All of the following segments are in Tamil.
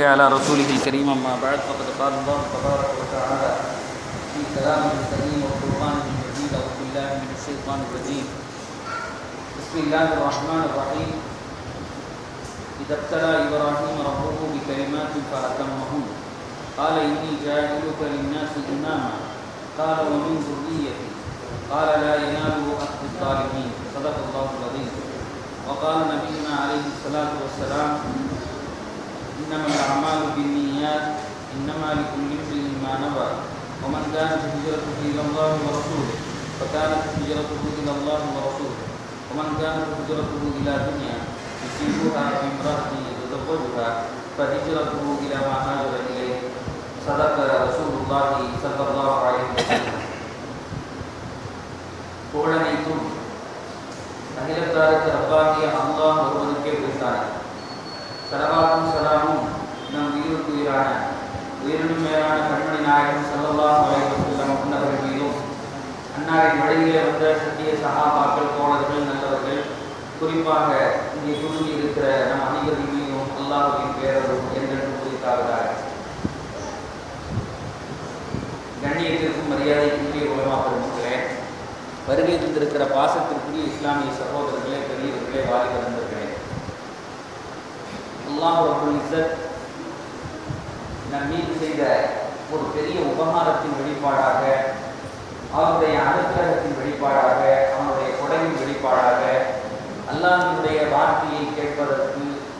على رسوله الكريم أما بعد فقد قال الله تبارك وتعالى في كلامه الكريم والقرآن المجيد أعوذ بالله من الشيطان الرجيم بسم الله الرحمن الرحيم إذا ابتلى إبراهيم ربه بكلمات فأتمهن قال إني جاعلك للناس إماما قال ومن ذريتي قال لا ينال أخذ الظالمين صدق الله العظيم وقال نبينا عليه الصلاة والسلام إنما الأعمال بالنيات إنما لكل امرئ ما نوى ومن كانت هجرته إلى الله ورسوله فكانت هجرته إلى الله ورسوله ومن كانت هجرته إلى دنيا يصيبها بامرأة يتزوجها فهجرته إلى ما هاجر إليه صدق رسول الله صلى الله عليه وسلم புகழனைத்தும் அகிலத்தாருக்கு ரப்பாகிய அல்லாஹ் ஒருவனுக்கே குறித்தார் சலவாத்தும் சலாமும் நம் உயிருக்கு உயிரான உயிரினும் மேலான கண்மணி நாயகம் சல்லல்லாஹ் அலைவசல்லம் உன்னவர்கள் மீதும் அன்னாரின் வழியிலே வந்த சத்திய சகாபாக்கள் தோழர்கள் நல்லவர்கள் குறிப்பாக இங்கே குழுமி இருக்கிற நம் அனைவரின் மீதும் அல்லாஹுவின் பேரரும் என்றென்றும் குறித்தார்கள் கண்ணியத்திற்கும் மரியாதைக்குரிய உலமா பெருமக்களே வருகை தந்திருக்கிற பாசத்திற்குரிய இஸ்லாமிய சகோதரர்களே பெரியவர்களே வாலிப நண்பர்களே அல்லாஹ் ரபுல் இஸ்ஸத் நம் மீது செய்த ஒரு பெரிய உபகாரத்தின் வெளிப்பாடாக அவனுடைய அனுகிரகத்தின் வெளிப்பாடாக அவனுடைய கொடையின் வெளிப்பாடாக அல்லாஹினுடைய வார்த்தையை கேட்பதற்கு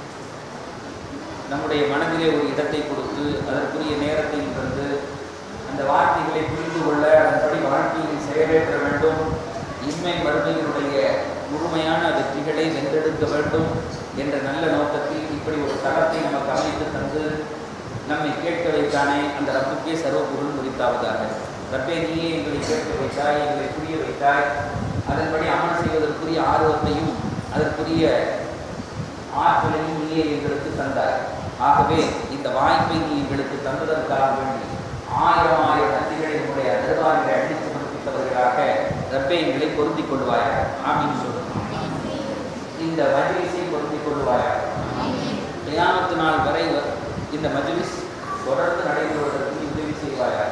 நம்முடைய மனதிலே ஒரு இடத்தை கொடுத்து அதற்குரிய நேரத்தை தந்து அந்த வார்த்தைகளை புரிந்து கொள்ள அதன்படி வாழ்க்கையில் செயலேற்ற வேண்டும் இன்மை மறுமையினுடைய முழுமையான வெற்றிகளை வென்றெடுக்க வேண்டும் என்ற நல்ல நோக்கத்தில் இப்படி ஒரு தளத்தை நமக்கு அமைத்து தந்து நம்மை கேட்க வைத்தானே அந்த ரப்புக்கே சர்வ பொருள் குறித்தாவதாக ரப்பே நீயே எங்களை கேட்க வைத்தாய் எங்களை புரிய வைத்தாய் அதன்படி அமல் செய்வதற்குரிய ஆர்வத்தையும் அதற்குரிய ஆற்றலையும் நீயே எங்களுக்கு தந்தாய் ஆகவே இந்த வாய்ப்பை நீ எங்களுக்கு தந்ததற்காக வேண்டி ஆயிரம் ஆயிரம் நன்றிகளை உங்களுடைய தருவாரிகளை அடித்து சமர்ப்பித்தவர்களாக ரப்பை எங்களை பொருந்திக் கொள்வாயாக ஆமின்னு சொல்லுவோம் இந்த மஜ்லிஸை பொருந்திக் கொள்வாயாக கியாமத்து நாள் வரை இந்த மஜ்லிஸ் தொடர்ந்து நடைபெறுவதற்கு உதவி செய்வாயாக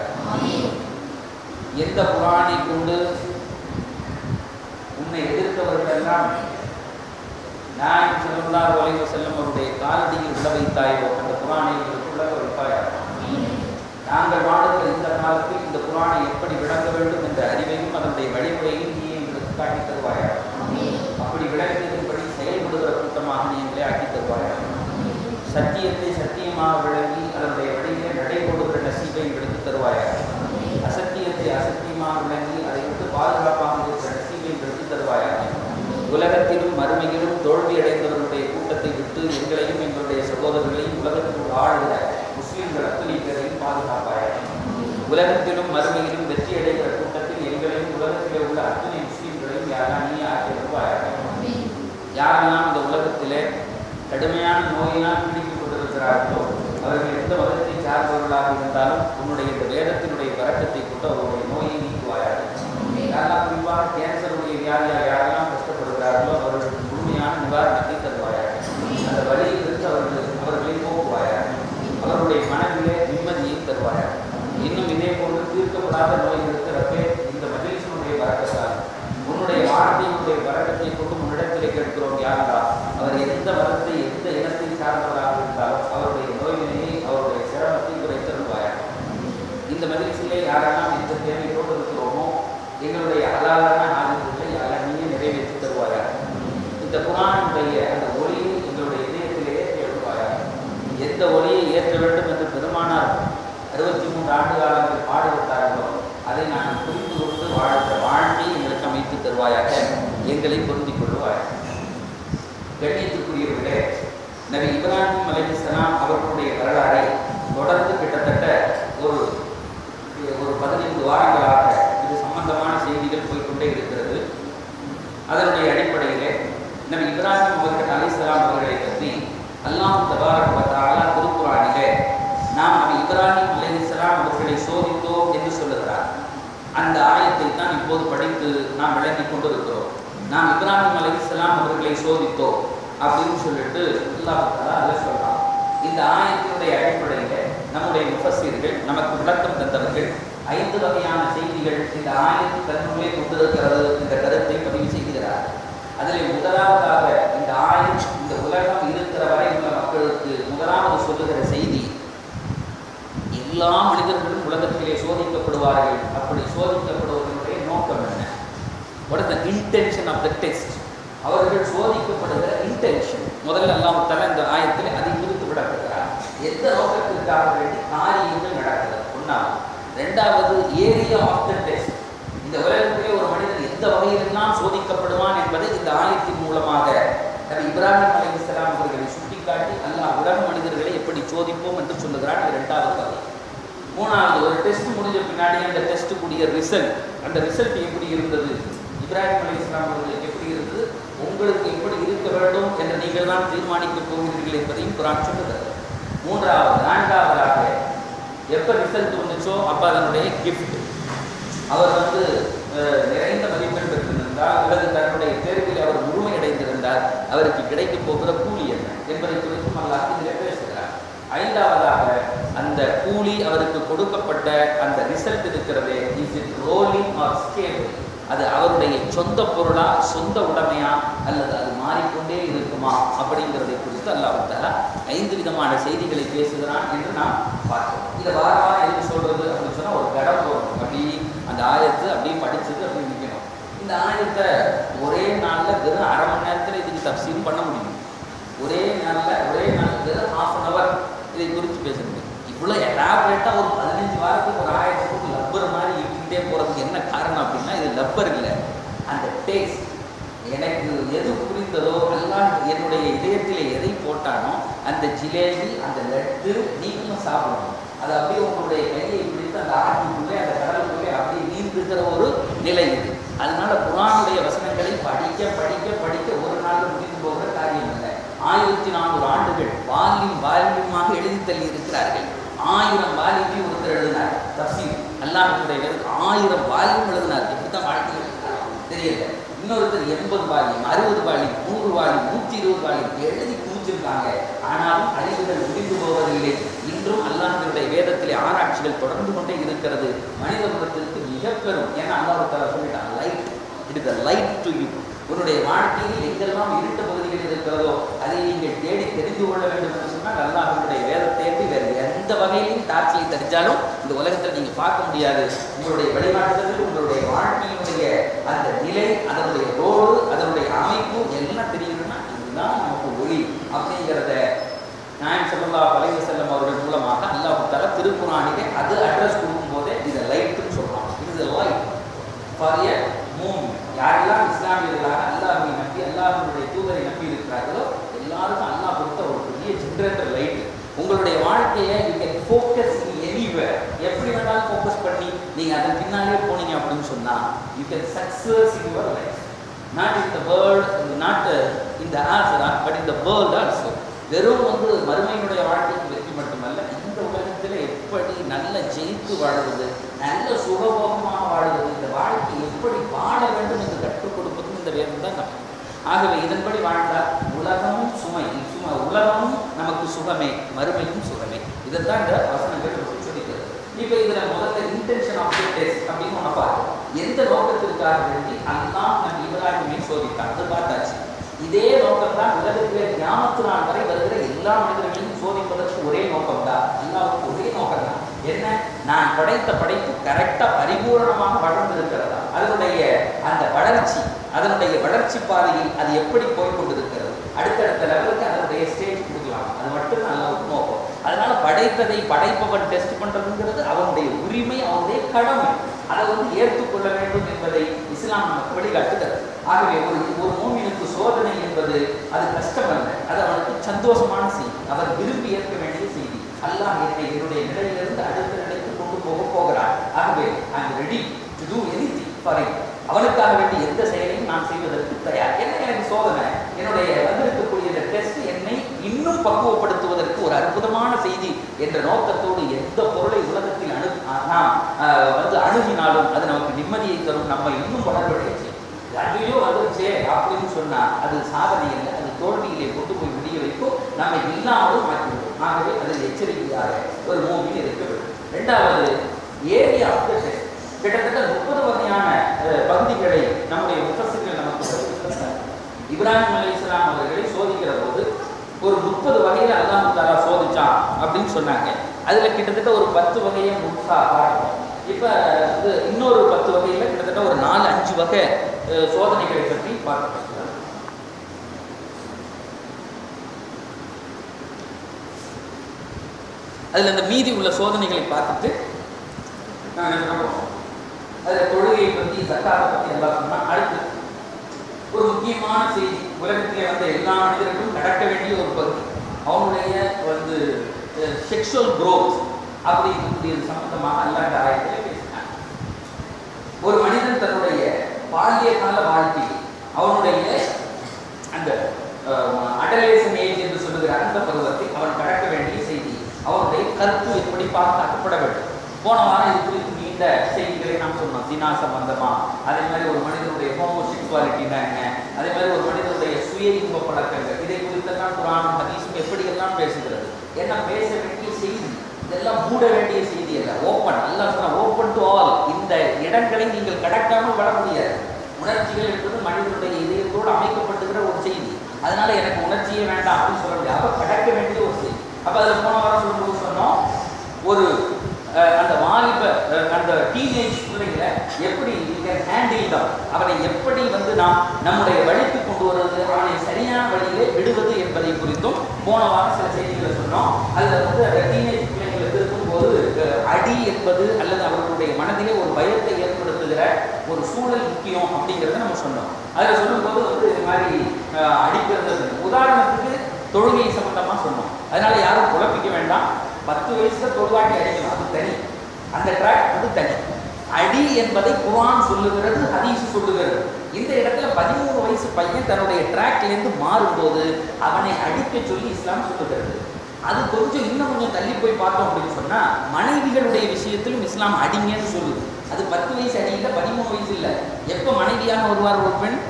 எந்த புராணை கொண்டு உன்னை எதிர்த்தவர்கள் எல்லாம் நான் செல்லா வலைவ செல்லும் அவருடைய காலடியில் உள்ள வைத்தாயோ அந்த புராணை உள்ள வைப்பாயா நாங்கள் வாழ்கிற இந்த காலத்தில் இந்த புராணை எப்படி விளங்க வேண்டும் என்ற அறிவையும் அதனுடைய வழிமுறையும் நீ எங்களுக்கு காட்டி தருவாயா அப்படி விளங்கியதன்படி செயல்படுகிற கூட்டமாக நீ எங்களை ஆக்கி தருவாயா சத்தியத்தை சத்தியமாக விளங்கி அதனுடைய வழியிலே நடைபோடுகிற நசீபை எங்களுக்கு தருவாயா அசத்தியத்தை அசத்தியமாக விளங்கி அதை விட்டு பாதுகாப்பாக இருக்கிற நசீபை எங்களுக்கு தருவாயா உலகத்திலும் மறுமையிலும் தோல்வி அடைந்தவர்களுடைய கூட்டத்தை விட்டு எங்களையும் எங்களுடைய சகோதரர்களையும் உலகத்தில் ஆளுகிற முஸ்லிம்கள் அத்தனை பேரையும் பாதுகாப்பாயா உலகத்திலும் மறுமையிலும் வெற்றி அடைகிற கூட்டத்தில் எங்களையும் உலகத்திலே உள்ள அத்தனை முஸ்லிம்களையும் யாரெல்லாம் நீ ஆக்கி வருவாயாக யாரெல்லாம் இந்த உலகத்திலே கடுமையான நோயினால் பிடித்துக் கொண்டிருக்கிறார்களோ அவர்கள் எந்த மதத்தை சார்ந்தவர்களாக இருந்தாலும் உன்னுடைய இந்த வேதத்தினுடைய வரக்கத்தை கொண்டு அவருடைய நோயை நீக்குவாயாக யாரெல்லாம் குறிப்பாக கேன்சருடைய வியாதியால் யாரெல்லாம் கஷ்டப்படுகிறார்களோ அவர்களுக்கு முழுமையான நிவாரணத்தை தருவாயாக அந்த வழியிலிருந்து அவர்கள் அவர்களை போக்குவாயாக அவருடைய மனதிலே நிம்மதியை தருவாயாக இன்னும் இதே போன்று தீர்க்கப்படாத நோய்களுக்கு ரப்பே இந்த மஜிலிசனுடைய வரக்கத்தால் உன்னுடைய வார்த்தையினுடைய வரக்கத்தை கொண்டு உன்னிடத்திலே கேட்கிறோம் யாரா அவர் எந்த மதத்தை எந்த இனத்தை சார்ந்தவராக இருந்தாலும் அவருடைய நோயினையை அவருடைய சிரமத்தை குறைத்தருவாயாக இந்த மஜிலிசிலே யாரெல்லாம் எந்த தேவையோடு இருக்கிறோமோ எங்களுடைய அலாலான ஆதிக்கத்தை அலனியை நிறைவேற்றி தருவாயாக இந்த குரானுடைய அந்த ஒளியை எங்களுடைய இதயத்திலே ஏற்றுவாயாக எந்த ஒளியை ஏற்ற வேண்டும் என்று பெருமானார் அறுபத்தி மூன்று ஆண்டு காலங்கள் பாடுபட்டார்களோ அதை நான் புரிந்து கொண்டு வாழ்கிற வாழ்க்கை எங்களுக்கு அமைத்து தருவாயாக எங்களை பொருந்திக் கொள்வாயாக கண்ணியத்துக்குரியவர்களே நபி இப்ராஹிம் அலிஸ்லாம் அவர்களுடைய வரலாறை தொடர்ந்து கிட்டத்தட்ட ஒரு ஒரு பதினைந்து வாரங்களாக இது சம்பந்தமான செய்திகள் போய்கொண்டே இருக்கிறது அதனுடைய அடிப்படையிலே நபி இப்ராஹிம் அவர்கள் அலிஸ்லாம் அவர்களை பற்றி அல்லாம் தபாரகத்தாலா திருக்குறானிலே நாம் நபி இப்ராஹிம் அலிஸ்லாம் அவர்களை சோதித்தோம் என்று சொல்லுகிறார் அந்த ஆயத்தை தான் இப்போது படித்து நாம் விளங்கி கொண்டிருக்கிறோம் நாம் இப்ராஹிம் அலிஸ்லாம் அவர்களை சோதித்தோம் அப்படின்னு சொல்லிட்டு அல்லாஹ் தாலா அதை சொல்றான் இந்த ஆயத்தினுடைய நம்முடைய முஃபஸீர்கள் நமக்கு விளக்கம் தந்தவர்கள் ஐந்து வகையான செய்திகள் இந்த ஆயத்து தன்னுள்ளே கொண்டிருக்கிறது என்ற கருத்தை பதிவு செய்கிறார் அதில் முதலாவதாக இந்த ஆயம் இந்த உலகம் இருக்கிற வரை உள்ள மக்களுக்கு முதலாவது சொல்லுகிற செய்தி எல்லா மனிதர்களும் உலகத்திலே சோதிக்கப்படுவார்கள் அப்படி சோதிக்கப்படுவதனுடைய நோக்கம் என்ன what is the intention of the test அவர்கள் சோதிக்கப்படுகிற இன்டென்ஷன் முதல்ல அல்லாஹ் தஆலா இந்த ஆயத்தில் அதை குறித்து விளக்குகிறார் எந்த நோக்கத்திற்காக வேண்டி காரியங்கள் நடக்கிறது ஒன்றாவது ரெண்டாவது ஏரியா ஆஃப் த டெஸ்ட் இந்த உலகத்திலே ஒரு மனிதன் எந்த வகையிலெல்லாம் சோதிக்கப்படுவான் என்பதை இந்த ஆயத்தின் மூலமாக நபி இப்ராஹிம் அலைஹிஸ்ஸலாம் அவர்களை சுட்டிக்காட்டி அல்லாஹ் உலக மனிதர்களை எப்படி சோதிப்போம் என்று சொல்லுகிறான் இது ரெண்டாவது வகை மூணாவது ஒரு டெஸ்ட் முடிஞ்ச பின்னாடி அந்த டெஸ்ட் கூடிய ரிசல்ட் அந்த ரிசல்ட் எப்படி இருந்தது இப்ராஹிம் அலி இஸ்லாம் அவர்களுக்கு எப்படி இருந்தது உங்களுக்கு எப்படி இருக்க வேண்டும் என்று நீங்கள் தான் தீர்மானிக்க போகிறீர்கள் என்பதையும் குரான் சொல்லுகிறது மூன்றாவது நான்காவதாக எப்போ ரிசல்ட் வந்துச்சோ அப்போ அதனுடைய கிஃப்ட் அவர் வந்து அஹ், நிறைந்த மதிப்பெண் பெற்றிருந்தால் அல்லது தன்னுடைய தேர்வில் அவர் முழுமையடைந்திருந்தால் அவருக்கு கிடைக்கப் போகிற கூலி என்ன என்பதை குறித்தும் அல்லாஹ் இதில் பேசுகிறார் ஐந்தாவதாக அந்த கூலி அவருக்கு கொடுக்கப்பட்ட அந்த ரிசல்ட் இருக்கிறதே is it rolling or scalable அது அவருடைய சொந்த பொருளா சொந்த உடைமையா அல்லது அது மாறிக்கொண்டே இருக்குமா அப்படிங்கிறதை குறித்து அல்லாஹ் தஆலா ஐந்து விதமான செய்திகளை பேசுகிறான் என்று நாம் பார்த்தோம் இதை வார வாரம் எதுக்கு சொல்றது அப்படின்னு சொன்னா ஒரு கடம் வரும் அப்படி அந்த ஆயத்து அப்படியே படிச்சது அப்படி நிற்கணும் இந்த ஆயத்தை ஒரே நாள்ல வெறும் அரை மணி நேரத்துல இதுக்கு தப்சீல் பண்ண முடியும் ஒரே நாள்ல ஒரே நாள் வெறும் ஹாஃப் அன் அவர் இதை குறித்து பேச முடியும் இவ்வளோ எலாபரேட்டாக ஒரு பதினஞ்சு வாரத்துக்கு ஒரு ஆயிரத்துக்கு லப்பர் மாதிரி இழுத்துக்கிட்டே போகிறதுக்கு என்ன காரணம் அப்படின்னா இது லப்பர் இல்லை அந்த டேஸ்ட் எனக்கு எது புரிந்ததோ எல்லாம் என்னுடைய இதயத்தில் எதை போட்டானோ அந்த ஜிலேபி அந்த லட்டு நீங்களும் சாப்பிடணும் அது அப்படியே உங்களுடைய கையை பிடித்து அந்த ஆற்றுக்குள்ளே அந்த கடலுக்குள்ளே அப்படியே நீந்துகிற ஒரு நிலை இது அதனால குரானுடைய வசனங்களை படிக்க படிக்க படிக்க ஒரு நாள் முடிந்து போகிற காரியம் இல்லை ஆயிரத்தி நானூறு ஆண்டுகள் வால்யூம் வால்யூமாக எழுதி தள்ளி இருக்கிறார்கள் ஆயிரம் வால்யூம் ஒருத்தர் எழுதினார் தப்சீர் அல்லாஹுடைய வேதம் ஆயிரம் வால்யூம் எழுதினார் எப்படி தான் வாழ்க்கை எழுதினார் தெரியல இன்னொருத்தர் எண்பது வால்யூம் அறுபது வால்யூம் நூறு வால்யூம் நூற்றி இருபது வால்யூம் எழுதி குமிச்சிருக்காங்க ஆனாலும் அறிவுகள் முடிந்து போவதில்லை இன்றும் அல்லாஹனுடைய வேதத்திலே ஆராய்ச்சிகள் தொடர்ந்து கொண்டே இருக்கிறது மனித குலத்திற்கு மிக பெரும் ஏன்னா அல்லாஹ் தஆலா சொல்லிட்டான் light it is light to you உன்னுடைய வாழ்க்கையில் எங்கெல்லாம் இருட்ட பகுதிகள் இருக்கிறதோ அதை நீங்கள் தேடி தெரிந்து கொள்ள வேண்டும் என்று சொன்னால் அல்லாஹனுடைய வேதத்தை ஏற்றி வேறு எந்த வகையிலும் டார்ச்சியை தெரிஞ்சாலும் இந்த உலகத்தில் நீங்கள் பார்க்க முடியாது உங்களுடைய வழிகாட்டுதல் உங்களுடைய வாழ்க்கையினுடைய அந்த நிலை அதனுடைய ரோடு அதனுடைய அமைப்பு எல்லாம் தெரியுதுன்னா இதுதான் நமக்கு ஒளி அப்படிங்கிறத நாயன் சல்லா வலைவு செல்லம் அவர்கள் மூலமாக அல்லாஹ் தஆலா திருக்குறானிலே அது அட்ரஸ் கொடுக்கும்போதே இதை லைட்டுன்னு சொல்றான் இது லைட் ஃபார் எ மூன் யாரெல்லாம் இஸ்லாமியர்களாக அல்லாஹை நம்பி அல்லாஹனுடைய தூதரை நம்பி இருக்கிறார்களோ எல்லாருக்கும் அல்லாஹ் கொடுத்த ஒரு பெரிய ஜென்ரேட்டர் லைட் உங்களுடைய வாழ்க்கையை you can focus in anywhere எப்படி வேணாலும் ஃபோக்கஸ் பண்ணி நீங்கள் அதன் பின்னாலே போனீங்க அப்படின்னு சொன்னால் you can success in your life not in the world not in the ஆசரா but in the world also வெறும் வந்து மறுமையினுடைய வாழ்க்கைக்கு வெற்றி மட்டுமல்ல இந்த உலகத்தில் எப்படி நல்ல ஜெயித்து வாழுவது நல்ல சுகபோகமாக வாழுவது இந்த வாழ்க்கை எப்படி வாழ வேண்டும் என்று கற்றுக் கொடுப்பதும் இந்த வேதம் தான் நமக்கு ஆகவே இதன்படி வாழ்ந்தால் உலகமும் சுமை சும உலகமும் நமக்கு சுகமே மறுமையும் சுகமே இதைத்தான் இந்த வசனங்கள் நமக்கு சொல்லிக்கிறது இப்போ இதில் முதல்ல இன்டென்ஷன் ஆஃப் தி டெஸ்ட் அப்படின்னு ஒன்று பார்க்கணும் எந்த நோக்கத்திற்காக வேண்டி அல்லாஹ் நம் இப்ராஹிமை சோதித்தான் அது பார்த்தாச்சு இதே நோக்கம் தான் உலகத்திலே ஞாபகத்து நாள் வரை வருகிற எல்லா மனிதர்களையும் சோதிப்பதற்கு ஒரே நோக்கம் தான் அல்லாவுக்கு ஒரே நோக்கம் தான் என்ன நான் படைத்த படைப்பு கரெக்டாக பரிபூரணமாக வளர்ந்திருக்கிறதா அதனுடைய அந்த வளர்ச்சி அதனுடைய வளர்ச்சி பாதையில் அது எப்படி போய் கொண்டிருக்கிறது அடுத்தடுத்த லெவலுக்கு அதனுடைய ஸ்டேஜ் கொடுக்கலாம் அது மட்டும் அல்லாவுக்கு நோக்கம் அதனால படைத்ததை படைப்பவன் டெஸ்ட் பண்றதுங்கிறது அவனுடைய உரிமை அவனுடைய கடமை அதை வந்து ஏற்றுக்கொள்ள வேண்டும் என்பதை இஸ்லாம் நமக்கு வழிகாட்டுகிறது ஆகவே ஒரு ஒரு மூமினுக்கு சோதனை என்பது அது கஷ்டம் அல்ல அது அவனுக்கு சந்தோஷமான செய்தி அவர் விரும்பி ஏற்க வேண்டிய செய்தி அல்லாஹ் என்னை என்னுடைய நிலையிலிருந்து அடுத்த நிலைக்கு கொண்டு போக போகிறார் ஆகவே I ready to do anything for அவனுக்காக வேண்டிய எந்த செயலையும் நான் செய்வதற்கு தயார் என்ன எனக்கு சோதனை என்னுடைய வந்திருக்கக்கூடிய இந்த டெஸ்ட் என்னை இன்னும் பக்குவப்படுத்துவதற்கு ஒரு அற்புதமான செய்தி என்ற நோக்கத்தோடு எந்த பொருளை உலகத்தில் அணு நாம் ஆஹ், வந்து அணுகினாலும் அது நமக்கு நிம்மதியை தரும் நம்ம இன்னும் வளர்வடைய செய்யும் ஐயோ வந்துருச்சே அப்படின்னு சொன்னா அது சாதனை இல்லை அது தோல்வியிலே கொண்டு போய் முடிய வைக்கும் நம்மை இல்லாமலும் மாற்றிவிடும் ஆகவே அதில் எச்சரிக்கையாக ஒரு மூவியில் இருக்க வேண்டும் ரெண்டாவது ஏரியா ஆஃப் த டெஸ்ட் கிட்டத்தட்ட முப்பது வகையான அஹ், பகுதிகளை நம்முடைய முத்தசுகள் நமக்கு சொல்லித்தந்தார். இப்ராஹிம் அலி இஸ்லாம் அவர்களை சோதிக்கிற போது ஒரு முப்பது வகையில அல்லாஹ் தாலா சோதிச்சான் அப்படின்னு சொன்னாங்க அதுல கிட்டத்தட்ட ஒரு பத்து வகையை முழுசா பார்க்கணும் இப்ப இது இன்னொரு பத்து வகையில கிட்டத்தட்ட ஒரு நாலு அஞ்சு வகை அஹ், சோதனைகளை பற்றி பார்க்க அதுல இந்த மீதி உள்ள சோதனைகளை பார்த்துட்டு நான் என்ன பண்ண போறோம் அதுல தொழுகையை பத்தி சக்காத்தை பத்தி எல்லாம் சொன்னா அடுத்து ஒரு முக்கியமான செய்தி உலகத்திலே வந்த எல்லா மனிதர்களும் நடக்க வேண்டிய ஒரு பகுதி அவனுடைய வந்து செக்ஷுவல் growth அப்படிங்கக்கூடியது சம்பந்தமாக அல்லாத ஆயத்தில் பேசினாங்க ஒரு மனிதன் தன்னுடைய பால்ய கால வாழ்க்கை அவனுடைய அந்த அடலேசன் ஏஜ் என்று சொல்லுகிற அந்த பருவத்தை அவன் கடக்க வேண்டிய செய்தி அவனுடைய கருத்து எப்படி பாதுகாக்கப்பட வேண்டும் போன வாரம் இது குறித்து நீண்ட செய்திகளை நாம் சொன்னோம் தினா சம்பந்தமா அதே மாதிரி ஒரு மனிதனுடைய ஹோமோசெக்சுவாலிட்டினா என்ன அதே மாதிரி ஒரு மனிதனுடைய சுய இன்ப பழக்கங்கள் இதை குறித்தெல்லாம் குரானும் ஹதீஸும் எப்படியெல்லாம் பேசுகிறது என்ன பேச வேண்டிய செய்தி இதெல்லாம் மூட வேண்டிய செய்தி அல்ல ஓப்பன் அல்ல சொன்னா ஓப்பன் டு ஆல் இந்த இடங்களை நீங்கள் கடக்காமல் வர முடியாது உணர்ச்சிகள் என்பது மனிதனுடைய இதயத்தோடு அமைக்கப்பட்டுகிற ஒரு செய்தி அதனால எனக்கு உணர்ச்சியே வேண்டாம் அப்படின்னு சொல்ல முடியாது அப்ப கடக்க வேண்டிய ஒரு செய்தி அப்ப அதுல போன வாரம் சொல்லும்போது சொன்னோம் ஒரு அஹ், அந்த வாலிப அஹ், அந்த டீனேஜ் பிள்ளைங்களை எப்படி ஹேண்டில் தான் அவனை எப்படி வந்து நாம் நம்முடைய வழிக்கு கொண்டு வருவது அவனை சரியான வழியிலே விடுவது என்பதை குறித்தும் போன வாரம் சில செய்திகளை சொன்னோம் அதுல வந்து அந்த டீனேஜ் பிள்ளைங்களை திருப்பும்போது அஹ், அடி என்பது அல்லது அவர்களுடைய மனதிலே ஒரு பயத்தை ஏற்படுத்துகிற ஒரு சூழல் முக்கியம் அப்படிங்கிறத நம்ம சொன்னோம் அதில் சொல்லும்போது வந்து இது மாதிரி அஹ், அடிக்கிறது உதாரணத்துக்கு தொழுகை சம்பந்தமா சொன்னோம் அதனால யாரும் குழப்பிக்க வேண்டாம் பத்து வயசுல தொழுவாட்டி அடிக்கணும் அது தனி அந்த ட்ராக் வந்து தனி அடி என்பதை குர்ஆன் சொல்லுகிறது ஹதீஸ் சொல்லுகிறது இந்த இடத்துல பதிமூணு வயசு பையன் தன்னுடைய ட்ராக்ல இருந்து மாறும்போது அவனை அடிக்க சொல்லி இஸ்லாம் சொல்லுகிறது அது கொஞ்சம் இன்னும் கொஞ்சம் தள்ளி போய் பார்த்தோம் அப்படின்னு சொன்னா மனைவிகளுடைய விஷயத்திலும் இஸ்லாம் அடிங்கன்னு சொல்லுது அது பத்து வயசு அடி இல்லை பதிமூணு வயசு இல்லை எப்போ மனைவியாக வருவார் ஒரு பெண்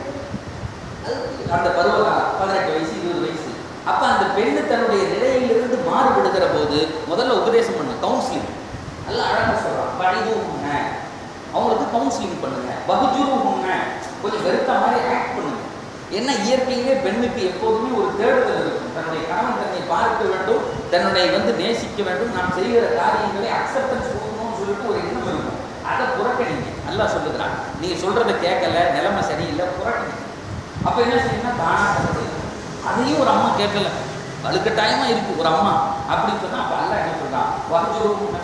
அது அந்த பருவகாலம் பதினெட்டு வயசு இருபது வயசு அப்ப அந்த பெண்ணு தன்னுடைய நிலையிலிருந்து மாறுபடுகிற போது முதல்ல உபதேசம் பண்ணு கவுன்சிலிங் நல்ல அழகா சொல்றான் படிதும் உண்ண அவங்களுக்கு கவுன்சிலிங் பண்ணுங்க பகுஜூரும் உண்ண கொஞ்சம் வெறுத்த மாதிரி ஆக்ட் பண்ணுங்க என்ன இயற்கையிலே பெண்ணுக்கு எப்போதுமே ஒரு தேடுதல் இருக்கும் தன்னுடைய கணவன் தன்னை பார்க்க வேண்டும் தன்னுடைய வந்து நேசிக்க வேண்டும் நாம் செய்கிற காரியங்களை அக்செப்டன்ஸ் கொடுக்கணும்னு சொல்லிட்டு ஒரு எண்ணம் இருக்கும் அதை புறக்கணிங்க நல்லா சொல்லுகிறான் நீங்க சொல்றதை கேட்கல நிலைமை சரியில்லை புறக்கணிங்க அப்ப என்ன செய்யணும்னா தானா கதை அதையும் ஒரு அம்மா கேட்கல வலுக்கட்டாயமா இருக்கு ஒரு அம்மா அப்படின்னு சொன்னா அப்ப அல்ல என்ன சொல்றான் வகுஜுரும்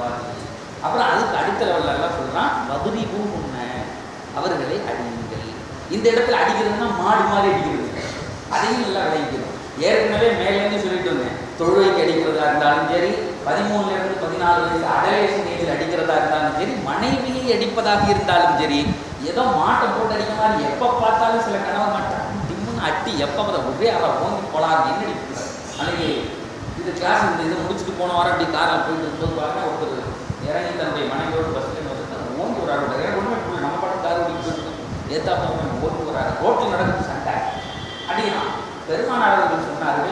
அப்புறம் அதுக்கு அடுத்த லெவல்ல எல்லாம் சொல்றான் வகுதி பூமுன்ன அவர்களை அடியுங்கள் இந்த இடத்துல அடிக்கிறதுன்னா மாடு மாதிரி அடிக்கிறது இல்லை. அதையும் நல்லா விளைவிக்கணும் ஏற்கனவே மேலேருந்து சொல்லிட்டு வந்தேன் தொழுவைக்கு அடிக்கிறதா இருந்தாலும் சரி பதிமூணுல இருந்து பதினாலு வயசு அடலேஷன் ஏஜில் அடிக்கிறதா இருந்தாலும் சரி மனைவியை அடிப்பதாக இருந்தாலும் சரி ஏதோ மாட்டை போட்டு அடிக்க மாதிரி எப்போ பார்த்தாலும் சில கணவர் மாட்டாங்க திம்முன்னு அட்டி எப்போ அதை ஒரே அவரை ஓங்கி போலாம் என்ன அடிக்கிறார் அன்னைக்கு இது கிளாஸ் இந்த இதை முடிச்சுட்டு போன வாரம் அப்படி காரில் போயிட்டு இருக்கும்போது பாருங்க ஒருத்தர் இறங்கி தன்னுடைய மனைவியோட பஸ்ல வந்து ஓங்கி ஒரு ஆள் எனக்கு ஒன்றுமே புரியல நம்ம பாட்டு கார் ஓடிட்டு இருக்கு ஏத்தா போக ஓடி ஒரு ஆள் ரோட்டில் நடக்குது சண்டை அடிக்கிறான் பெருமானார் அவர்கள் சொன்னார்கள்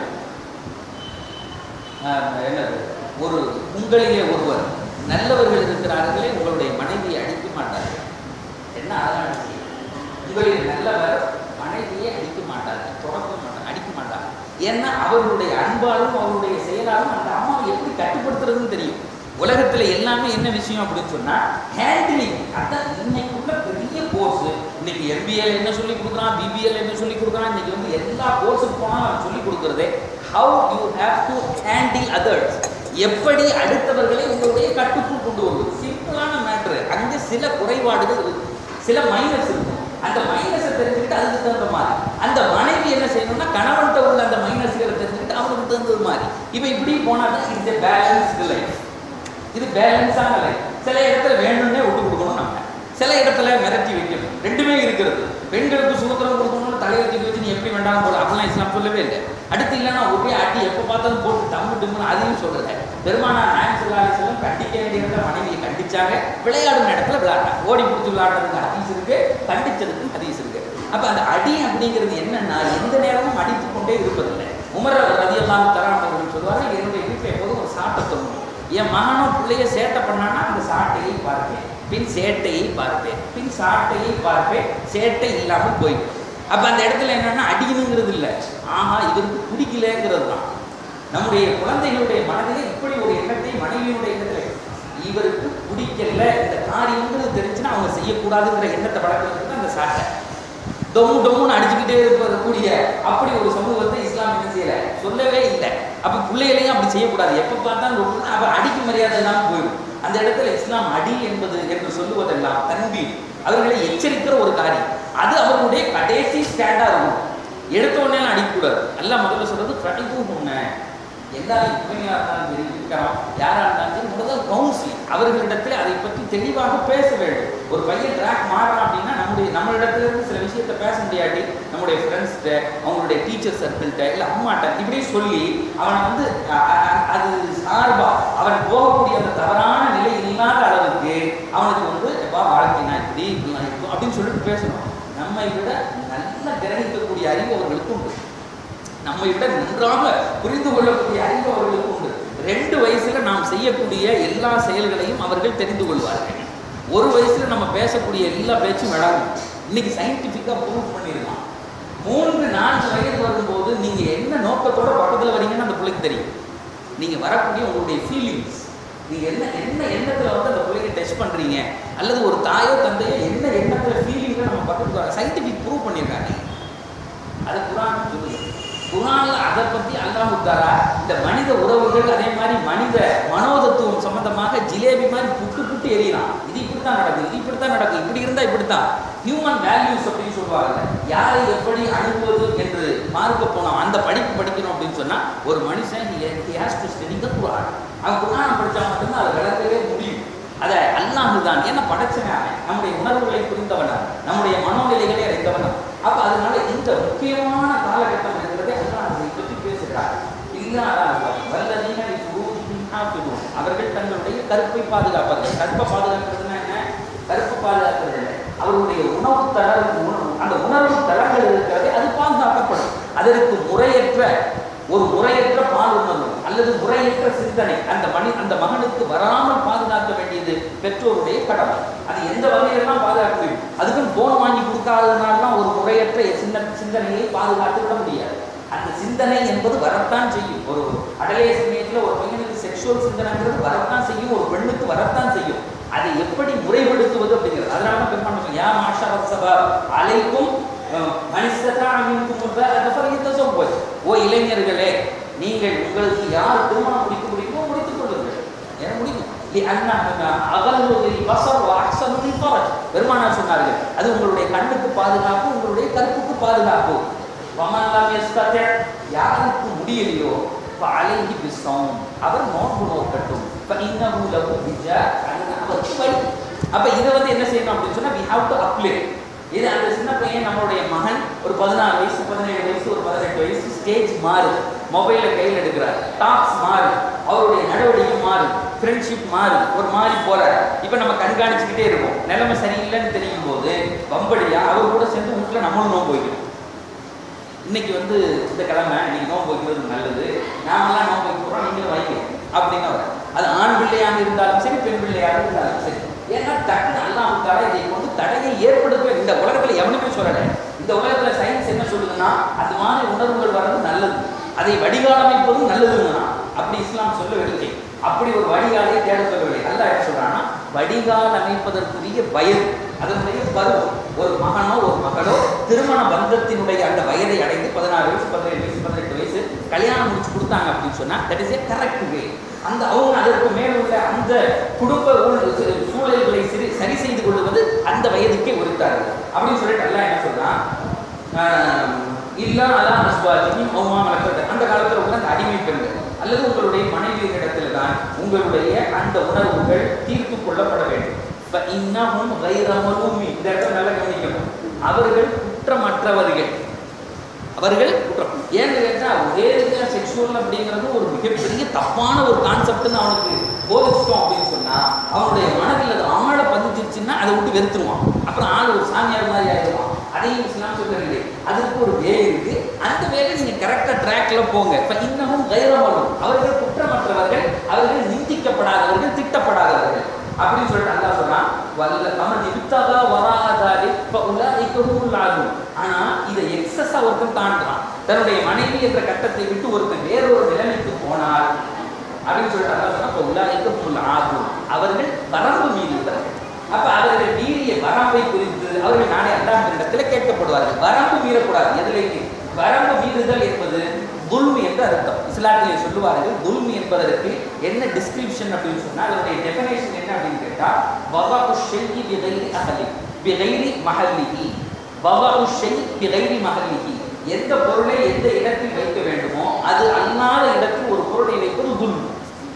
ஆஹ், என்னது ஒரு உங்களிலே ஒருவர் நல்லவர்கள் இருக்கிறார்களே உங்களுடைய மனைவியை அடிக்க மாட்டார்கள் என்ன அழகான விஷயம் உங்களில் நல்லவர் மனைவியை அடிக்க மாட்டார்கள் தொடக்க மாட்டாங்க அடிக்க மாட்டாங்க ஏன்னா அவர்களுடைய அன்பாலும் அவருடைய செயலாலும் அந்த அம்மாவை எப்படி கட்டுப்படுத்துறதுன்னு தெரியும் உலகத்துல எல்லாமே என்ன விஷயம் அப்படின்னு சொன்னா ஹேண்டிலிங் அதான் இன்னைக்குள்ள பெரிய கோர்ஸ் இன்னைக்கு எம்பிஏல என்ன சொல்லி கொடுக்குறான் பிபிஎல் என்ன சொல்லி கொடுக்குறான் இன்னைக்கு வந்து எல்லா கோர்ஸுக்கு போனாலும் அவன் சொல்லி கொடுக்குறதே how you have to handle others எப்படி அடுத்தவர்களை உங்களுடைய கட்டுக்குள் கொண்டு வருவது சிம்பிளான மேட்ரு அங்கே சில குறைபாடுகள் இருக்கு சில மைனஸ் இருக்கும் அந்த மைனஸை தெரிஞ்சுக்கிட்டு அதுக்கு தகுந்த மாதிரி அந்த மனைவி என்ன செய்யணும்னா கணவன்கிட்ட உள்ள அந்த மைனஸ்களை தெரிஞ்சுக்கிட்டு அவனுக்கு தகுந்தது மாதிரி இப்போ இப்படி போனால் தான் இது பேலன்ஸ்டு லைஃப் இது பேலன்ஸான லைஃப் சில இடத்துல வேணும்னே விட்டு கொடுக்கணும் நம்ம சில இடத்துல மிரட்டி வைக்கணும் ரெண்டுமே இருக்கிறது பெண்களுக்கு சுதந்திரம் கொடுக்கணும்னு தலையை தூக்கி வச்சு நீ எப்படி வேண்டாம் போல அப்படிலாம் இஸ்லாம் சொல்லவே இல்லை அடுத்து இல்லைன்னா ஒரே அடி எப்போ பார்த்தாலும் போட்டு தம்மு டிம்முன்னு அதையும் சொல்லலை பெருமானா நாயம் சொல்லா செல்லம் கண்டிக்க வேண்டிய இடத்துல மனைவியை கண்டிச்சாங்க விளையாடும் இடத்துல விளையாடுறாங்க ஓடி பிடிச்சி விளையாடுறதுக்கு ஹதீஸ் இருக்கு கண்டிச்சதுக்கும் ஹதீஸ் இருக்கு அப்ப அந்த அடி அப்படிங்கிறது என்னன்னா எந்த நேரமும் அடித்துக் கொண்டே இருப்பதில்லை உமர் ரதியெல்லாம் தரான் அவர்கள் சொல்லுவார்கள் என்னுடைய வீட்டில் எப்போதும் ஒரு சாட்டை தோணும் என் மகனோ பிள்ளைய சேட்டை பண்ணான்னா அந்த சாட்டையை பார்ப்பேன் பின் சேட்டையை பார்ப்பேன் பின் சாட்டையை பார்ப்பேன் சேட்டை இல்லாமல் போயிடும் அப்போ அந்த இடத்துல என்னன்னா அடிக்கணுங்கிறது இல்லை ஆஹா இவருக்கு பிடிக்கலங்கிறது தான் நம்முடைய குழந்தைகளுடைய மனதிலே இப்படி ஒரு எண்ணத்தை மனைவியுடைய எண்ணத்தில் இவருக்கு பிடிக்கல இந்த காரியங்கிறது தெரிஞ்சுன்னா அவங்க செய்யக்கூடாதுங்கிற எண்ணத்தை வளர்க்கறதுக்கு தான் அந்த சாட்டை டொம்மு டொம்முன்னு அடிச்சுக்கிட்டே இருக்கக்கூடிய அப்படி ஒரு சமூகத்தை இஸ்லாம் என்ன செய்யல சொல்லவே இல்லை அப்ப பிள்ளைகளையும் அப்படி செய்யக்கூடாது எப்ப பார்த்தாலும் ரொம்ப அப்ப அடிக்க மரியாதை இல்லாமல் போயிடும் அந்த இடத்துல இஸ்லாம் அடி என்பது என்று சொல்லுவதெல்லாம் தன்பி அவர்களை எச்சரிக்கிற ஒரு காரியம் அது அவர்களுடைய கடைசி ஸ்டாண்டா இருக்கும் எடுத்த உடனே அடிக்கக்கூடாது எல்லாம் முதல்ல சொல்றது பிரடிப்பு முன்ன எல்லாரும் உண்மையாக இருந்தாலும் சரி இருக்கிறோம் யாராக இருந்தாலும் சரி முதல்ல கவுன்சிலிங் அவர்களிடத்தில் அதை பற்றி தெளிவாக பேச வேண்டும் ஒரு பையன் ட்ராக் மாறுறான் அப்படின்னா நம்முடைய நம்மளிடத்துல இருந்து சில விஷயத்த பேச முடியாட்டி நம்முடைய ஃப்ரெண்ட்ஸ்கிட்ட அவங்களுடைய டீச்சர் சர்க்கிள்கிட்ட இல்லை அம்மாட்ட இப்படி சொல்லி அவனை வந்து அ- அ- அது சார்பா அவன் போகக்கூடிய அந்த தவறான நிலை இல்லாத அளவுக்கு அவனுக்கு வந்து எப்பா வாழ்க்கைனா இப்படி இப்படிலாம் இருக்கும் அப்படின்னு சொல்லிட்டு பேசணும் நம்மை விட நல்ல கிரகிக்கக்கூடிய அறிவு அவர்களுக்கு உண்டு நம்மை விட நன்றாக புரிந்து கொள்ளக்கூடிய அறிவு அவர்களுக்கு உண்டு ரெண்டு வயசுல நாம் செய்யக்கூடிய எல்லா செயல்களையும் அவர்கள் தெரிந்து கொள்வார்கள் ஒரு வயசுல நம்ம பேசக்கூடிய எல்லா பேச்சும் விடாது இன்னைக்கு சயின்டிஃபிக்காக ப்ரூவ் பண்ணிடலாம் மூன்று நான்கு வயது வரும்போது நீங்க என்ன நோக்கத்தோட பக்கத்துல வரீங்கன்னு அந்த பிள்ளைக்கு தெரியும் நீங்க வரக்கூடிய உங்களுடைய ஃபீலிங்ஸ் நீங்க என்ன என்ன எண்ணத்துல வந்து அந்த பிள்ளைங்க டெஸ்ட் பண்றீங்க அல்லது ஒரு தாயோ தந்தையோ என்ன எண்ணத்துல ஃபீலிங்ல நம்ம பக்கத்துக்கு சயின்டிஃபிக் ப்ரூவ் பண்ணியிருக்காங்க அது குரான் சொல்லுது குரான்ல அதை பத்தி அல்லாஹு தாலா இந்த மனித உறவுகள் அதே மாதிரி மனித மனோதத்துவம் சம்பந்தமாக ஜிலேபி மாதிரி புட்டு புட்டு எரியலாம் இது இப்படித்தான் நடக்குது இது இப்படித்தான் நடக்கும் இப்படி இருந்தா இப்படித்தான் ஹியூமன் வேல்யூஸ் அப்படின்னு சொல்லுவாங்க யாரை எப்படி அணுகுவது என்று மார்க்க போனோம் அந்த படிப்பு படிக்கணும் அப்படின்னு சொன்னா ஒரு மனுஷன் he has to study the குரான் அவன் குரான் படிச்சா மட்டும்தான் அதை விளக்கவே முடியும் அதை அல்லாஹு தான் என்ன படைச்சவன் அவன் நம்முடைய உணர்வுகளை புரிந்தவன் அவன். நம்முடைய மனோநிலைகளை அறிந்தவன் அவன். அப்ப அதனால இந்த முக்கியமான காலகட்டம் இருக்கிறதே அல்லாஹ் அதை பற்றி பேசுகிறார் இல்லாத வல்லதீன லிஃபுரூஜிஹிம் ஹாஃபிதூன். அவர்கள் தங்களுடைய கருப்பை பாதுகாப்பார்கள் கருப்பை பாதுகாக்கிறதுனா என்ன கருப்பு பாதுகாக்கிறது இல்லை அவருடைய உணவு தர உணவு- அந்த உணர்வு தரங்கள் இருக்கிறதே அது பாதுகாக்கப்படும் அதற்கு முறையற்ற ஒரு முறையற்ற பால் உணர்வு அல்லது முறையற்ற சிந்தனை அந்த மணி அந்த மகனுக்கு வராமல் பாதுகாக்க வேண்டியது பெற்றோருடைய கடமை அது எந்த வகையிலெல்லாம் பாதுகாக்க முடியும் அதுக்கும் போன் வாங்கி கொடுக்காததுனாலாம் ஒரு முறையற்ற சின்ன சிந்தனையை பாதுகாத்து விட முடியாது அந்த சிந்தனை என்பது வரத்தான் செய்யும் ஒரு அடலே சமயத்தில் ஒரு பையனுக்கு செக்ஷுவல் சிந்தனைங்கிறது வரத்தான் செய்யும் ஒரு பெண்ணுக்கு வரத்தான் செய்யும் அதை எப்படி முறைப்படுத்துவது அப்படிங்கிறது அதனால தான் பெருமாள் சொல்லுங்க, யா மாஷா சபா அலைக்கும் மனிதத்தா போய் ஓ இளைஞர்களே நீங்கள் உங்களுக்கு யார் திருமணம் முடிக்க முடியுமோ முடித்துக் கொள்ளுங்கள் என முடியும் பெருமானார் சொன்னார்கள் அது உங்களுடைய கண்ணுக்கு பாதுகாப்பு உங்களுடைய கருப்புக்கு பாதுகாப்பு வமல்லாம் யஸ்ததி யாருக்கு முடியலையோ அலைஹி பிஸ்ஸௌம் அவர் நோன்பு நோக்கட்டும் ஃபஇன்னஹு லஹு விஜா அது அவருக்கு வழி அப்ப இதை வந்து என்ன செய்யணும் அப்படின்னு சொன்னா we have to apply இது அந்த சின்ன பையன் நம்மளுடைய மகன் ஒரு பதினாறு வயசு பதினேழு வயசு ஒரு பதினெட்டு வயசு ஸ்டேஜ் மாறு மொபைலை கையில் எடுக்கிறார் டாக்ஸ் மாறு அவருடைய நடவடிக்கை மாறு ஃப்ரெண்ட்ஷிப் மாறு ஒரு மாறி போறார் இப்போ நம்ம கண்காணிச்சுக்கிட்டே இருக்கோம் நிலைமை சரியில்லைன்னு தெரியும் போது வம்படியா அவர் கூட சேர்ந்து வீட்டில் நம்மளும் நோன்பு வைக்கணும் இன்னைக்கு வந்து இந்த கிழமை இன்னைக்கு நோன்பு வைக்கிறது நல்லது நாமெல்லாம் நோன்பு வைக்க போகிறோம் நீங்களும் வைக்க அப்படின்னு அவர் அது ஆண் பிள்ளையாக இருந்தாலும் சரி பெண் பிள்ளையாக இருந்தாலும் சரி ஏன்னா டக்குன்னு அல்லாஹ் இதை கொண்டு தடையை ஏற்படுத்தவே இந்த உலகத்தில் எவனுமே சொல்லலை இந்த உலகத்தில் சயின்ஸ் என்ன சொல்லுதுன்னா அது மாதிரி உணர்வுகள் வர்றது நல்லது அதை வடிகாலமைப்பதும் நல்லதுன்னா அப்படி இஸ்லாம் சொல்லவில்லை அப்படி ஒரு வடிகாலை தேட சொல்லவில்லை அல்லாஹ் என்ன சொல்றான்னா வடிகால் அமைப்பதற்குரிய வயது அதனுடைய பருவம் ஒரு மகனோ ஒரு மகளோ திருமண பந்தத்தினுடைய அந்த வயதை அடைந்து பதினாறு வயசு பதினேழு வயசு பதினெட்டு வயசு கல்யாணம் முடிச்சு கொடுத்தாங்க அப்படின்னு சொன்னா that is a correct way அந்த அவங்க அதற்கு மேல் உள்ள அந்த குடும்ப உள் சூழல்களை சரி சரி செய்து கொள்வது அந்த வயதுக்கே உரித்தார்கள் அப்படின்னு சொல்லிட்டு எல்லாம் என்ன சொல்றான் இல்லா அலா அஸ்வாஜியும் ஓமா மலக்கிறது அந்த காலத்தில் உள்ள அந்த அடிமை பெண்கள் அல்லது உங்களுடைய மனைவியினிடத்தில் தான் உங்களுடைய அந்த உணர்வுகள் தீர்த்து கொள்ளப்பட வேண்டும் இப்ப இன்னமும் வைரமலும் இந்த இடத்துல நல்லா கவனிக்கணும் அவர்கள் குற்றமற்றவர்கள் அவர்கள் குற்றம் ஏன்னு கேட்டால் ஒரே செக்ஷுவல் அப்படிங்கிறது ஒரு மிகப்பெரிய தப்பான ஒரு கான்செப்ட்னு அவனுக்கு போதிச்சிட்டோம் அப்படின்னு சொன்னா அவனுடைய மனதில் அது ஆழ பதிஞ்சிருச்சுன்னா அதை விட்டு வெறுத்துருவான் அப்புறம் ஆள் ஒரு சாமியார் மாதிரி ஆயிடுவான் அதையும் இஸ்லாம் சொல்லவில்லை அதற்கு ஒரு வே இருக்கு அந்த வேலை நீங்க கரெக்டா ட்ராக்ல போங்க இப்ப இன்னமும் கைரமலும் அவர்கள் குற்றமற்றவர்கள் அவர்கள் நிந்திக்கப்படாதவர்கள் திட்டப்படாதவர்கள் அப்படின்னு சொல்லிட்டு அல்லாஹ் சொல்றான் வல்ல தமன் இப்தகா வராதாரி இப்ப உலாய்க்கும் ஆகும் ஆனா இதை எக்ஸஸா ஒருத்தன் தாண்டுறான் தன்னுடைய மனைவி என்ற கட்டத்தை விட்டு ஒருத்தன் வேறொரு நிலைமைக்கு போனால் அப்படின்னு சொல்லிட்டு அல்லாஹ் சொன்னா இப்ப உலாய்க்கும் ஆகும் அவர்கள் வரம்பு மீறுகிறார்கள் அப்ப அவர்கள் மீறிய வரம்பை குறித்து அவர்கள் நாளை அல்லாஹ் இடத்துல கேட்கப்படுவார்கள் வரம்பு மீறக்கூடாது எதுலையுமே வரம்பு மீறுதல் என்பது துல்மு என்று அர்த்தம் இஸ்லாத்திலே சொல்லுவார்கள் துல்மு என்பதற்கு என்ன டிஸ்கிரிப்ஷன் அப்படின்னு சொன்னா அதனுடைய டெஃபினேஷன் என்ன அப்படின்னு கேட்டா வவாஉ ஷைஇ பிகைரி அஹலி பிகைரி மஹல்லிஹி வவாஉ ஷைஇ பிகைரி மஹல்லிஹி எந்த பொருளை எந்த இடத்தில் வைக்க வேண்டுமோ அது அல்லாத இடத்தில் ஒரு பொருளை வைப்பது துல்மு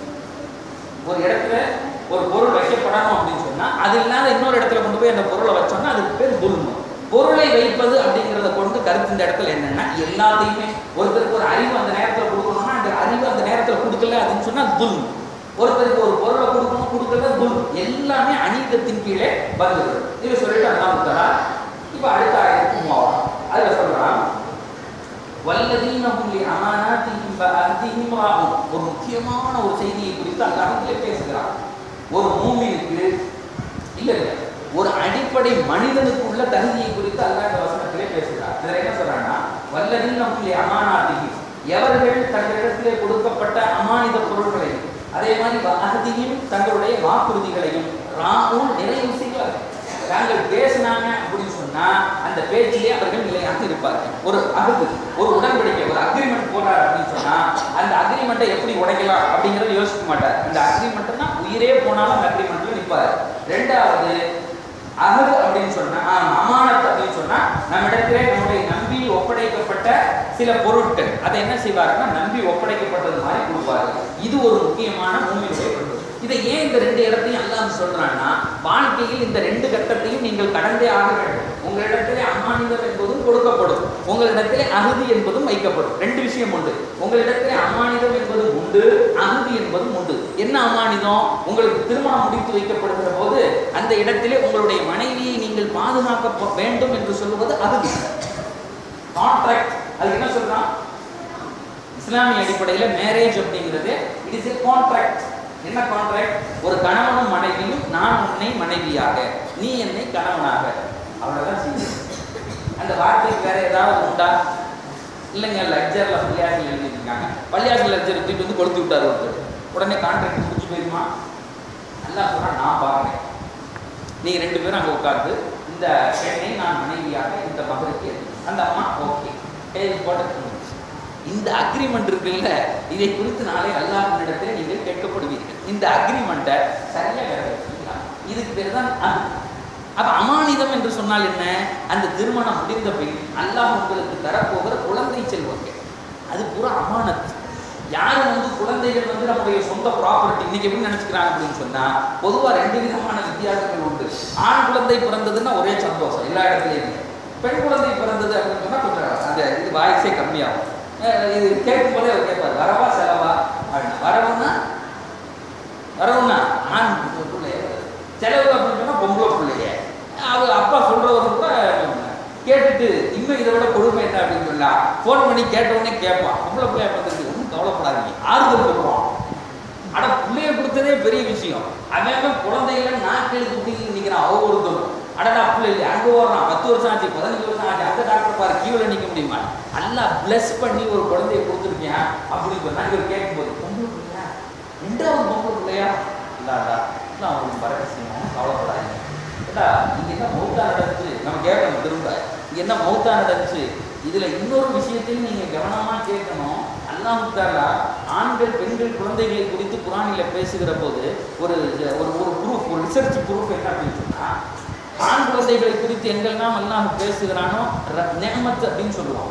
ஒரு இடத்துல ஒரு பொருள் வைக்கப்படணும் அப்படின்னு சொன்னா அது இல்லாத இன்னொரு இடத்துல கொண்டு போய் அந்த பொருளை வச்சோம்னா அதுக்கு பேர் துல்மு பொருளை வைப்பது அப்படிங்கிறத கொண்டு கருத்து இந்த இடத்துல என்னன்னா எல்லாத்தையுமே ஒருத்தருக்கு ஒரு அறிவு அந்த நேரத்தில் கொடுக்கணும்னா அந்த அறிவு அந்த நேரத்தில் கொடுக்கல அப்படின்னு சொன்னா துல்மு ஒருத்தருக்கு ஒரு பொருளை கொடுக்கணும் கொடுக்கல துல்மு எல்லாமே அநீதத்தின் கீழே வந்துடும் இது சொல்லிட்டு அல்லாஹ் தரா இப்போ அடுத்த ஆயிரத்தி மூவாயிரம் அதில் சொல்றான் வல்லதீனஹும் லி அமானாத்திஹிம் வ அஹ்திஹிம் ராஉன் ஒரு முக்கியமான ஒரு செய்தியை குறித்து அல்லாஹ்விலே பேசுகிறார் ஒரு மூமினுக்கு இல்ல இல்ல ஒரு அடிப்படை மனிதனுக்கு உள்ள தகுதியை குறித்து அல்லாஹ் இந்த வசனத்திலே பேசுகிறார் இதுல என்ன சொல்றாங்கன்னா வல்லதீனஹும் லி அமானாத்திஹிம் எவர்கள் தங்களிடத்திலே கொடுக்கப்பட்ட அமானித பொருட்களை அதே மாதிரி வ அஹ்திஹிம் தங்களுடைய வாக்குறுதிகளையும் ராஉன் நிறைவு செய்வார்கள் தாங்கள் பேசினாங்க அப்படின்னு சொன்னா அந்த பேச்சிலே அவர்கள் நிலையாக இருப்பார்கள் ஒரு அகுது ஒரு உடன்படிக்கை ஒரு அக்ரிமெண்ட் போடுறாரு அப்படின்னு சொன்னா அந்த அக்ரிமெண்ட்டை எப்படி உடைக்கலாம் அப்படிங்கறத யோசிக்க மாட்டார் அந்த அக்ரிமெண்ட்னா உயிரே போனாலும் அந்த அக்ரிமெண்ட்ல நிற்பாரு ரெண்டாவது அகது அப்படின்னு சொன்னா ஆமா, அமானத் அப்படின்னு சொன்னா நம்மிடத்திலே நம்முடைய நம்பி ஒப்படைக்கப்பட்ட சில பொருட்கள் அதை என்ன செய்வாருன்னா நம்பி ஒப்படைக்கப்பட்டது மாதிரி கொடுப்பாரு இது ஒரு முக்கியமான மூமியுடைய பண்பு இதை ஏன் இந்த ரெண்டு இடத்தையும் அல்லாஹ் சொல்றான்னா வாழ்க்கையில் இந்த ரெண்டு கட்டத்தையும் நீங்கள் கடந்தே ஆக வேண்டும் உங்களிடத்திலே அம்மானிதம் என்பதும் கொடுக்கப்படும் உங்களிடத்திலே அகுதி என்பதும் வைக்கப்படும் ரெண்டு விஷயம் உண்டு உங்களிடத்திலே அம்மானிதம் என்பதும் உண்டு அகுதி என்பதும் உண்டு என்ன அம்மானிதம் உங்களுக்கு திருமணம் முடித்து வைக்கப்படுகிற போது அந்த இடத்திலே உங்களுடைய மனைவியை நீங்கள் பாதுகாக்க ப- வேண்டும் என்று சொல்லுவது அகுதி கான்ட்ராக்ட் அது என்ன சொல்றான் இஸ்லாமிய அடிப்படையில் மேரேஜ் அப்படிங்கிறது இட் இஸ் a கான்ட்ராக்ட் என்ன கான்ட்ராக்ட் ஒரு கணவனும் மனைவியும் நான் உன்னை மனைவியாக நீ என்னை கணவனாக அவ்வளவுதான் செய்யும் அந்த வார்த்தைக்கு வேற ஏதாவது உண்டா இல்லைங்க லெக்சர்ல பள்ளியாசல் எழுதிருக்காங்க பள்ளியாசல் லெக்சர் தூக்கிட்டு வந்து கொளுத்தி விட்டார் ஒருத்தர் உடனே கான்ட்ராக்ட் முடிச்சு போயிருமா நல்லா சொன்னா நான் பார்க்குறேன் நீங்க ரெண்டு பேரும் அங்க உட்கார்ந்து இந்த பெண்ணை நான் மனைவியாக இந்த மகருக்கு அந்த அம்மா ஓகே கைது போட்டு இந்த அக்ரிமெண்ட் இருக்குல்ல இதை குறித்து நாளை அல்லாஹ்விடத்தில் நீங்கள் கேட்கப்படுவீர்கள் இந்த அக்ரிமெண்ட்டை சரியா நிறைவேற்றுவீங்களா இதுக்கு பேர் தான் அது அப்ப அமானிதம் என்று சொன்னால் என்ன அந்த திருமணம் முடிந்த பின் அல்லாஹ் உங்களுக்கு தரப்போகிற குழந்தை செல்வங்க அது பூரா அமானத் யாரும் வந்து குழந்தைகள் வந்து நம்முடைய சொந்த ப்ராப்பர்ட்டி இன்னைக்கு எப்படி நினைச்சுக்கிறாங்க அப்படின்னு சொன்னா பொதுவா ரெண்டு விதமான வித்தியாசங்கள் உண்டு ஆண் குழந்தை பிறந்ததுன்னா ஒரே சந்தோஷம் எல்லா இடத்துலையுமே பெண் குழந்தை பிறந்தது அப்படின்னு சொன்னா கொஞ்சம் அந்த இது வாய்ஸே கம்மியாகும் அஹ் இது கேட்கும் போதே அவர் கேட்பார் வரவா செலவா அப்படின்னா வரவுன்னா வரவுன்னா ஆண் பிள்ளைய செலவு அப்படின்னு சொன்னா பொம்பளை பிள்ளைய அவர் அப்பா சொல்றவர் கூட கேட்டுட்டு இன்னும் இதை விட கொடுமை என்ன அப்படின்னு சொல்லா ஃபோன் பண்ணி கேட்ட உடனே கேட்பான் பொம்பளை பிள்ளைய பார்த்துட்டு ஒன்றும் கவலைப்படாதீங்க ஆறுதல் சொல்லுவான் அட பிள்ளைய கொடுத்ததே பெரிய விஷயம் அவன் குழந்தைகள நாட்களுக்கு குட்டிக்கு நிற்கிறான் ஒவ்வொருத்தரும் அடடா பிள்ளை இல்லை அங்கே ஓடுறான் பத்து வருஷம் ஆச்சு பதினஞ்சு வருஷம் ஆச்சு அந்த டாக்டர் பாரு கீழே நிற்க முடியுமா நல்லா பிளஸ் பண்ணி ஒரு குழந்தைய கொடுத்துருக்கேன் அப்படின்னு சொன்னா இவர் கேட்கும்போது பொம்பளை பிள்ளையா ரெண்டாவது பொம்பளை பிள்ளையா இல்லாடா இல்லை அவங்களுக்கு பரவசியம் கவலைப்படாதீங்க ஏடா இங்க என்ன மௌத்தா நடந்துச்சு நம்ம கேட்கணும் திரும்ப இங்க என்ன மௌத்தா நடந்துச்சு இதுல இன்னொரு விஷயத்தையும் நீங்க கவனமா கேட்கணும் அல்லாஹ் தாலா ஆண்கள் பெண்கள் குழந்தைகளை குறித்து குரானில பேசுகிற போது ஒரு ஒரு ஒரு ப்ரூஃப் ஒரு ரிசர்ச் ப்ரூஃப் என்ன அப்படின்னு சொன்னா ஆண் குழந்தைகளை குறித்து எங்கெல்லாம் அல்லாஹ் பேசுகிறானோ ர- நேமத் அப்படின்னு சொல்லுவோம்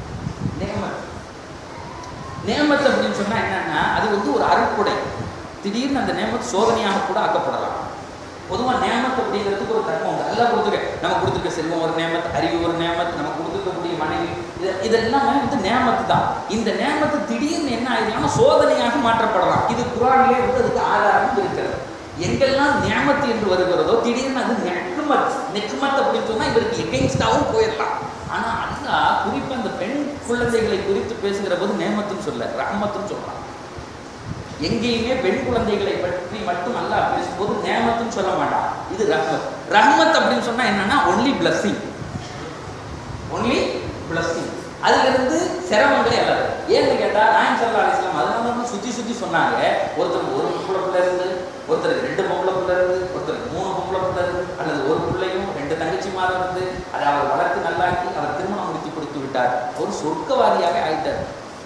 நேமத் நேமத் அப்படின்னு சொன்னா என்னன்னா அது வந்து ஒரு அருட்கொடை திடீர்னு அந்த நேமத் சோதனையாக கூட ஆக்கப்படலாம் பொதுவா நேமத் அப்படிங்கிறதுக்கு ஒரு தர்மம் உண்டு எல்லாம் கொடுத்துருக்க நம்ம கொடுத்துருக்க செல்வம் ஒரு நேமத் அறிவு ஒரு நேமத் நம்ம கொடுத்துருக்கக்கூடிய மனைவி இது இதெல்லாமே வந்து நேமத்து தான் இந்த நேமத்து திடீர்னு என்ன ஆயிடலாம்னா சோதனையாக மாற்றப்படலாம் இது குரானிலே வந்து அதுக்கு ஆதாரம் இருக்கிறது எங்கெல்லாம் நியமத்து என்று வருகிறதோ திடீர்னு அது நெக்மத் நெக்மத் அப்படின்னு சொன்னா இவருக்கு எகெயின்ஸ்டாகவும் போயிடலாம் ஆனா அல்லாஹ் குறிப்பா அந்த பெண் குழந்தைகளை குறித்து பேசுகிற போது நேமத்துன்னு சொல்ல ரஹ்மத்துன்னு சொல்றான் எங்கேயுமே பெண் குழந்தைகளை பற்றி மட்டும் அல்லாஹ் பேசும்போது நேமத்துன்னு சொல்ல மாட்டான் இது ரஹ்மத் ரஹ்மத் அப்படின்னு சொன்னா என்னன்னா ஒன்லி பிளஸ்ஸிங் ஒன்லி பிளஸ்ஸிங் அதுல இருந்து சிரமங்களே அல்லது ஏன்னு கேட்டா நாயம் சல்லா அலிஸ்லாம் அதனால தான் சுத்தி சுத்தி சொன்னாங்க ஒருத்தருக்கு ஒரு பொம்பளை பிள்ளை இருந்து ஒருத்தருக்கு ரெண்டு பொம்பளை பிள்ளை இருந்து ஒருத்தருக்கு மூணு பொம்பளை பிள்ளை இருந்து அல்லது ஒரு பிள்ளையும் ரெண்டு தங்கச்சிமாரும் இருந்து அதை அவர் வளர்த்து நல்லாக்கி அவர் திருமணம் முடித்து கொடுத்து விட்டார் அவர் சொர்க்கவாதியாக ஆயிட்டார்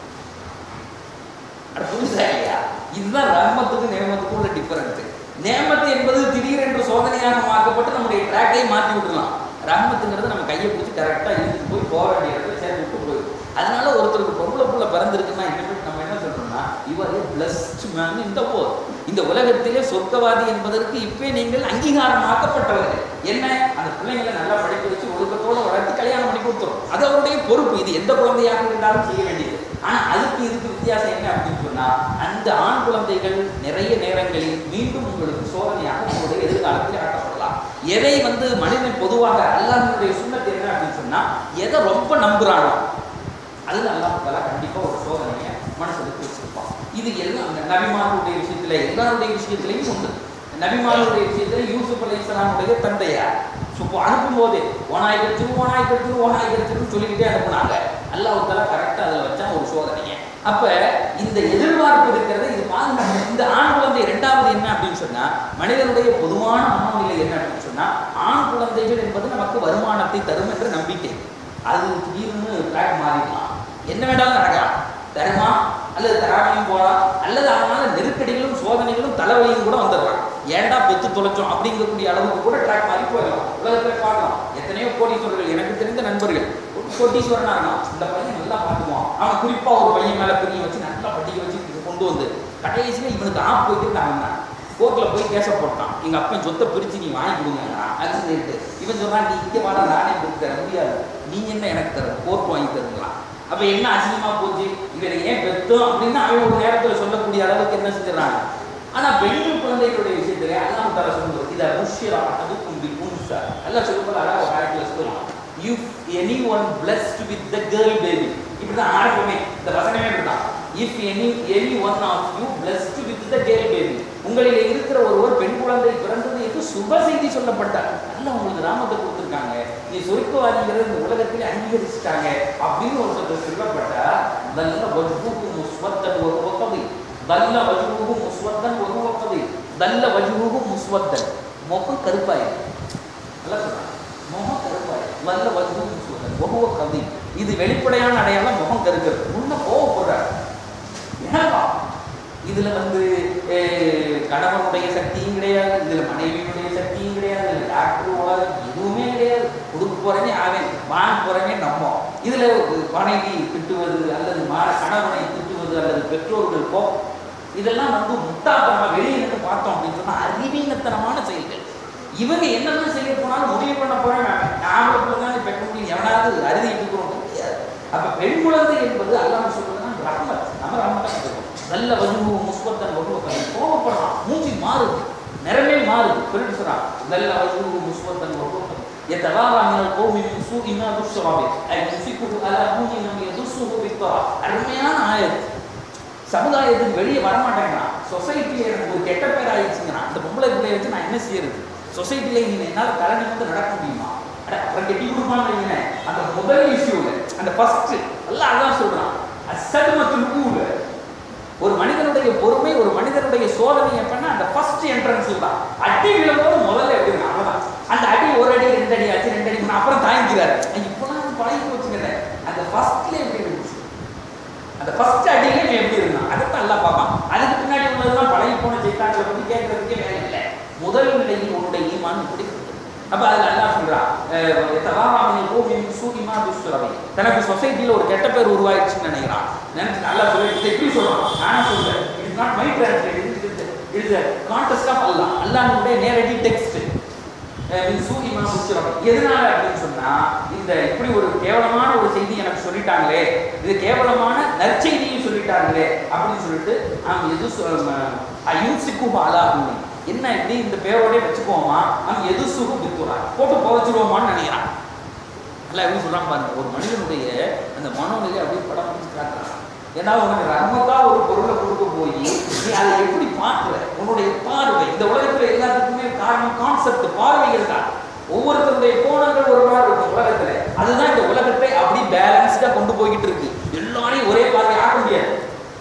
அது புரியுதா இல்லையா இதுதான் ரஹ்மத்துக்கும் நேமத்துக்கும் உள்ள டிஃபரன்ஸ் நேமத்து என்பது திடீரென்று சோதனையாக மாற்றப்பட்டு நம்முடைய ட்ராக்கை மாற்றி விட்டுலாம் ரஹ்மத்துங்கிறது நம்ம கையை பிடிச்சி கரெக்டாக இழுத்துட்டு போய் போக வேண்டிய இடத்துல சேர்த்து விட்டு போயிடும் அதனால ஒருத்தருக்கு பொம்பளை புள்ள பிறந்திருக்குன்னா இனிமேல் நம்ம என்ன சொல்றோம்னா இவர் பிளஸ்ட் மேன் இந்த போர் இந்த உலகத்திலே சொர்க்கவாதி என்பதற்கு இப்பே நீங்கள் அங்கீகாரமாக்கப்பட்டவர்கள் என்ன அந்த பிள்ளைங்களை நல்லா படிக்க வச்சு ஒழுக்கத்தோட வளர்த்து கல்யாணம் பண்ணி கொடுத்துரும் அது அவருடைய பொறுப்பு இது எந்த குழந்தையாக இருந்தாலும் செய்ய வேண்டியது ஆனா அதுக்கு இதுக்கு வித்தியாசம் என்ன அப்படின்னு சொன்னா அந்த ஆண் குழந்தைகள் நிறைய நேரங்களில் மீண்டும் உங்களுக்கு சோதனையாக உங்களுடைய எதிர்காலத்தில் ஆட்டப்படலாம் எதை வந்து மனிதன் பொதுவாக அல்லாஹ்வுடைய சுண்ணத்து என்ன அப்படின்னு சொன்னா எதை ரொம்ப நம்புறானோ அது அல்லாஹ் கண்டிப்பா ஒரு சோதனையை மனசுக்கு வச்சிருப்பான் இது எல்லாம் அந்த நபிமார்களுடைய விஷயத்துல எல்லாருடைய விஷயத்திலையும் உண்டு நபிமார்களுடைய விஷயத்துல யூசுப் அலை இஸ்லாமுடைய தந்தையார் சுப்போ அனுப்பும் போது ஓனாய் கிடைச்சிரு ஓனாய் கிடைச்சிரு ஓனாய் கிடைச்சிருன்னு சொல்லிக்கிட்டே அனுப்புனாங்க அல்லாஹ் தலா கரெக்டாக அதில் வச்சா ஒரு சோதனையை அப்ப இந்த எதிர்பார்ப்பு இருக்கிறது இது பாதுகாப்பு இந்த ஆண் குழந்தை இரண்டாவது என்ன அப்படின்னு சொன்னா மனிதனுடைய பொதுவான மனோநிலை என்ன அப்படின்னு சொன்னா ஆண் குழந்தைகள் என்பது நமக்கு வருமானத்தை தரும் என்ற நம்பிக்கை அது திடீர்னு ட்ராக் மாறிடலாம் என்ன வேண்டாலும் நடக்கலாம் தருமா அல்லது தராமையும் போகலாம் அல்லது அதனால நெருக்கடிகளும் சோதனைகளும் தலைவலியும் கூட வந்துடலாம் ஏன்டா பெத்து தொலைச்சோம் அப்படிங்கக்கூடிய அளவுக்கு கூட ட்ராக் மாறி போயிடலாம் உலகத்தில் பார்க்கலாம் எத்தனையோ கோடீஸ்வரர்கள் எனக்கு தெரிந்த நண்பர்கள் ஒரு கோட்டீஸ்வரனா இருந்தான் இந்த பையன் நல்லா பார்த்துக்குவான் அவன் குறிப்பா ஒரு பையன் மேல பிரிய வச்சு நல்லா படிக்க வச்சு இது கொண்டு வந்து கடைசியில் இவனுக்கு ஆப் போயிட்டு அவன் கோர்ட்ல போய் கேச போட்டான் எங்க அப்பன் சொத்தை பிரிச்சு நீ வாங்கி கொடுங்க சொல்லிட்டு இவன் சொல்றான் நீ இங்கே வாடா நானே கொடுத்து தர முடியாது நீங்க என்ன எனக்கு தர கோர்ட் வாங்கி தருங்களாம் அப்ப என்ன அசிங்கமா போச்சு இவனை ஏன் பெத்தோம் அப்படின்னு அவன் ஒரு நேரத்துல சொல்லக்கூடிய அளவுக்கு என்ன செஞ்சிடறாங்க ஆனா பெண்கள் குழந்தைகளுடைய விஷயத்துல அல்லாஹ் தர சொல்லுவது இதை புஷ்யரா அது கும்பி புன்சா எல்லாம் சொல்லும்போது அழகா ஒரு ஆயத்துல சொல்லலாம் you any one blessed with the girl baby இப்படிதான் ஆரம்பமே இந்த வசனமே இப்படிதான் if any any one of you blessed with the girl baby உங்களில் இருக்கிற ஒருவர் பெண் குழந்தை பிறந்தது என்று சுப செய்தி சொல்லப்பட்டார் நல்ல உங்களுக்கு நாமத்தை கொடுத்துருக்காங்க நீ சொருக்கவாதிங்கிறது இந்த உலகத்திலே அங்கீகரிச்சிட்டாங்க அப்படின்னு ஒருத்தர் சொல்லப்பட்டா நல்ல வஜ்ஹூக்கு முஸ்வத்தன் ஒரு ஒப்பதி நல்ல வஜ்ஹூகு முஸ்வத்தன் ஒரு ஒப்பதி நல்ல வஜ்ஹூகு முஸ்வத்தன் முகம் கருப்பாயிரும் நல்லா சொல்றாங்க முகம் கருப்பாயிரும் நல்ல வஜ்ஹூகு முஸ்வத்தன் ஒருவ கவி இது வெளிப்படையான அடையாளம் முகம் கருக்கிறது முன்ன கோவப்படுறாரு என்னப்பா இதுல வந்து அஹ், கணவனுடைய சக்தியும் கிடையாது இதுல மனைவியினுடைய சக்தியும் கிடையாது இதுல டாக்டர் உலகம் எதுவுமே கிடையாது கொடுக்க போறேனே அவன் வாங்க போறேனே நம்ம இதுல மனைவி திட்டுவது அல்லது மா கணவனை திட்டுவது அல்லது பெற்றோர்கள் கோ இதெல்லாம் வந்து முட்டாத்தனமா வெளியே நின்று பார்த்தோம் அப்படின்னு சொன்னா அறிவீனத்தனமான செயல்கள் இவங்க என்னதான் செய்ய போனாலும் முடிவு பண்ண போறேன் நாம தான் பெற்ற முடியும் எவனாவது அறுதிட்டு இருக்கிறோம் முடியாது அப்ப பெண் குழந்தை என்பது அல்லாஹ் சொல்றதுன்னா ரஹ்மத் நம்ம ரஹ்மத்தான் சொல்றோம் நல்ல வஜுவு முஸ்பத்தன் வகுவத்தன் கோபப்படுறான் மூஞ்சி மாறுது நிறமே மாறுது சொல்லிட்டு சொல்றான் நல்ல வஜுவு முஸ்பத்தன் வகுவத்தன் يتبارى من القوم من سوء ما بشر به أي يمسكه على هون لم يدسه بالطرى அருமையான ஆயத் சமுதாயத்துக்கு வெளியே வரமாட்டேங்கிறான் சொசைட்டில எனக்கு ஒரு கெட்ட பேர் ஆயிடுச்சுங்கிறான் அந்த பொம்பளை பிள்ளைய வச்சு நான் என்ன செய்யறது சொசைட்டில நீங்க என்னால தலை நிமிர்ந்து நடக்க முடியுமா அட, அப்புறம் கெட்டி கொடுப்பான்னு வைங்களேன் அந்த முதல் இஷ்யூல அந்த ஃபர்ஸ்ட் எல்லாம் அதான் சொல்றான் அசடு மற்றும் கூல ஒரு மனிதனுடைய பொறுமை ஒரு மனிதனுடைய சோதனை எப்படின்னா அந்த ஃபர்ஸ்ட் என்ட்ரன்ஸ் தான் அடி விழும்போது முதல்ல எப்படி இருக்கும்? அவ்வளவுதான் அந்த அடி ஒரு அடி ரெண்டு அடி ஆச்சு ரெண்டு அடி மூணு, அப்புறம் தாங்கிக்கிறாரு இப்போலாம் பழகி போச்சுங்கிறேன் அந்த ஃபர்ஸ்ட்ல எப்படி இருந்துச்சு அந்த ஃபர்ஸ்ட் அடியில இவன் எப்படி இருந்தான் அதைத்தான் எல்லாம் பார்ப்பான் அதுக்கு பின்னாடி உள்ளதெல்லாம் பழகி போன ஜெயித்தாங்களை பத்தி கேட்கறதுக்கே வேலை இல்லை முதல் நிலையில் உன்னுடைய ஈமான் இப்படி இருக்கு. அப்ப அதுல அல்லாஹ் சொல்றான் அஹ், எத்தவாறாமினை பூமியின் சூரியமா துஷ்டரவை தனக்கு சொசைட்டில ஒரு கெட்ட பேர் உருவாயிடுச்சுன்னு நினைக்கிறான் நினைச்சு நல்லா சொல்லி இதை எப்படி சொல்றான் நானா சொல்றேன் it's not my translate it's context of Allah அல்லாஹ்வுடைய நேரடி டெக்ஸ்ட் சூரியமா புஷ்டரம் எதனால அப்படின்னு சொன்னா இந்த இப்படி ஒரு கேவலமான ஒரு செய்தி எனக்கு சொல்லிட்டாங்களே இது கேவலமான நற்செய்தியும் சொல்லிட்டாங்களே அப்படின்னு சொல்லிட்டு நாம் எது அயூசிக்கு பாலாகுங்க என்ன இப்படி இந்த பேரோடய வச்சுக்குவோமா நம்ம எது சுகு பித்துறா போட்டு புதைச்சிருவோமான்னு நினைக்கிறான் அல்ல எப்படி சொல்றான் பாருங்க ஒரு மனிதனுடைய அந்த மனோநிலை அப்படியே படம் பிடிச்சு காட்டுறான் ஏன்னா உனக்கு ரஹ்மத்தா ஒரு பொருளை கொடுக்க போய் நீ அதை எப்படி பார்க்குற உன்னுடைய பார்வை இந்த உலகத்துல எல்லாத்துக்குமே காரணம் கான்செப்ட் பார்வைகள் தான் ஒவ்வொருத்தருடைய கோணங்கள் ஒரு மாதிரி இருக்கும் உலகத்துல அதுதான் இந்த உலகத்தை அப்படி பேலன்ஸ்டா கொண்டு போய்கிட்டு இருக்கு எல்லாரையும் ஒரே பார்வை ஆக்க முடியாது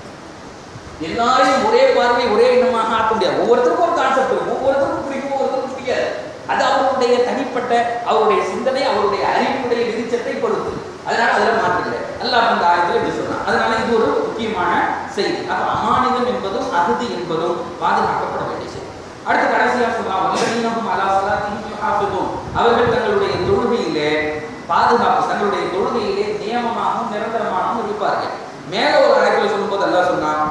எல்லாரையும் ஒரே பார்வை ஒரே எண்ணமாக ஆக்க முடியாது ஒவ்வொருத்தருக்கும் ஒரு கான்செப்ட் இருக்கும் ஒவ்வொருத்தருக்கும் பிடிக்கும் ஒவ்வொருத்தருக்கும் பிடிக்காது அது அவருடைய தனிப்பட்ட அவருடைய சிந்தனை அவருடைய அறிவுடைய விதிச்சத்தை பொறுத்து அதனால அதில் மாற்றில்லை அல்லாஹ் அந்த ஆயத்தில் இப்படி சொல்றான் அதனால இது ஒரு முக்கியமான செய்தி அப்ப அமானிதம் என்பதும் அகுதி என்பதும் பாதுகாக்கப்பட வேண்டிய செய்தி அடுத்து கடைசியா சொல்றான் வல்லதீனஹும் அலா ஸலாத்திஹிம் யுஹாஃபிதூன் அவர்கள் தங்களுடைய தொழுகையிலே பாதுகாப்பு தங்களுடைய தொழுகையிலே நியமமாகவும் நிரந்தரமாகவும் இருப்பார்கள் மேல ஒரு ஆயத்தில் சொல்லும்போது அல்லாஹ் சொன்னான்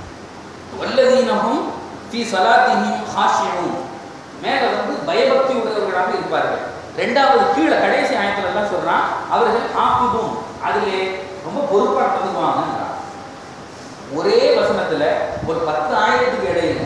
வல்லதீனஹும் ஃபி ஸலாத்திஹிம் ஹாஷியூன் மேல வந்து பயபக்தி உடையவர்களாக இருப்பார்கள் ரெண்டாவது கீழே கடைசி ஆயத்துல எல்லாம் சொல்றான் அவர்கள் ஹாஃபிதும் அதிலே ரொம்ப பொறுப்பா நடந்துக்குவாங்கன்றான் ஒரே வசனத்துல ஒரு பத்து ஆயிரத்துக்கு இடையில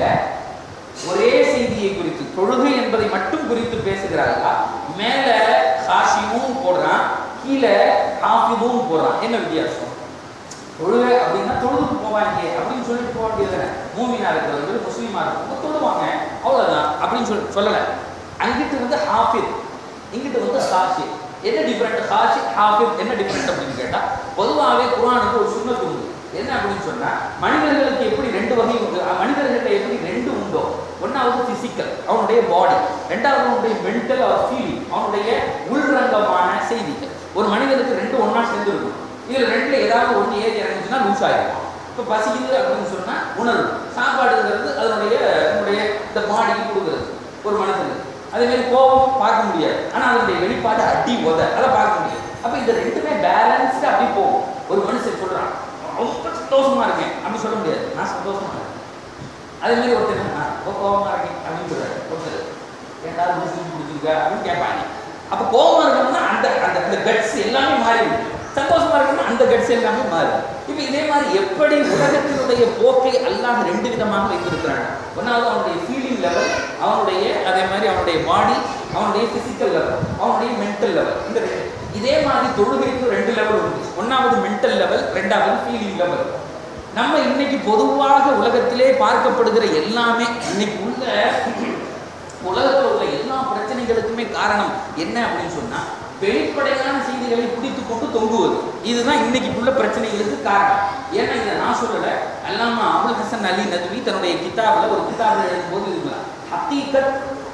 ஒரே செய்தியை குறித்து தொழுகை என்பதை மட்டும் குறித்து பேசுகிறார்களா மேல ஹாஷிமும் போடுறான் கீழே ஹாஃபிதும் போடுறான் என்ன வித்தியாசம் தொழுகை அப்படின்னா தொழுதுக்கு போவாங்க அப்படின்னு சொல்லிட்டு போக வேண்டியது மூமினா இருக்கிறவர்கள் முஸ்லீமா இருக்கிறவங்க தொழுவாங்க அவ்வளவுதான் அப்படின்னு சொல்லி சொல்லலை அங்கிட்டு வந்து ஹாஃபித் இங்கிட்டு வந்து ஹாஷி என்ன டிஃபரெண்ட் ஹாஷி ஹாஃபித் என்ன டிஃபரெண்ட் அப்படின்னு கேட்டா பொதுவாகவே குரானுக்கு ஒரு சுண்ணத்து உண்டு என்ன அப்படின்னு சொன்னா மனிதர்களுக்கு எப்படி ரெண்டு வகை உண்டு அஹ் மனிதர்கள்ட்ட எப்படி ரெண்டு உண்டோ ஒன்னாவது பிசிக்கல் அவனுடைய பாடி ரெண்டாவது அவனுடைய மென்டல் அவர் ஃபீலிங் அவனுடைய உள்ரங்கமான செய்திகள் ஒரு மனிதனுக்கு ரெண்டு ஒண்ணா சேர்ந்து இருக்கும் இதுல ரெண்டுல ஏதாவது ஒண்ணு ஏறி இறங்குச்சுன்னா லூஸ் ஆகிடும் இப்போ பசிக்குது அப்படின்னு சொன்னா உணர்வு சாப்பாடுங்கிறது அதனுடைய நம்முடைய இந்த பாடிக்கு கொடுக்குறது ஒரு மனுஷனுக்கு அதே மாதிரி கோபம் பார்க்க முடியாது ஆனா அதனுடைய வெளிப்பாடு அடி உத அதை பார்க்க முடியாது அப்ப இந்த ரெண்டுமே பேலன்ஸ்டா அப்படி போகும் ஒரு மனுஷன் சொல்றான் ரொம்ப சந்தோஷமா இருக்கேன் அப்படி சொல்ல முடியாது நான் சந்தோஷமா இருக்கேன் அதே மாதிரி ஒருத்தர் நான் ரொம்ப கோபமா இருக்கேன் அப்படின்னு சொல்றாரு ஒருத்தர் ஏன்டா முஸ்லீம் பிடிச்சிருக்க அப்படின்னு கேட்பாங்க அப்ப கோபமா இருக்கணும்னா அந்த அந்த அந்த கட்ஸ் எல்லாமே மாறிடுது சந்தோஷமா இருக்கணும்னா அந்த கட்ஸ் எல்லாமே மாறுது இப்போ இதே மாதிரி எப்படி உலகத்தினுடைய போக்கை அல்லாஹ் ரெண்டு விதமாக வைத்திருக்கிறாங்க ஒன்றாவது அவனுடைய ஃபீலிங் லெவல் அவனுடைய அதே மாதிரி அவனுடைய பாடி அவனுடைய பிசிக்கல் லெவல் அவனுடைய மென்டல் லெவல் இந்த ரெண்டு. இதே மாதிரி தொழுகைக்கு ரெண்டு லெவல் உண்டு ஒன்றாவது மென்டல் லெவல் ரெண்டாவது ஃபீலிங் லெவல் நம்ம இன்னைக்கு பொதுவாக உலகத்திலே பார்க்கப்படுகிற எல்லாமே இன்னைக்கு உள்ள உலகத்தில் உள்ள எல்லா பிரச்சனைகளுக்குமே காரணம் என்ன அப்படின்னு சொன்னா வெளிப்படையான செய்திகளை பிடித்து கொண்டு தொங்குவது இதுதான் இன்னைக்கு உள்ள பிரச்சனைகளுக்கு காரணம் ஏன்னா இதை நான் சொல்லல அல்லாமா அபுல் ஹசன் அலி நதுவி தன்னுடைய கிதாபில் ஒரு கிதாபு எழுதும்போது இதுதான் ஹக்கீகத்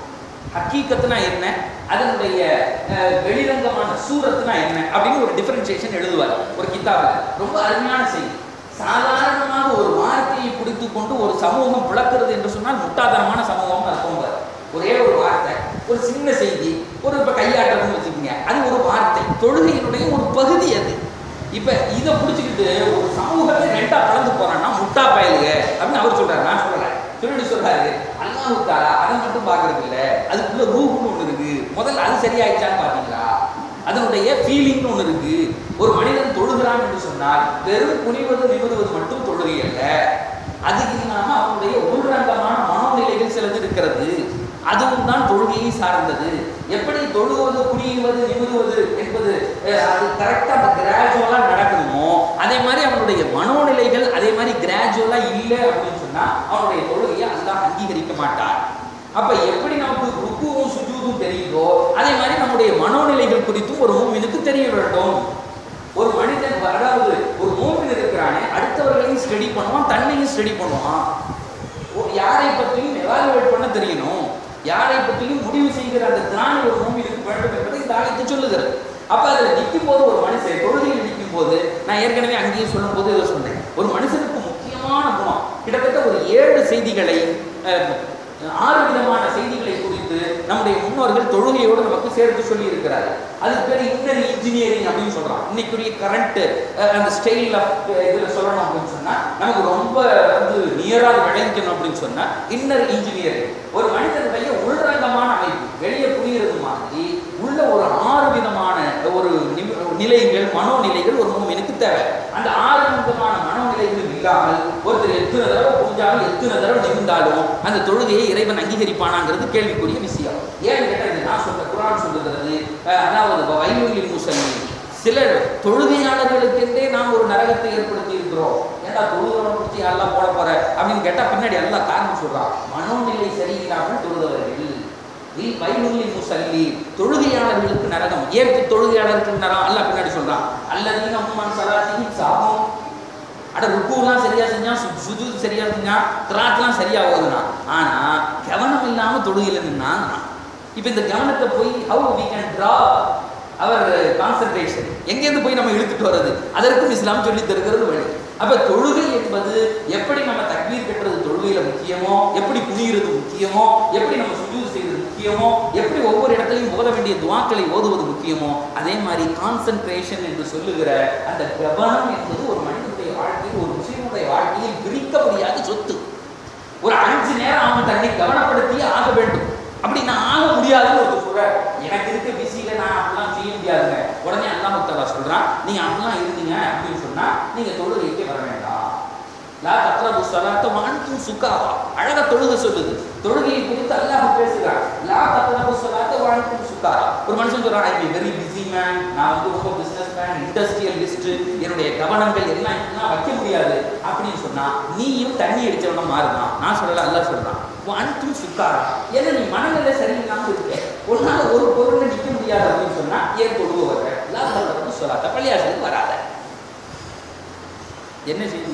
ஹக்கீகத்னா என்ன அதனுடைய அஹ், வெளிரங்கமான சூரத்னா என்ன அப்படின்னு ஒரு டிஃபரன்சியேஷன் எழுதுவார் ஒரு கிதாபில் ரொம்ப அருமையான செய்தி சாதாரணமாக ஒரு வார்த்தையை பிடித்து கொண்டு ஒரு சமூகம் பிளக்கிறது என்று சொன்னால் முட்டாதனமான சமூகம் அர்த்தம் ஒரே ஒரு வார்த்தை ஒரு சின்ன செய்தி ஒரு இப்போ கையாட்டம்னு வச்சுக்கோங்க அது ஒரு வார்த்தை தொழுகையினுடைய ஒரு பகுதி அது இப்போ இதை பிடிச்சிக்கிட்டு ஒரு சமூகத்தை ரெண்டா கலந்து போறான்னா முட்டா பயலுக அப்படின்னு அவர் சொல்றாரு நான் சொல்றேன் திருடி சொல்றாரு அல்லாஹு தாலா அதை மட்டும் பார்க்கறது இல்ல அதுக்குள்ள ரூஹ்னு ஒன்று இருக்கு முதல்ல அது சரியாயிடுச்சான்னு பாத்தீங்களா அதனுடைய ஃபீலிங்னு ஒன்று இருக்கு ஒரு மனிதன் தொழுகிறான் என்று சொன்னால் வெறும் குனிவது நிமிடுவது மட்டும் தொழுகை அல்ல அது இல்லாம அவனுடைய உள்ரங்கமான மனோநிலைகள் சிலது இருக்கிறது அதுவும் தான் தொழுகையை சார்ந்தது எப்படி தொழுவது குனியுவது நிமிடுவது என்பது அஹ், அது கரெக்டாக அந்த கிராஜுவலாக நடக்கணுமோ அதே மாதிரி அவனுடைய மனோநிலைகள் அதே மாதிரி கிராஜுவலாக இல்லை அப்படின்னு சொன்னா அவனுடைய தொழுகையை அல்லாஹ் அங்கீகரிக்க மாட்டான் அப்ப எப்படி நமக்கு ருக்குவும் சுஜூதும் தெரியுதோ அதே மாதிரி நம்முடைய மனோநிலைகள் குறித்தும் ஒரு மூமினுக்கு தெரிய வேண்டும் ஒரு மனிதன் அதாவது ஒரு மூமின் இருக்கிறானே அடுத்தவர்களையும் ஸ்டடி பண்ணுவான் தன்னையும் ஸ்டடி பண்ணுவான் ஓ- யாரை பற்றியும் எவாலுவேட் பண்ண தெரியணும் யாரை பற்றியும் முடிவு செய்கிற அந்த திராணி ஒரு மூமினுக்கு வேண்டும் என்பதை இந்த ஆயத்தை சொல்லுகிறது அப்ப அதில் நிற்கும் போது ஒரு மனுஷன் தொழுகையில் நிற்கும் போது நான் ஏற்கனவே அங்கேயே சொல்லும் போது இதை சொன்னேன் ஒரு மனுஷனுக்கு முக்கியமான குணம் கிட்டத்தட்ட ஒரு ஏழு செய்திகளை அஹ், ஆறு விதமான செய்திகளை குறித்து நம்முடைய முன்னோர்கள் தொழுகையோடு நமக்கு சேர்த்து சொல்லி இருக்கிறார்கள் அதுக்கு பேர் இன்னர் இன்ஜினியரிங் அப்படின்னு சொல்றான் இன்னைக்குரிய கரண்ட் அந்த ஸ்டைல் ஆஃப் இதில் சொல்லணும் அப்படின்னு சொன்னா நமக்கு ரொம்ப வந்து நியராக விளைவிக்கணும் அப்படின்னு சொன்னா இன்னர் இன்ஜினியரிங் ஒரு மனிதனுடைய உள்ரங்கமான அமைப்பு வெளியே புரிகிறது மாதிரி உள்ள ஒரு ஆறு விதமான ஒரு நிமி- நிலைகள் மனோநிலைகள் ஒரு மூமினுக்கு தேவை அந்த ஆறு விதமான மனோநிலைகள் இல்லாமல் ஒருத்தர் எத்தனை தடவை புரிஞ்சாலும் எத்தனை தடவை நிமிந்தாலும் அந்த தொழுகையை இறைவன் அங்கீகரிப்பானாங்கிறது கேள்விக்குரிய விஷயம் ஏன்னு கேட்டா இது நான் சொல்ற குரான் சொல்லுகிறது அஹ், அதாவது வைமொழி முசல்லி சிலர் தொழுகையாளர்களுக்கென்றே நாம் ஒரு நரகத்தை ஏற்படுத்தி இருக்கிறோம் ஏன்டா தொழுகிறவனை பிடிச்சி எல்லாம் போட போற அப்படின்னு கேட்டா பின்னாடி எல்லாம் காரணம் சொல்றான் மனோநிலை சரியில்லாமல் தொழுதவர்கள் இல் வைமுல்லி முசல்லி தொழுகையாளர்களுக்கு நரகம் ஏற்கு தொழுகையாளர்களுக்கு நரகம் அல்லாஹ் பின்னாடி சொல்றான் அல்லதீன உம்மன் சலாத்திஹி சாகும் அட ருக்குலாம் சரியா செஞ்சான் சு- சுஜூத் சரியா செஞ்சான் கிராத்லாம் சரியா ஓதுனான் ஆனா கவனம் இல்லாம தொழுகையில நின்னான் இப்போ இந்த கவனத்தை போய் how we can draw our concentration எங்கேருந்து போய் நம்ம இழுத்துட்டு வர்றது அதற்கும் இஸ்லாம் சொல்லி தருகிறது வழி அப்ப தொழுகை என்பது எப்படி நம்ம தக்பீர் கட்டுறது தொழுகையில முக்கியமோ எப்படி குனிகிறது முக்கியமோ எப்படி நம்ம சுஜூத் செய்வது முக்கியமோ எப்படி ஒவ்வொரு இடத்துலையும் ஓத வேண்டிய துவாக்களை ஓதுவது முக்கியமோ அதே மாதிரி கான்சன்ட்ரேஷன் என்று சொல்லுகிற அந்த கவனம் என்பது ஒரு மனிதனுடைய வாழ்க்கையில் ஒரு முஸ்லீமுடைய வாழ்க்கையில் பிரிக்க முடியாத சொத்து ஒரு அஞ்சு நேரம் அவன் தன்னை கவனப்படுத்தியே ஆக வேண்டும் அப்படி நான் ஆக முடியாதுன்னு ஒருத்தர் சொல்றாரு எனக்கு இருக்க பிஸியில நான் அப்படிலாம் செய்ய முடியாதுங்க உடனே அல்லாஹ் முத்தலா சொல்றான் நீங்க அப்படிலாம் இருந்தீங்க அப்படின்னு சொன்னா நீங்க தொழுகைக்கே வர வேண்டாம் லா தக்ரபு ஸலாத்த வஅன்தும் சுகாரா அழகா தொழுகை சொல்லுது தொழுகையை குறித்து அல்லாஹ் பேசுகிறான் லா தக்ரபு ஸலாத்த வஅன்தும் சுகாரா ஒரு மனுஷன் சொல்றான் ஐ வெரி பிஸி மேன் நான் வந்து ரொம்ப பிசினஸ் மேன் இண்டஸ்ட்ரியலிஸ்ட் என்னுடைய கவனங்கள் எல்லாம் இப்படிலாம் வைக்க முடியாது அப்படின்னு சொன்னா நீயும் தண்ணி அடிச்சவன மாறுதான் நான் சொல்லல அல்லாஹ் சொல்றான் வஅன்தும் சுகாரா ஏன்னா நீ மனநிலை சரியில்லாம இருக்க உன்னால ஒரு பொருள்ல நிக்க முடியாது அப்படின்னு சொன்னா ஏன் தொழுவ வர்ற லா தக்ரபு ஸலாத்த பள்ளியாசலுக்கு வராத என்ன செய்தி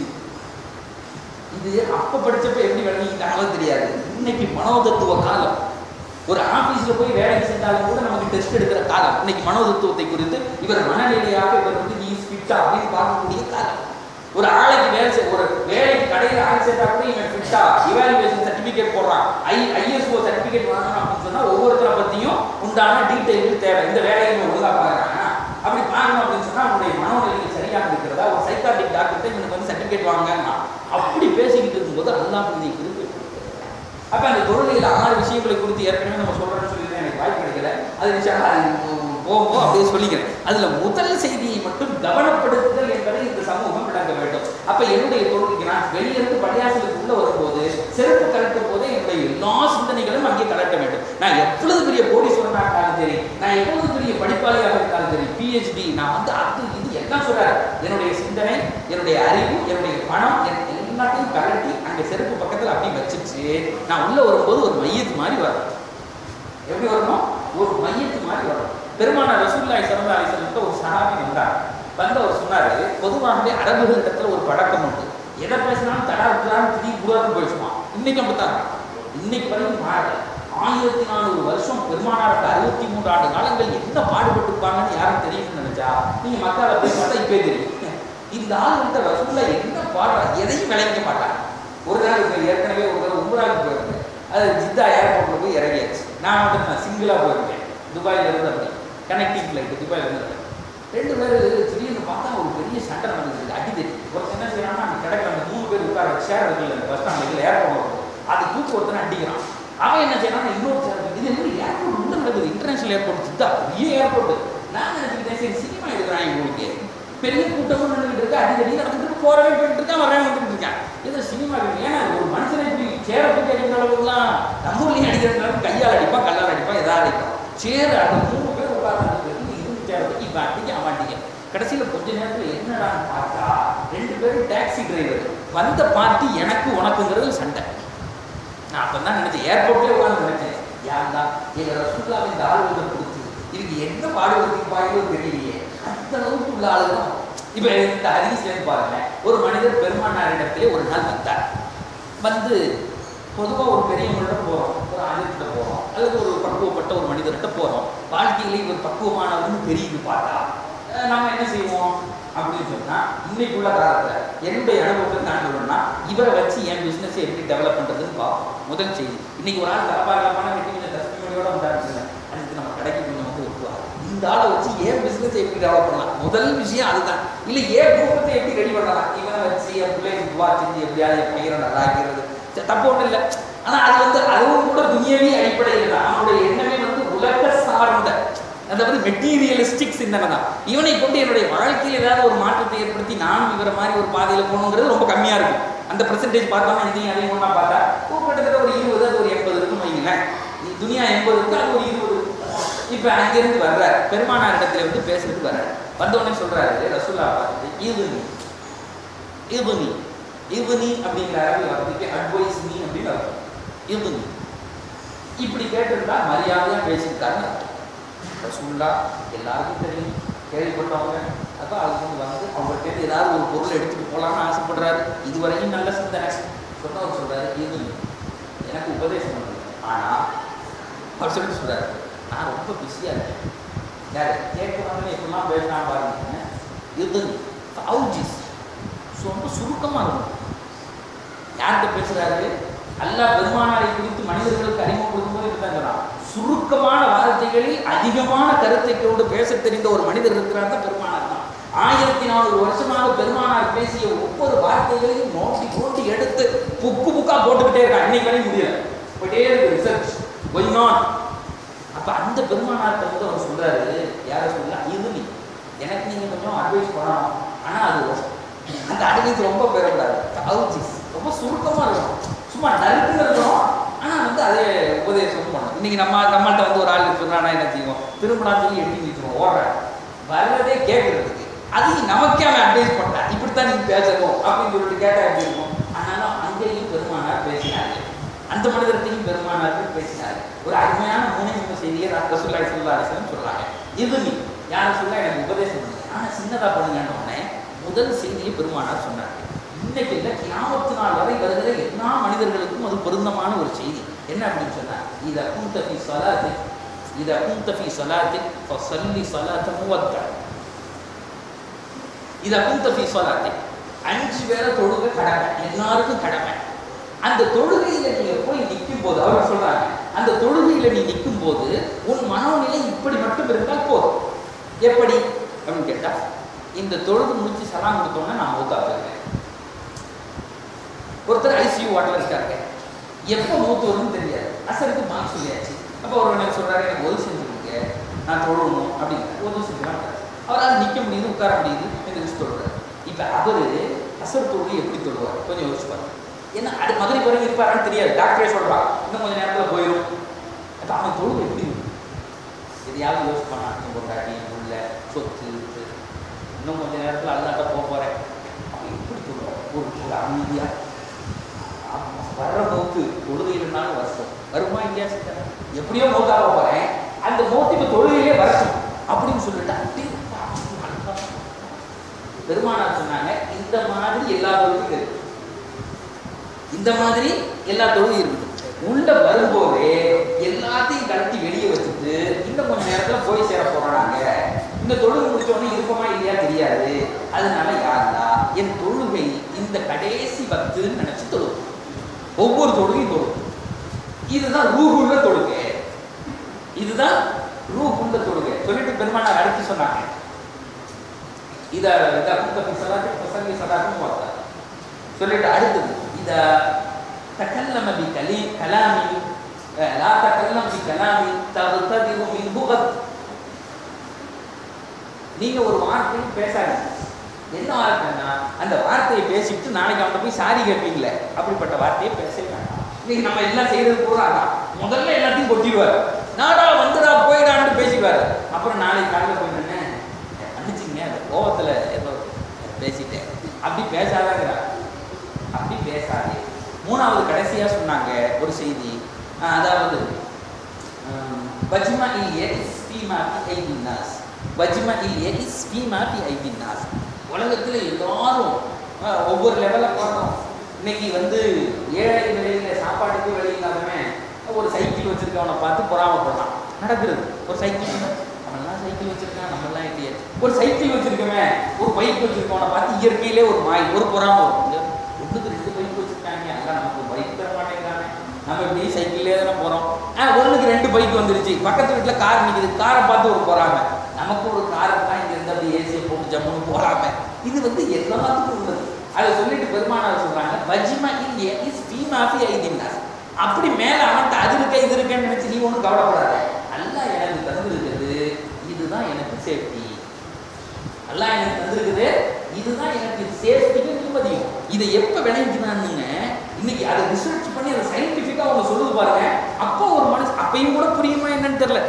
இது அப்ப படிச்சப்ப எப்படி விளங்கிக்கிட்டாங்களோ தெரியாது இன்னைக்கு மனோதத்துவ காலம் ஒரு ஆபீஸ்ல போய் வேலைக்கு செஞ்சாலும் கூட நமக்கு டெஸ்ட் எடுக்கிற காலம் இன்னைக்கு மனோதத்துவத்தை குறித்து இவர் மனநிலையாக இவர் வந்து நீ ஃபிட்டா அப்படின்னு பார்க்கக்கூடிய காலம் ஒரு ஆளைக்கு வேலை செய் ஒரு வேலைக்கு கடையில் ஆள் சேர்த்தா கூட இவன் ஃபிட்டா இவாலுவேஷன் சர்டிபிகேட் போடுறான் ஐ ஐஎஸ்ஓ சர்டிபிகேட் வாங்கணும் அப்படின்னு சொன்னா ஒவ்வொருத்தரை பத்தியும் உண்டான டீட்டெயில் தேவை இந்த வேலையை இவன் ஒழுங்கா பாக்குறாங்க அப்படி பார்க்கணும் அப்படின்னு சொன்னா அவனுடைய மனோநிலை சரியாக இருக்கிறதா ஒரு சைக்காட்டிக் டாக்டர்கிட்ட இவனுக்கு வந்து சர்டிபிகேட் வாங்கன்னா அப்படி பேசிக்கிட்டு இருக்கும்போது அல்லாஹ் இதை குறித்து அப்ப அந்த தொழுகையில ஆறு விஷயங்களை குறித்து ஏற்கனவே நம்ம சொல்றோம்னு சொல்லி எனக்கு வாய்ப்பு கிடைக்கல அது நிச்சயமா அது போகும்போது அப்படியே சொல்லிக்கிறேன் அதுல முதல் செய்தியை மட்டும் கவனப்படுத்துதல் என்பதை இந்த சமூகம் விளங்க வேண்டும் அப்ப என்னுடைய தொழுகைக்கு நான் வெளியிருந்து பள்ளியாசலுக்கு உள்ள வரும்போது செருப்பு கலட்டும் போதே என்னுடைய எல்லா சிந்தனைகளும் அங்கே கலட்ட வேண்டும் நான் எவ்வளவு பெரிய கோடீஸ்வரனா இருந்தாலும் சரி நான் எவ்வளவு பெரிய படிப்பாளியாக இருந்தாலும் சரி பிஹெச்டி நான் வந்து அது இது எல்லாம் சொல்றாரு என்னுடைய சிந்தனை என்னுடைய அறிவு என்னுடைய பணம் என் எல்லாத்தையும் கலட்டி அங்க செருப்பு பக்கத்துல அப்படியே வச்சுட்டு நான் உள்ள வரும்போது ஒரு மையத்து மாதிரி வரும் எப்படி வரணும் ஒரு மையத்து மாதிரி வரும் பெருமான ரசூல்லாய் சல்லா அலிஸ்வல்ட்ட ஒரு சஹாபி வந்தார் வந்து அவர் சொன்னாரு பொதுவாகவே அரபுகளிடத்துல ஒரு பழக்கம் உண்டு எதை பேசினாலும் தடா விட்டுறான்னு திடீர் கூடாது பேசுவான் இன்னைக்கு அப்படித்தான் இன்னைக்கு வரைக்கும் மாறல ஆயிரத்தி நானூறு வருஷம் பெருமானாருக்கு அறுபத்தி மூன்று ஆண்டு காலங்கள் என்ன பாடுபட்டுருப்பாங்கன்னு யாரும் தெரியும்னு நினைச்சா நீங்க மக்களை போய் பார்த்தா இப்பே தெரியும் இந்த ஆளுகிட்ட ரசூல்லா என்ன பாடுறா எதையும் விளங்க மாட்டாங்க ஒரு நாள் இப்ப ஏற்கனவே ஒரு தடவை உம்ராவுக்கு போயிருந்தேன் அது ஜித்தா ஏர்போர்ட்ல போய் இறங்கியாச்சு நான் மட்டும் நான் சிங்கிளா போயிருந்தேன் துபாயில இருந்து அப்படி கனெக்டிங் ஃபிளைட் துபாயில இருந்து ரெண்டு பேர் திடீர்னு பார்த்தா ஒரு பெரிய சண்டை நடந்தது அடிதடி ஒருத்தர் என்ன செய்யறான்னா அந்த கடைக்கு அந்த மூணு பேர் உட்கார சேர் இருக்குல்ல அந்த பஸ் ஸ்டாண்ட்ல ஏர்போர்ட் அது தூக்கு ஒருத்தனை அடிக்கிறான் அவன் என்ன செய்யறான் இன்னொரு சேர் இது என்ன ஏர்போர்ட் உள்ள நடக்குது இன்டர்நேஷனல் ஏர்போர்ட் ஜித்தா பெரிய ஏர்போர்ட் நான் நினைச்சுக்கிட்டேன் சரி சினிமா எடுக்கிறான் உங்களுக்கு பெரிய கூட்டமும் நடந்துட்டு இருக்கு அடிக்கடி நடந்துட்டு போறவே போயிட்டு இருக்கான் வரவே வந்துட்டு இருக்கான் இது சினிமா ஏன்னா ஒரு மனுஷனை இப்படி சேர தூக்கி அடிக்கிற அளவுக்குலாம் நம்ம ஊர்லயும் அடிக்கிற அளவுக்கு கையால் அடிப்பான் கல்லால் அடிப்பான் எதாவது அடிப்பான் சேர் அந்த மூணு பேர் உட்கார்ந்து இருந்து சேர தூக்கி இவன் அடிக்க அவன் அடிக்க கடைசியில கொஞ்ச நேரத்துல என்னடான்னு பார்த்தா ரெண்டு பேரும் டாக்ஸி டிரைவர் வந்த பார்ட்டி எனக்கு உனக்குங்கிறது சண்டை நான் அப்போ தான் நினைச்சேன் ஏர்போர்ட்லேயே உட்காந்து நினைச்சேன் யாருந்தா எங்க ரசூல்லாவை இந்த ஆளுநர் கொடுத்து இதுக்கு என்ன பாடுபடுத்திருப்பாங்களோ தெரியலையே அந்த அளவுக்கு உள்ள ஆளுதான் இப்போ இந்த ஹதீஸ்லேருந்து பாருங்க ஒரு மனிதர் பெருமானாரிடத்திலே ஒரு நாள் வந்தார் வந்து பொதுவாக ஒரு பெரியவங்கள்ட்ட போகிறோம் ஒரு ஆயுதத்தில் போகிறோம் அல்லது ஒரு பக்குவப்பட்ட ஒரு மனிதர்கிட்ட போகிறோம் வாழ்க்கையிலே இவர் பக்குவமானவர்னு தெரியுது பார்த்தா அஹ் நாம என்ன செய்வோம் அப்படின்னு சொன்னா இன்னைக்கு உள்ள காலத்துல என்னுடைய அனுபவத்தை நான் சொல்லணும்னா இவரை வச்சு என் பிசினஸ் எப்படி டெவலப் பண்றதுன்னு பார்ப்போம் முதல் செய்தி இன்னைக்கு ஒரு ஆள் தலப்பா இல்லாமல் வெட்டி கொஞ்சம் தஸ்மியோட வந்தாருங்க அதுக்கு நம்ம கடைக்கு கொஞ்சம் வந்து ஒட்டுவார் இந்த ஆளை வச்சு ஏன் பிசினஸ் எப்படி டெவலப் பண்ணலாம் முதல் விஷயம் அதுதான் இல்ல ஏன் குடும்பத்தை எப்படி ரெடி பண்ணலாம் இவனை வச்சு என் பிள்ளைக்கு துவா செஞ்சு எப்படியாவது என் பையனை நல்லா ஆக்கிறது சரி, தப்பு ஒன்றும் இல்லை ஆனா அது வந்து அதுவும் கூட துணியவே அடிப்படையில் தான் அவனுடைய எண்ணமே வந்து உலக சார்ந்த அதாவது மெட்டீரியலிஸ்டிக் சிந்தனை தான் இவனை கொண்டு என்னுடைய வாழ்க்கையில் ஏதாவது ஒரு மாற்றத்தை ஏற்படுத்தி நானும் இவரை மாதிரி ஒரு பாதையில் போகணுங்கிறது ரொம்ப கம்மியாக இருக்கும் அந்த பர்சன்டேஜ் பார்த்தோம்னா இதையும் அதையும் ஒன்றா பார்த்தா ஓ, கிட்டத்தட்ட ஒரு இருபது அது ஒரு எண்பது இருக்குன்னு வைங்களேன் நீ துனியா எண்பது இருக்கு அது ஒரு இருபது இப்போ அங்கிருந்து வர்றார் பெருமானார் இடத்துல வந்து பேசுறதுக்கு வர்றார் வந்த உடனே சொல்றாரு ரசூல்லா பார்த்துட்டு இது நீ இது நீ இது நீ அப்படிங்கிற அரபி வார்த்தைக்கு அட்வைஸ் நீ அப்படின்னு அர்த்தம் இது நீ இப்படி கேட்டிருந்தா மரியாதையா பேசியிருக்காருன்னு அர்த்தம் ரசூல்லா எல்லாருக்கும் தெரியும் கேள்விப்பட்டவங்க அப்போ அதுக்கு வந்து அவங்கள்ட்ட ஏதாவது ஒரு பொருள் எடுத்துட்டு போகலாம்னு ஆசைப்படுறாரு இதுவரையும் நல்ல சிந்தனை சொன்னவர் சொல்றாரு இது எனக்கு உபதேசம் பண்ணுங்க ஆனா அவர் சொல்லிட்டு சொல்றாரு நான் ரொம்ப பிஸியா இருக்கேன் யாரு கேட்கறவங்க எப்படிலாம் பேசலாம் பாருங்க இது ஃபவுஜிஸ் ரொம்ப சுருக்கமா இருக்கும் யார்கிட்ட பேசுறாரு அல்லாஹ் பெருமானாரை குறித்து மனிதர்களுக்கு அறிமுகப்படுத்தும் போது இப்படி தான் சொல்றான் சுருக்கமான வார்த்தைகளில் அதிகமான கருத்தை கொண்டு பேச தெரிந்த ஒரு மனிதர் இருக்கிறார் தான் பெருமானார் தான் ஆயிரத்தி நானூறு வருஷமாக பெருமானார் பேசிய ஒவ்வொரு வார்த்தைகளையும் நோட்டி நோட்டி எடுத்து புக்கு புக்கா போட்டுக்கிட்டே இருக்கான் இன்னைக்கு வரையும் முடியல போயிட்டே இருக்கு ரிசர்ச் கொஞ்சம் ஆன் அப்ப அந்த பெருமானார்ட்ட வந்து அவர் சொல்றாரு யார சொல்லலாம் இது நீ எனக்கு நீங்க கொஞ்சம் அட்வைஸ் பண்ணணும் ஆனா அது அந்த அட்வைஸ் ரொம்ப பெறக்கூடாது அவுச்சிஸ் ரொம்ப சுருக்கமா இருக்கணும் சும்மா நறுக்குன்னு இருக்கணும் ஆனா வந்து அதே உபதேசம் பண்ணணும் இன்னைக்கு நம்ம நம்மள்ட்ட வந்து ஒரு ஆள் சொல்றானா என்ன செய்வோம் திருமணம் சொல்லி எட்டி நிற்கிறோம் ஓடுறேன் வர்றதே கேட்கறதுக்கு அது நமக்கே அவன் அட்வைஸ் பண்ணான் இப்படித்தான் நீங்க பேசணும் அப்படின்னு சொல்லிட்டு கேட்டா எப்படி இருக்கும் ஆனாலும் அங்கேயும் பெருமானார் பேசினாரு அந்த மனிதர்கிட்டையும் பெருமானார்கள் பேசினார் ஒரு அருமையான மூணு நிமிஷம் செய்தியை நான் ரசூல்லாய் சொல்லா அலிஸ்லம் சொல்றாங்க இது நீ யாரும் சொல்ல எனக்கு உபதேசம் பண்ணுங்க ஆனா சின்னதா பண்ணுங்கன்னு உடனே முதல் செய்தியை பெருமானார் சொன்னார் இன்னைக்கு இல்லை கியாமத்து நாள் வரை வருகிற எல்லா மனிதர்களுக்கும் அது பொருந்தமான ஒரு செய்தி என்ன அப்படின்னு சொன்னா இத குந்தபி சலாத்தி இத குந்தபி சலாத்தி ஃபஸல்லி சலாத்த முவத்தா இத குந்தபி சலாத்தி அஞ்சு பேரை தொழுக கடமை எல்லாருக்கும் கடமை அந்த தொழுகையில நீங்க போய் நிற்கும் போது அவர் சொல்றாங்க அந்த தொழுகையில நீ நிற்கும் போது உன் மனோநிலை இப்படி மட்டும் இருந்தால் போதும் எப்படி அப்படின்னு கேட்டா இந்த தொழுது முடிச்சு சலாம் கொடுத்தோன்னே நான் மூத்தா போயிருக்கேன் ஒருத்தர் ஐசியூ வார்டில் இருக்காங்க எப்போ மூத்து வரும்னு தெரியாது அசருக்கு மார்க் சொல்லியாச்சு அப்போ அவர் எனக்கு சொல்றாரு எனக்கு உதவி செஞ்சு கொடுங்க நான் தொழணும் அப்படின்னு உதவி செஞ்சுலாம் அவரால் நிற்க முடியுது உட்கார முடியுது என்று தொழுறாரு இப்போ அவர் அசர் தொழுகை எப்படி தொழுவார் கொஞ்சம் யோசிச்சு பாருங்க ஏன்னா அது மதுரை வரைக்கும் இருப்பாரான்னு தெரியாது டாக்டரே சொல்றான் இன்னும் கொஞ்சம் நேரத்தில் போயிடும் அப்போ அவன் தொழுகை எப்படி இருக்கும் எதையாவது யோசிப்பானா என் பொண்டாட்டி என் உள்ள சொத்து இது. இன்னும் கொஞ்ச நேரத்தில் அல்லாட்ட போக போகிறேன் அவன் எப்படி சொல்லுவான் ஒரு ஒரு அமைதியாக வர்ற மௌத்து தொழுகையிலனாலும் வருஷம் வருமா இல்லையா சித்தர் எப்படியோ மௌத்தாக போகிறேன் அந்த மௌத்து இப்போ தொழுகையிலே வரட்டும் அப்படின்னு சொல்லிட்டு அப்படியே பெருமானார் சொன்னாங்க இந்த மாதிரி எல்லா தொழுகையும் இருக்கு இந்த மாதிரி எல்லா தொழுகையும் இருக்குது உள்ள வரும்போதே எல்லாத்தையும் கழட்டி வெளியே வச்சுட்டு இன்னும் கொஞ்ச நேரத்துல போய் சேர போறாங்க இந்த தொழுகை முடிச்சோடனே இருப்போமா இல்லையா தெரியாது அதனால யாருடா என் தொழுகை இந்த கடைசி பத்துன்னு நினைச்சு தொழுகும் ஒவ்வொரு தொழுகையும் தொழுகும் இதுதான் ரூஹுள்ள தொழுகை இதுதான் ரூஹுள்ள தொழுகை சொல்லிட்டு பெருமானார் அடுத்து சொன்னாங்க இத இத குந்த சலாத்து பசங்க சலாத்துன்னு பார்த்தா சொல்லிட்டு அடுத்தது இத تكلم بكلام كلام لا تكلم بكلام تغتدر منه غد நீங்க ஒரு வார்த்தையும் பேசாதீங்க என்ன வார்த்தைன்னா அந்த வார்த்தையை பேசிட்டு நாளைக்கு அவன்கிட்ட போய் சாரி கேட்பீங்களே அப்படிப்பட்ட வார்த்தையை பேசவே வேண்டாம் இன்னைக்கு நம்ம எல்லாம் செய்யறது பூரா அதான் முதல்ல எல்லாத்தையும் கொட்டிடுவார் நாடா வந்துடா போயிடான்னு பேசிடுவார் அப்புறம் நாளைக்கு காலையில் போய் நின்று மன்னிச்சுங்க அந்த கோவத்தில் ஏதோ பேசிட்டேன் அப்படி பேசாதாங்கிறார் அப்படி பேசாதே மூணாவது கடைசியாக சொன்னாங்க ஒரு செய்தி அஹ் அதாவது வஜ்மா இல் எஸ் ஃபீமா ஃபி ஐதின் நாஸ் வஜ்மா இல் எஸ் ஃபீமா ஃபி ஐதின் நாஸ் உலகத்தில் எல்லாரும் அஹ், ஒவ்வொரு லெவலில் பார்த்தோம் இன்னைக்கு வந்து ஏழை நிலையில் சாப்பாட்டுக்கு வழி இல்லாதவன் ஒரு சைக்கிள் வச்சிருக்கவனை பார்த்து பொறாமப்படலாம் நடக்கிறது ஒரு சைக்கிள் அவன்லாம் சைக்கிள் வச்சிருக்கான் நம்மளாம் இல்லையே ஒரு சைக்கிள் வச்சிருக்கவன் ஒரு பைக் வச்சிருக்கவனை பார்த்து இயற்கையிலே ஒரு மாய் ஒரு பொறாம வரும் இங்க ஒன்றுக்கு ரெண்டு பைக் வச்சிருக்காங்க அதான் நமக்கு பைக் தர மாட்டேங்கிறாங்க நம்ம இப்படி சைக்கிள்லேயே தானே போகிறோம் ஆ ஒன்றுக்கு ரெண்டு பைக் வந்துருச்சு பக்கத்து வீட்டில் கார் நிற்குது காரை பார்த்து ஒரு பொறாம நமக்கு ஒரு கார் தான் இங்கே இருந்து அப்படி ஏசியை போட்டு ஜம்முன்னு போகாம இது வந்து எல்லாத்துக்கும் உள்ளது அதை சொல்லிட்டு பெருமானார் சொல்றாங்க வஜ்மா இல் இஸ் ஃபீமாஃபி ஐதின்னாஸ் அப்படி மேல அவன்கிட்ட அது இருக்க இது இருக்கேன்னு நினைச்சு நீ ஒன்றும் கவலைப்படாத அல்லாஹ் எனக்கு தந்திருக்கிறது இதுதான் எனக்கு சேஃப்டி அல்லாஹ் எனக்கு தந்திருக்குது இதுதான் எனக்கு சேஃப்டிக்கும் நிம்மதியும் இதை எப்போ விளைஞ்சுனானுங்க இன்னைக்கு அதை ரிசர்ச் பண்ணி அதை சயின்டிஃபிக்காக அவங்க சொல்லுது பாருங்க அப்போ ஒரு மனசு அப்பயும் கூட புரியுமா என்னன்னு தெரியல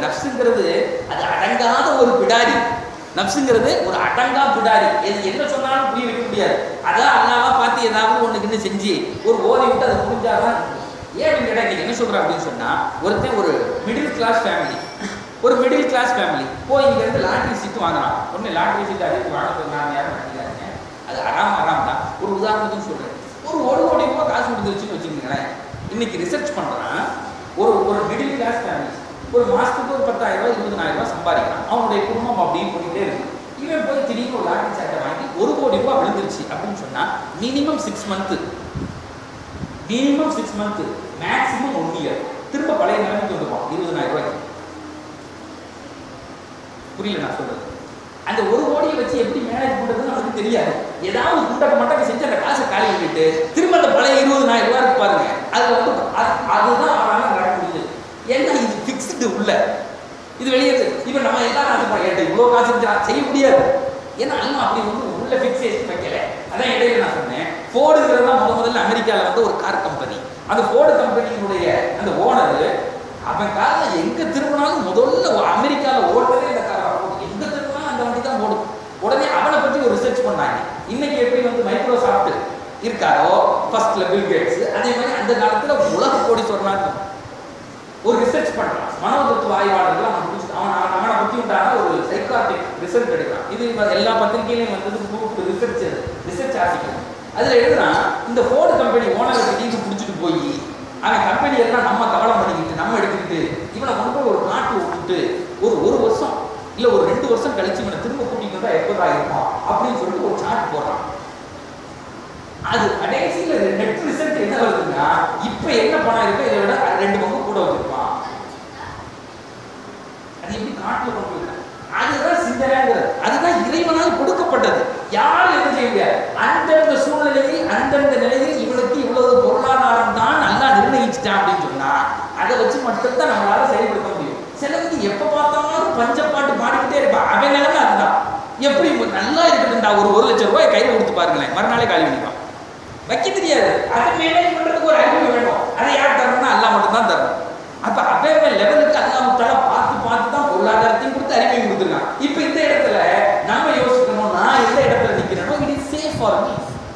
நப்சுங்கிறது அது அடங்காத ஒரு பிடாரி நப்சுங்கிறது ஒரு அடங்கா பிடாரி இது என்ன சொன்னாலும் புரிய வைக்க முடியாது அதான் அல்லாவா பார்த்து ஏதாவது ஒண்ணுக்குன்னு செஞ்சு ஒரு ஓதி விட்டு அதை முடிஞ்சாதான் ஏன் அப்படின்னு கேட்டா இன்னைக்கு என்ன சொல்றேன் அப்படின்னு சொன்னா ஒருத்தன் ஒரு மிடில் கிளாஸ் ஃபேமிலி ஒரு மிடில் கிளாஸ் ஃபேமிலி போய் இங்க இருந்து லாட்டரி சீட்டு வாங்குறான் உடனே லாட்டரி சீட்டு அதுக்கு வாங்க நான் யாரும் நினைக்கிறாங்க அது அறாம அறாம தான் ஒரு உதாரணத்துக்கு சொல்றேன் ஒரு ஒரு கோடி ரூபாய் காசு கொடுத்துருச்சுன்னு வச்சுக்கோங்களேன் இன்னைக்கு ரிசர்ச் பண்றான் ஒரு ஒரு மிடில் கிளாஸ் ஃபேமிலி ஒரு மாசத்துக்கு ஒரு பத்தாயிரம் ரூபாய் இருபதாயிரம் ரூபாய் சம்பாதிக்கிறான் அவனுடைய குடும்பம் அப்படியே போயிட்டே இருக்கு இவன் போய் திடீர்னு ஒரு லாட்டரி சட்டை வாங்கி ஒரு கோடி ரூபாய் விழுந்துருச்சு அப்படின்னு சொன்னா minimum six month minimum six month maximum one year திரும்ப பழைய நிலைமைக்கு வந்துருவான் இருபதாயிரம் ரூபாய்க்கு புரியல நான் சொல்றது அந்த ஒரு கோடியை வச்சு எப்படி மேனேஜ் பண்றதுன்னு அவனுக்கு தெரியாது ஏதாவது குண்டக்க மட்டக்க செஞ்சு அந்த காசை காலி பண்ணிட்டு திரும்ப அந்த பழைய இருபதாயிரம் ரூபாய் இருக்கு பாருங்க அது வந்து அது- அதுதான் அவனால நடக்க முடியுது ஏன்னா இது ஃபிக்ஸ்டு உள்ள இது வெளியே இப்போ நம்ம எல்லாரும் அது என்கிட்ட இவ்வளோ காசு இருந்தா செய்ய முடியாது ஏன்னா அண்ணா அப்படி வந்து உள்ள ஃபிக்ஸேஷன் வைக்கல அதான் இடையில நான் சொன்னேன் ஃபோர்டுங்கிறது தான் முத முதல்ல அமெரிக்காவில் வந்து ஒரு கார் கம்பெனி அந்த ஃபோர்டு கம்பெனியினுடைய அந்த ஓனர் அவன் காரில் எங்க திரும்பினாலும் முதல்ல அமெரிக்காவில் ஓடுறதே இந்த கார் எங்க திரும்பினாலும் அந்த வண்டி தான் ஓடும் உடனே அவனை பற்றி ஒரு ரிசர்ச் பண்ணாங்க இன்னைக்கு எப்படி வந்து மைக்ரோசாஃப்ட் இருக்காரோ ஃபர்ஸ்ட்ல பில் கேட்ஸ் அதே மாதிரி அந்த காலத்துல உலக கோடி சொன்னாங்க ஒரு ரிசர்ச் பண்றான் மனோதத்துவ ஆய்வாளர்கள் அவன் புடிச்சு அவன் அவன் அவனை பத்தி உண்டான ஒரு சைக்காட்டிக் ரிசர்ச் எடுக்கிறான் இது இப்ப எல்லா பத்திரிகையிலையும் வந்தது கூப்பிட்டு ரிசர்ச் ரிசர்ச் ஆர்டிக்கல் அதுல எழுதுறான் இந்த ஃபோர்டு கம்பெனி ஓனரை திடீர்னு பிடிச்சிட்டு போய் அவன் கம்பெனி எல்லாம் நம்ம கவலம் பண்ணிக்கிட்டு நம்ம எடுத்துக்கிட்டு இவனை கொண்டு போய் ஒரு நாட்டில் விட்டுட்டு ஒரு ஒரு வருஷம் இல்ல ஒரு ரெண்டு வருஷம் கழிச்சு இவனை திரும்ப கூட்டிட்டு வந்தா எப்பதான் இருக்கும் அப்படின்னு சொல்லிட்டு ஒரு சார்ட் போடுறான் அது கடைசியில நெட் ரிசல்ட் என்ன வருதுன்னா இப்ப என்ன பணம் இருக்கோ இதை விட அது ரெண்டு பங்கு கூட வச்சிருப்பான் அது எப்படி காட்டுல கொண்டு போயிருக்காங்க அதுதான் சிந்தனைங்கிறது அதுதான் இறைவனால் கொடுக்கப்பட்டது யாரும் என்ன செய்ய முடியாது அந்தந்த சூழ்நிலையில் அந்தந்த நிலையில் இவனுக்கு இவ்வளவு பொருளாதாரம் தான் நல்லா நிர்ணயிச்சிட்டான் அப்படின்னு சொன்னா அதை வச்சு மட்டும்தான் நம்மளால செயல்படுத்த முடியும் சிலருக்கு எப்ப பார்த்தாலும் பஞ்சப்பாட்டு பாடிக்கிட்டே இருப்பான் அவன் நிலைமை அதுதான் எப்படி இப்ப நல்லா இருக்கட்டும்டா ஒரு ஒரு லட்சம் ரூபாய் கையில கொடுத்து பாருங்களேன் மறுநாளே காலி பண்ணிப்பான் வைக்க தெரியாது அதை மேனேஜ் பண்றதுக்கு ஒரு அறிவு வேணும் அதை யார் தரணும்னா அல்லாஹ் மட்டும் தான் தரணும் அப்ப அவன் லெவலுக்கு அல்லாஹ் முத்தால பார்த்து பார்த்து தான் பொருளாதாரத்தையும் கொடுத்து அறிவையும் கொடுத்துருக்கான் இப்ப இந்த இடத்துல நம்ம யோசிக்கணும் நான் எந்த இடத்துல நிக்கிறேனோ it is safe for me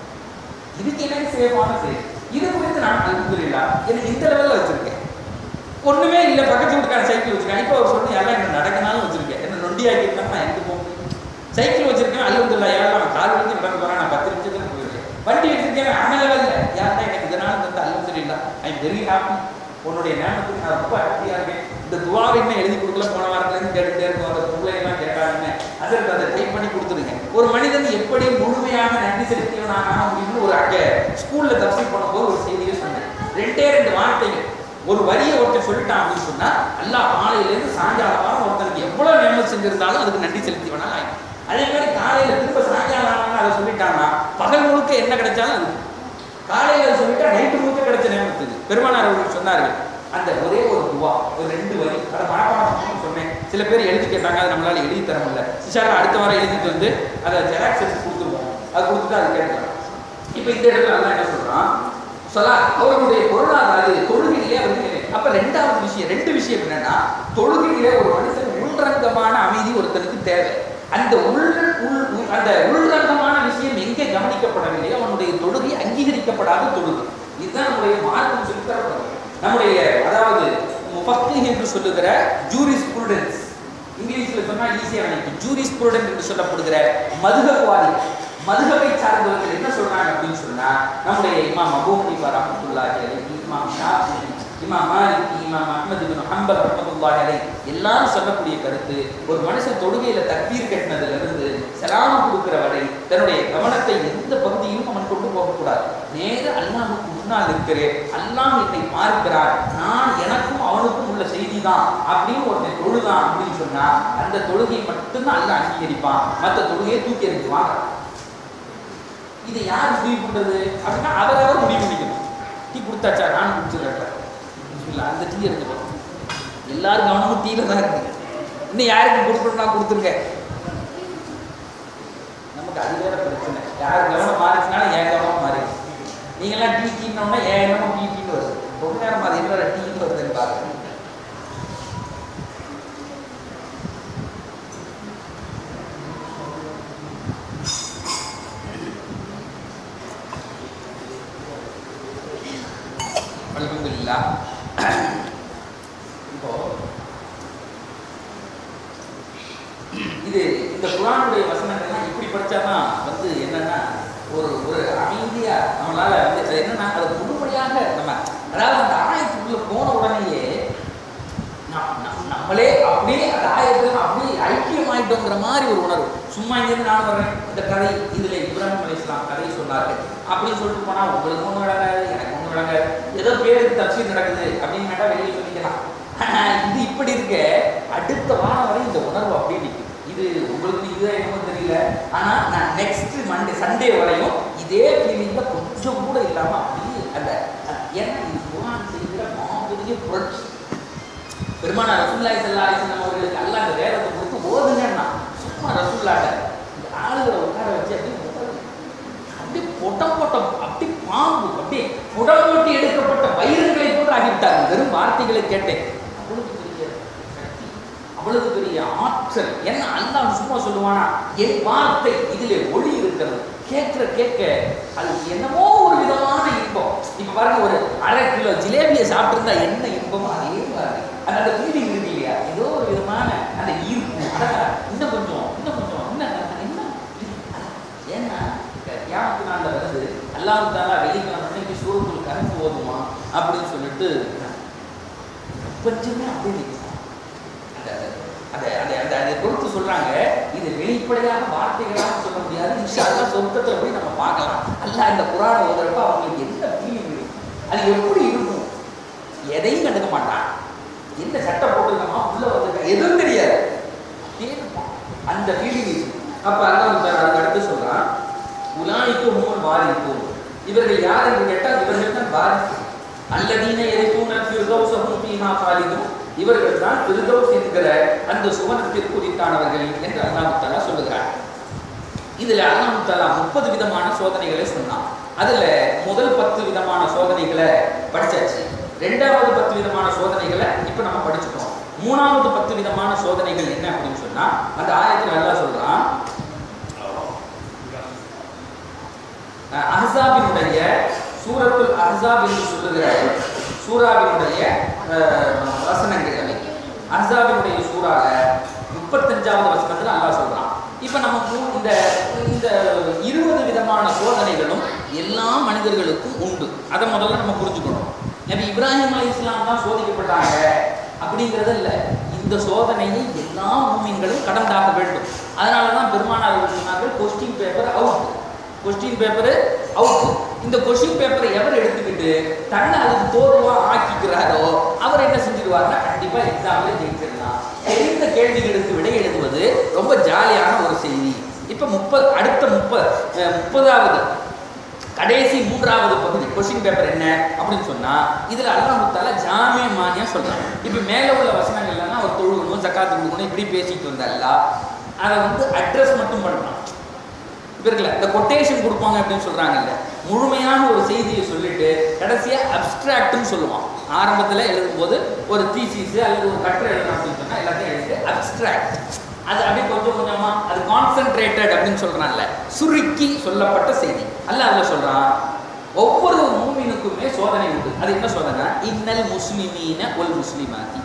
இதுக்கு எனக்கு சேஃபான சேஃப் இது குறித்து நான் அல்ஹம்துலில்லாஹ் எனக்கு இந்த லெவல்ல வச்சிருக்கேன் ஒண்ணுமே இல்ல பக்கத்து வீட்டுக்கான சைக்கிள் வச்சிருக்கேன் இப்போ அவர் சொன்ன எல்லாம் என்ன நடக்கனாலும் வச்சிருக்கேன் என்ன நொண்டி ஆக்கியிருந்தா நான் எங்க போக முடியும் சைக்கிள் வச்சிருக்கேன் அல்ஹம்துலில்லாஹ் யாரும் நான் கால் வச்சு நடந்து போறேன் நான் பத்து நிமிஷத்துல போயிருக்கேன் வண்டி வச்சிருக்கேன் அந்த லெவல்ல யாருன்னா எனக்கு இதனால தந்த அல்ஹம்துலில்லாஹ் ஐ எம் வெரி ஹாப்பி உன்னுடைய நேமத்துக்கு நான் ரொம்ப ஹாப்பியா இருக்கேன் இந்த துவாவை இன்னும் எழுதி கொடுக்கல போன வாரத்துல இருந்து கேட்டுட்டே இருக்கும் அந்த பிள்ளை எல்லாம் கேட்டாங்க அதற்கு அதை டைப் பண்ணி கொடுத்துருங்க ஒரு மனிதன் எப்படி முழுமையாக நன்றி செலுத்தியவனாக ஆக முடியும்னு ஒரு அங்க ஸ்கூல்ல தப்சீல் பண்ணும்போது ஒரு செய்தியை சொன்னேன் ரெண்டே ரெண்டு வார்த்தைகள் ஒரு வரியை ஒருத்தன் சொல்லிட்டான் அப்படின்னு சொன்னா அல்லாஹ் காலையில இருந்து சாயங்காலம் வரை ஒருத்தனுக்கு எவ்வளவு நேரம் செஞ்சிருந்தாலும் அதுக்கு நன்றி செலுத்திவனா ஆயிடும் அதே மாதிரி காலையில திரும்ப சாயங்காலம் ஆனாலும் அதை சொல்லிட்டான்னா பகல் முழுக்க என்ன கிடைச்சாலும் அது காலையில அதை சொல்லிட்டா நைட்டு முழுக்க கிடைச்ச நேரத்துக்கு பெருமானார் அவர்கள் சொன்னார்கள் அந்த ஒரே ஒரு துவா ஒரு ரெண்டு வரி அதை மனப்பாடம் சொன்னேன் சில பேர் எழுதி கேட்டாங்க அதை நம்மளால எழுதி தர முடியல சிஷால அடுத்த வாரம் எழுதிட்டு வந்து அதை ஜெராக்ஸ் எடுத்து கொடுத்துருவோம் அது கொடுத்துட்டு அது கேட்கலாம் இப்போ இந்த இடத்துல அல்லாஹ் என்ன சொல்றான் சொல்லா அவர்களுடைய பொருளாதார தொழுகையிலே வந்து அப்ப ரெண்டாவது விஷயம் ரெண்டு விஷயம் என்னன்னா தொழுகையிலே ஒரு மனுஷன் உள்ரங்கமான அமைதி ஒருத்தனுக்கு தேவை அந்த உள் உள் உள்- அந்த உள்ரங்கமான விஷயம் எங்கே கவனிக்கப்படவில்லையோ அவனுடைய தொழுகை அங்கீகரிக்கப்படாத தொழுகை இதுதான் நம்முடைய மார்க்கம் சொல்லித்தரப்படுறது நம்முடைய அதாவது முஃபக்கி என்று சொல்லுகிற ஜூரிஸ் ப்ரூடன்ஸ் இங்கிலீஷ்ல சொன்னா ஈஸியா நினைக்கும் ஜூரிஸ் ப்ரூடன்ட் என்று சொல்லப்படுகிற மதுகவாதி மதுகவை சார்ந்தவர்கள் என்ன சொல்றாங்க அப்படின்னு சொன்னா நம்முடைய இமாம் அபூ ஹனீஃபா ரஹ்மத்துல்லாஹி அலைஹி இமாம் ஷாஃபி இமாம் மாலிக் இமாம் அஹ்மத் இப்னு ஹம்பல் ரஹ்மத்துல்லாஹி அலைஹி எல்லாரும் சொல்லக்கூடிய கருத்து ஒரு மனுஷன் தொழுகையில தக்பீர் கட்டினதுல இருந்து சலாம் கொடுக்கிற வரை தன்னுடைய கவனத்தை எந்த பகுதியிலும் அவன் கொண்டு போகக்கூடாது நேர அல்லாஹ்வுக்கு முன்னால் இருக்கிறேன் அல்லாஹ் என்னை பார்க்கிறார் நான் எனக்கும் அவனுக்கும் உள்ள செய்தி தான் அப்படின்னு ஒருத்தன் தொழுதான் அப்படின்னு சொன்னா அந்த தொழுகையை மட்டும்தான் அல்லாஹ் அங்கீகரிப்பான் மற்ற தொழுகையை தூக்கி எறிஞ்சுவான் இதை யார் முடிவு பண்றது அப்படின்னா அவரவர் முடிவு பண்ணிக்கணும் டீ கொடுத்தாச்சா நான் குடிச்சிடுறேன் இல்ல அந்த டீ எடுத்துக்கணும் எல்லாரும் கவனமும் டீல தான் இருக்கு இன்னும் யாருக்கு கொடுக்கணும்னா கொடுத்துருங்க நமக்கு அது வேற பிரச்சனை யார் கவனம் மாறிச்சுனாலும் என் கவனம் மாறி நீங்களாம் டீ டீனோம்னா ஏன் என்னமோ டீ டீன்னு வருது ரொம்ப நேரம் அது என்ன டீன்னு வருதுன்னு பாருங்க இது இந்த குரானுடைய வசனங்கள்லாம் இப்படி படிச்சாதான் வந்து என்னன்னா ஒரு ஒரு அமைதியா நம்மளால வந்து அது என்னன்னா அது முழுமையாக நம்ம அதாவது அந்த ஆயத்துக்குள்ள போன உடனேயே நம்- நம்- நம்மளே அப்படியே அந்த ஆயத்தில் அப்படியே ஐக்கியமாயிட்டோங்கிற மாதிரி ஒரு உணர்வு சும்மா இங்கேருந்து நான் வர்றேன் இந்த கதை இதுல இப்ராஹிம் அலி இஸ்லாம் கதை சொன்னார்கள் அப்படின்னு சொல்லிட்டு போனா உங்களுக்கு ஒண்ணு விளங்காது எனக்கு ஒண்ணு விளங்காது ஏதோ பேருக்கு தப்சீர் நடக்குது அப்படின்னு கேட்டா வெளியே சொல்லிக்கலாம் ஆனா இது இப்படி இருக்க அடுத்த வாரம் வரை இந்த உணர்வு அப்படியே நிற்கும் இது உங்களுக்கு இதுதான் என்னமோ தெரியல ஆனா நான் நெக்ஸ்ட் மண்டே சண்டே வரையும் இதே ஃபீலிங்ல கொஞ்சம் கூட இல்லாம அப்படியே அந்த அந்த- ஏன்னா இது குரான் செய்கிற மாபெரிய புரட்சி பெருமானா ரசூல்லாய் ஸல்லல்லாஹு அலைஹி வஸல்லம் அவர்களுக்கு அல்லாஹ் அந்த வேதத்தை கொடுத்து ஓதுங்கன்னா சும்மா ரசூல்லாட்ட இந்த ஆளுகளை உட்கார வச்சு அப்படியே முதல்ல அப்படியே பொட்டம் பொட்டம் அப்படி பாம்பு அப்படியே புடம் போட்டு எடுக்கப்பட்ட வைரங்களை போன்று ஆகிவிட்டார்கள் வெறும் வார்த்தைகளை கேட்டேன் அவ்வளவு பெரிய சக்தி அவ்வளவு பெரிய ஆற்றல் என்ன அல்லாஹ் சும்மா சொல்லுவானா என் வார்த்தை இதிலே ஒளி இருக்கிறது கேட்கிற கேட்க அது என்னமோ ஒரு விதமான இன்பம் இப்ப பாருங்க ஒரு அரை கிலோ ஜிலேபியை சாப்பிட்டிருந்தா என்ன இன்பமோ அதே மாதிரி அந்த அந்த ஃபீலிங் இருக்கு இல்லையா ஏதோ ஒரு விதமான அந்த ஈர்ப்பு அடடா, இன்னும் கொஞ்சம் இன்னும் கொஞ்சம் இன்னும் இன்னும் ஏன்னா தியானத்து நாளில் வருது அல்லாஹ் தாலா வெள்ளிக்கிழமை சூரத்துல் கருப்பு ஓதுமா அப்படின்னு சொல்லிட்டு கொஞ்சமே அப்படியே நிற்கும் அந்த அந்த அந்த அந்த அதை பொறுத்து சொல்றாங்க இது வெளிப்படையாக வார்த்தைகளாக சொல்ல முடியாது இன்ஷா அல்லாஹ் சொர்க்கத்துல போய் நம்ம பார்க்கலாம் அல்லாஹ் இந்த குரானை ஓதுறப்ப அவங்களுக்கு என்ன ஃபீலிங் இருக்கும் அது எப்படி இருக்கும் எதையும் கண்டுக்க மாட்டான் என்ன சட்டை போட்டுருக்கோமா உள்ள வந்து எதுவும் தெரியாது அப்படியே இருப்பான். அந்த ஃபீலிங் இருக்கு அப்ப அல்லாஹ் தாலா அதுக்கு அடுத்து சொல்றான் உலாய்க்கு ஹுமுல் வாரிக்கும் இவர்கள் யார் என்று கேட்டால் இவர்கள் தான் வாரிசு அல்லதீன எரித்தூன ஃபிர்தௌஸஹும் ஃபீஹா காலிதும் இவர்கள் தான் ஃபிர்தௌஸ் என்கிற அந்த சுவனத்திற்கு உரித்தானவர்கள் என்று அல்லாஹ் தஆலா சொல்லுகிறார் இதுல அல்லாஹ் தஆலா முப்பது விதமான சோதனைகளை சொன்னான் அதுல முதல் பத்து விதமான சோதனைகளை படிச்சாச்சு ரெண்டாவது பத்து விதமான சோதனைகளை இப்ப நம்ம படிச்சுட்டோம் மூணாவது பத்து விதமான சோதனைகள் என்ன அப்படின்னு சொன்னா அந்த ஆயத்தில் அல்லாஹ் சொல்றான் அஹ் அஹ்ஸாபினுடைய சூரத்துல் அஹ்ஸாப் என்று சொல்லுகிற சூராவினுடைய அஹ், வசனங்கள் அவை அஹ்ஸாபினுடைய சூறால முப்பத்தஞ்சாவது வசனத்துல அல்லாஹ் சொல்றான் இப்ப நமக்கு இந்த இந்த இருபது விதமான சோதனைகளும் எல்லா மனிதர்களுக்கும் உண்டு அதை முதல்ல நம்ம புரிஞ்சுக்கணும் நபி இப்ராஹிம் அலி இஸ்லாம் தான் சோதிக்கப்பட்டாங்க அப்படிங்கிறது இல்லை இந்த சோதனையை எல்லா மூமின்களும் கடந்தாக வேண்டும் அதனால தான் பெருமானார் அவர்கள் சொன்னார்கள் question paper out question paper out இந்த கொஸ்டின் பேப்பரை எவர் எடுத்துக்கிட்டு தன்னை அதுக்கு தோர்வா ஆக்கிக்கிறாரோ அவர் என்ன செஞ்சிருவாருன்னா கண்டிப்பா எக்ஸாம்ல ஜெயிச்சிடலாம் தெரிந்த கேள்விகளுக்கு விடை எழுதுவது ரொம்ப ஜாலியான ஒரு செய்தி இப்ப முப்பது அடுத்த முப்பது முப்பதாவது கடைசி மூன்றாவது பகுதி கொஸ்டின் பேப்பர் என்ன அப்படின்னு சொன்னா இதுல அல்லாஹ் தாலா ஜாமிய மானியா சொல்றாங்க இப்ப மேல உள்ள வசனங்கள்லாம் அவர் தொழுகணும் ஜக்காத்து கொடுக்கணும் இப்படி பேசிட்டு வந்தால அதை வந்து அட்ரஸ் மட்டும் பண்றான் இப்ப இருக்குல்ல இந்த கொட்டேஷன் கொடுப்பாங்க அப்படின்னு சொல்றாங்கல்ல முழுமையான ஒரு செய்தியை சொல்லிட்டு கடைசியா அப்ஸ்ட்ராக்ட்னு சொல்லுவான் ஆரம்பத்துல எழுதும்போது ஒரு தீசிஸ் அல்லது ஒரு கட்டுரை எழுதணும் அப்படின்னு சொன்னா எல்லாத்தையும் எழுதிட்டு அப்ஸ்ட்ராக்ட் அது அப்படியே கொஞ்சம் கொஞ்சமா அது கான்சென்ட்ரேட்டட் அப்படின்னு சொல்றான்ல சுருக்கி சொல்லப்பட்ட செய்தி அல்ல அதுல சொல்றான் ஒவ்வொரு மூமினுக்குமே சோதனை உண்டு அது என்ன சோதனை இன்னல் முஸ்லிமீன ஒல் முஸ்லிமாத்தி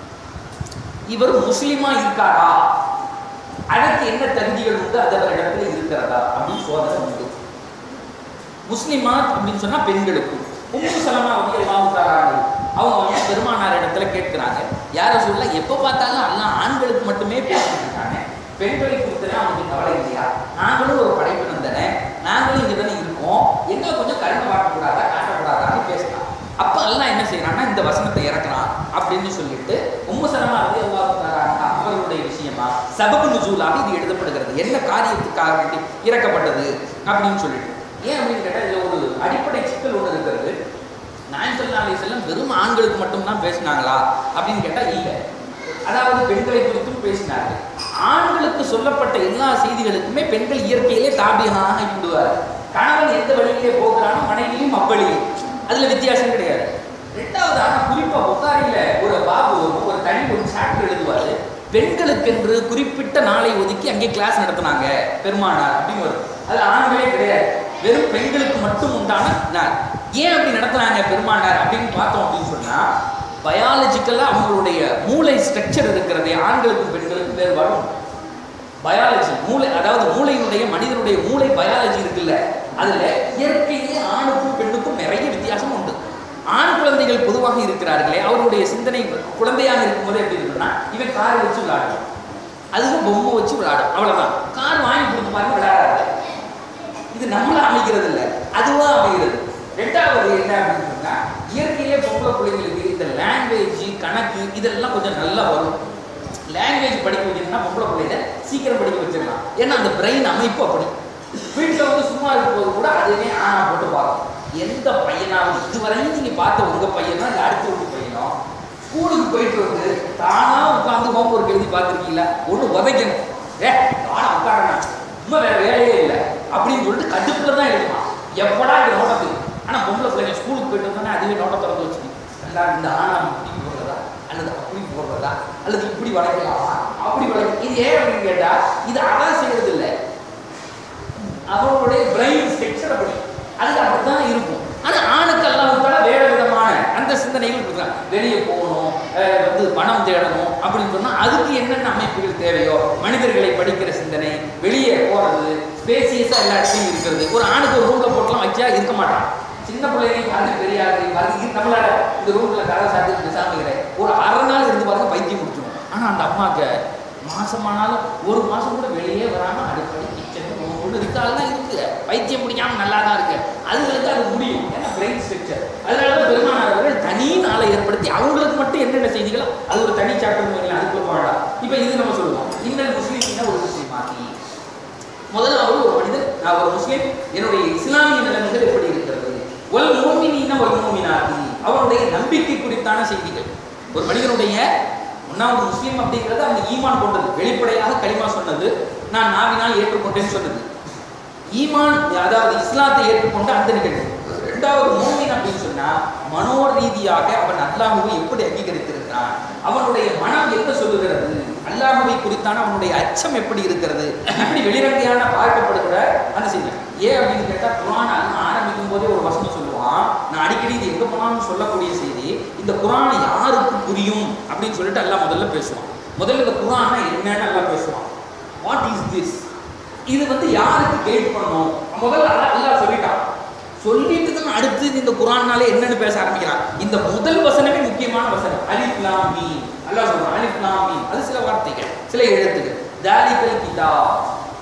இவர் முஸ்லிமா இருக்காரா அதற்கு என்ன தகுதிகள் உண்டு அது அவரிடத்துல இருக்கிறதா அப்படின்னு சோதனை உண்டு முஸ்லிமா அப்படின்னு சொன்னா பெண்களுக்கு உம்மு சலமா வந்து எல்லாம் அவங்க வந்து பெருமானார் இடத்துல கேட்கிறாங்க யார சொல்ல எப்ப பார்த்தாலும் எல்லாம் ஆண்களுக்கு மட்டுமே பேசிட்டு இருக்காங்க பெண்களை குறித்துலாம் அவங்களுக்கு கவலை இல்லையா நாங்களும் ஒரு படைப்பினம் தானே நாங்களும் இங்க தானே இருக்கோம் எங்களை கொஞ்சம் கருணை காட்டக்கூடாதா காட்டக்கூடாதான்னு பேசலாம் அப்ப எல்லாம் என்ன செய்யறாங்கன்னா இந்த வசனத்தை இறக்குறான் அப்படின்னு சொல்லிட்டு உம்மு சலமா வந்து அவர்களுடைய விஷயமா சபபு நுசூலாக இது எழுதப்படுகிறது என்ன காரியத்துக்காக வேண்டி இறக்கப்பட்டது அப்படின்னு சொல்லிட்டு ஏன் அப்படின்னு கேட்டா இதுல ஒரு அடிப்படை சிக்கல் ஒன்று இருக்கிறது நாயன்சல்லா அலி செல்லம் வெறும் ஆண்களுக்கு மட்டும்தான் பேசினாங்களா அப்படின்னு கேட்டா இல்லை அதாவது பெண்களை குறித்தும் பேசினார்கள் ஆண்களுக்கு சொல்லப்பட்ட எல்லா செய்திகளுக்குமே பெண்கள் இயற்கையிலே தாபியமாக விடுவார் கணவன் எந்த வழியிலே போகிறானோ மனைவியும் அவ்வழியே அதுல வித்தியாசம் கிடையாது ரெண்டாவது ஆனா குறிப்பா புகாரில ஒரு பாபு வரும், ஒரு தனி ஒரு சாப்டர் எழுதுவாரு பெண்களுக்கென்று குறிப்பிட்ட நாளை ஒதுக்கி அங்கே கிளாஸ் நடத்துனாங்க பெருமானார் அப்படின்னு வரும் அது ஆண்களே கிடையாது வெறும் பெண்களுக்கு மட்டும் உண்டான நாள் ஏன் அப்படி நடத்துனாங்க பெருமானார் அப்படின்னு பார்த்தோம் அப்படின்னு சொன்னா பயாலஜிக்கலாக அவங்களுடைய மூளை ஸ்ட்ரக்சர் இருக்கிறதே ஆண்களுக்கும் பெண்களுக்கும் வேறுபாடும் பயாலஜி மூளை அதாவது மூளையினுடைய மனிதனுடைய மூளை பயாலஜி இருக்குல்ல அதுல இயற்கையிலே ஆணுக்கும் பெண்ணுக்கும் நிறைய வித்தியாசம் உண்டு ஆண் குழந்தைகள் பொதுவாக இருக்கிறார்களே அவருடைய சிந்தனை குழந்தையாக இருக்கும்போது எப்படி இருக்குன்னா இவன் காரை வச்சு விளையாடுவான் அதுவும் பொம்மை வச்சு விளையாடும் அவ்வளவுதான் கார் வாங்கி கொடுத்து பாருங்க விளையாடாது இது நம்மள அமைக்கிறது இல்லை அதுவா அமைகிறது ரெண்டாவது என்ன அப்படின்னு சொன்னா இயற்கையிலே பொம்பளை பிள்ளைங்களுக்கு இந்த லாங்குவேஜ் கணக்கு இதெல்லாம் கொஞ்சம் நல்லா வரும் லாங்குவேஜ் படிக்க வைக்கணும்னா பொம்பளை பிள்ளைங்க சீக்கிரம் படிக்க வச்சிடலாம் ஏன்னா அந்த பிரெயின் அமைப்பு அப்படி வீட்டில் வந்து சும்மா இருக்கும்போது கூட அதுவே ஆனா போட்டு பார்க்கும் எந்த பையனாவது இதுவரையும் நீங்க பார்த்த உங்க பையனோ இல்லை அடுத்த வீட்டு பையனோ ஸ்கூலுக்கு போயிட்டு வந்து தானா உட்காந்து ஹோம்ஒர்க் எழுதி பார்த்துருக்கீங்களா ஒன்று உதைக்கணும் ஏ தானா உட்காரணும் சும்மா வேற வேலையே இல்லை அப்படின்னு சொல்லிட்டு கடுப்புல தான் எழுதுவான் எப்படா இந்த நோட்டத்துக்கு ஆனா பொம்பளை பிள்ளைங்க ஸ்கூலுக்கு போயிட்டு வந்தோன்னே அதுவே நோட்டை திறந்து வச்சுக்கணும் நல்லா இந்த ஆனா இப்படி போடுறதா அல்லது அப்படி போடுறதா அல்லது இப்படி வளைக்கலாமா அப்படி வளைக்க இது ஏன் அப்படின்னு கேட்டா இது அதான் செய்யறது இல்லை அவங்களுடைய பிரெயின் ஸ்ட்ரக்சர் அப்படி அது அப்படித்தான் இருக்கும் ஆனா ஆணுக்கெல்லாம் உட்பட வேற விதமான அந்த சிந்தனைகள் இருக்காங்க வெளியே போகணும் அஹ் வந்து பணம் தேடணும் அப்படின்னு சொன்னா அதுக்கு என்னென்ன அமைப்புகள் தேவையோ மனிதர்களை படிக்கிற சிந்தனை வெளியே போறது ஸ்பேசியஸா எல்லா இடத்துலையும் இருக்கிறது ஒரு ஆணுக்கு ஒரு ரூம்ல போட்டுலாம் வச்சா இருக்க மாட்டான் சின்ன பிள்ளைகளையும் பாருங்க பெரிய ஆளுகளையும் பாருங்க இது நம்மளால இந்த ரூம்ல கதை சாத்தி பேசாம இருக்கிறேன் ஒரு அரை நாள் இருந்து பாருங்க பைத்தியம் முடிச்சிடும் ஆனா அந்த அம்மாக்கு மாசமானாலும் ஒரு மாசம் கூட வெளியே வராம அடிப்படை கிச்சன் ஒன்று இருக்காதான் இருக்கு பைத்தியம் பிடிக்காம நல்லா தான் இருக்கு அதுங்களுக்கு அது முடியும் ஏன்னா பிரெயின் ஸ்ட்ரக்சர் அதனால தான் பெருமானார்கள் தனி நாளை ஏற்படுத்தி அவங்களுக்கு மட்டும் என்னென்ன செய்திகளோ அது ஒரு தனி சாப்டர் வைக்கலாம் அதுக்குள்ள வேண்டாம் இப்போ இது நம்ம சொல்லுவோம் இன்னல் முஸ்லீம் ஒரு முஸ்லீம் ஆகி முதல்ல அவர் ஒரு மனிதர் நான் ஒரு முஸ்லீம் என்னுடைய இஸ்லாமிய நிலைமைகள் எப்படி இருக்கிறது ஒல் மோமினா ஒல் மோமினாதி அவருடைய நம்பிக்கை குறித்தான செய்திகள் ஒரு மனிதனுடைய ஒன்னாவது முஸ்லீம் அப்படிங்கிறது அந்த ஈமான் கொண்டது வெளிப்படையாக களிமா சொன்னது நான் நாவினால் ஏற்றுக்கொண்டேன்னு சொன்னது ஈமான் அதாவது இஸ்லாத்தை ஏற்றுக்கொண்ட அந்த நிகழ்வு இரண்டாவது மோமின் அப்படின்னு சொன்னா மனோ ரீதியாக அவன் அல்லாஹுவை எப்படி அங்கீகரித்திருக்கிறான் அவனுடைய மனம் என்ன சொல்லுகிறது அல்லாஹுவை குறித்தான அவனுடைய அச்சம் எப்படி இருக்கிறது இப்படி வெளிரங்கையான பார்க்கப்படுகிற அந்த செய்தி ஏன் அப்படின்னு கேட்டா குரான் அல்லாஹ் ஆரம்பிக்கும் போதே ஒரு வசனம் சொல்லுவான் நான் அடிக்கடி இது எங்க போனாலும் சொல்லக்கூடிய செய்தி இந்த குரான் யாருக்கு புரியும் அப்படின்னு சொல்லிட்டு அல்லாஹ் முதல்ல பேசுவான் முதல்ல இந்த குரான் என்னன்னு எல்லாம் பேசுவான் வாட் இஸ் திஸ் இது வந்து யாருக்கு கைட் பண்ணணும் முதல்ல அல்லாஹ் அல்லாஹ் சொல்லிட்டான் சொல்லிட்டு தான் அடுத்து இந்த குரான்னாலே என்னன்னு பேச ஆரம்பிக்கிறான் இந்த முதல் வசனமே முக்கியமான வசனம் அலிஃப் லாம் மீம் அல்லாஹ் சொல்றான் அலிஃப் லாம் மீம் அது சில வார்த்தைகள் சில எழுத்துக்கள் தாலிகல் கிதாப்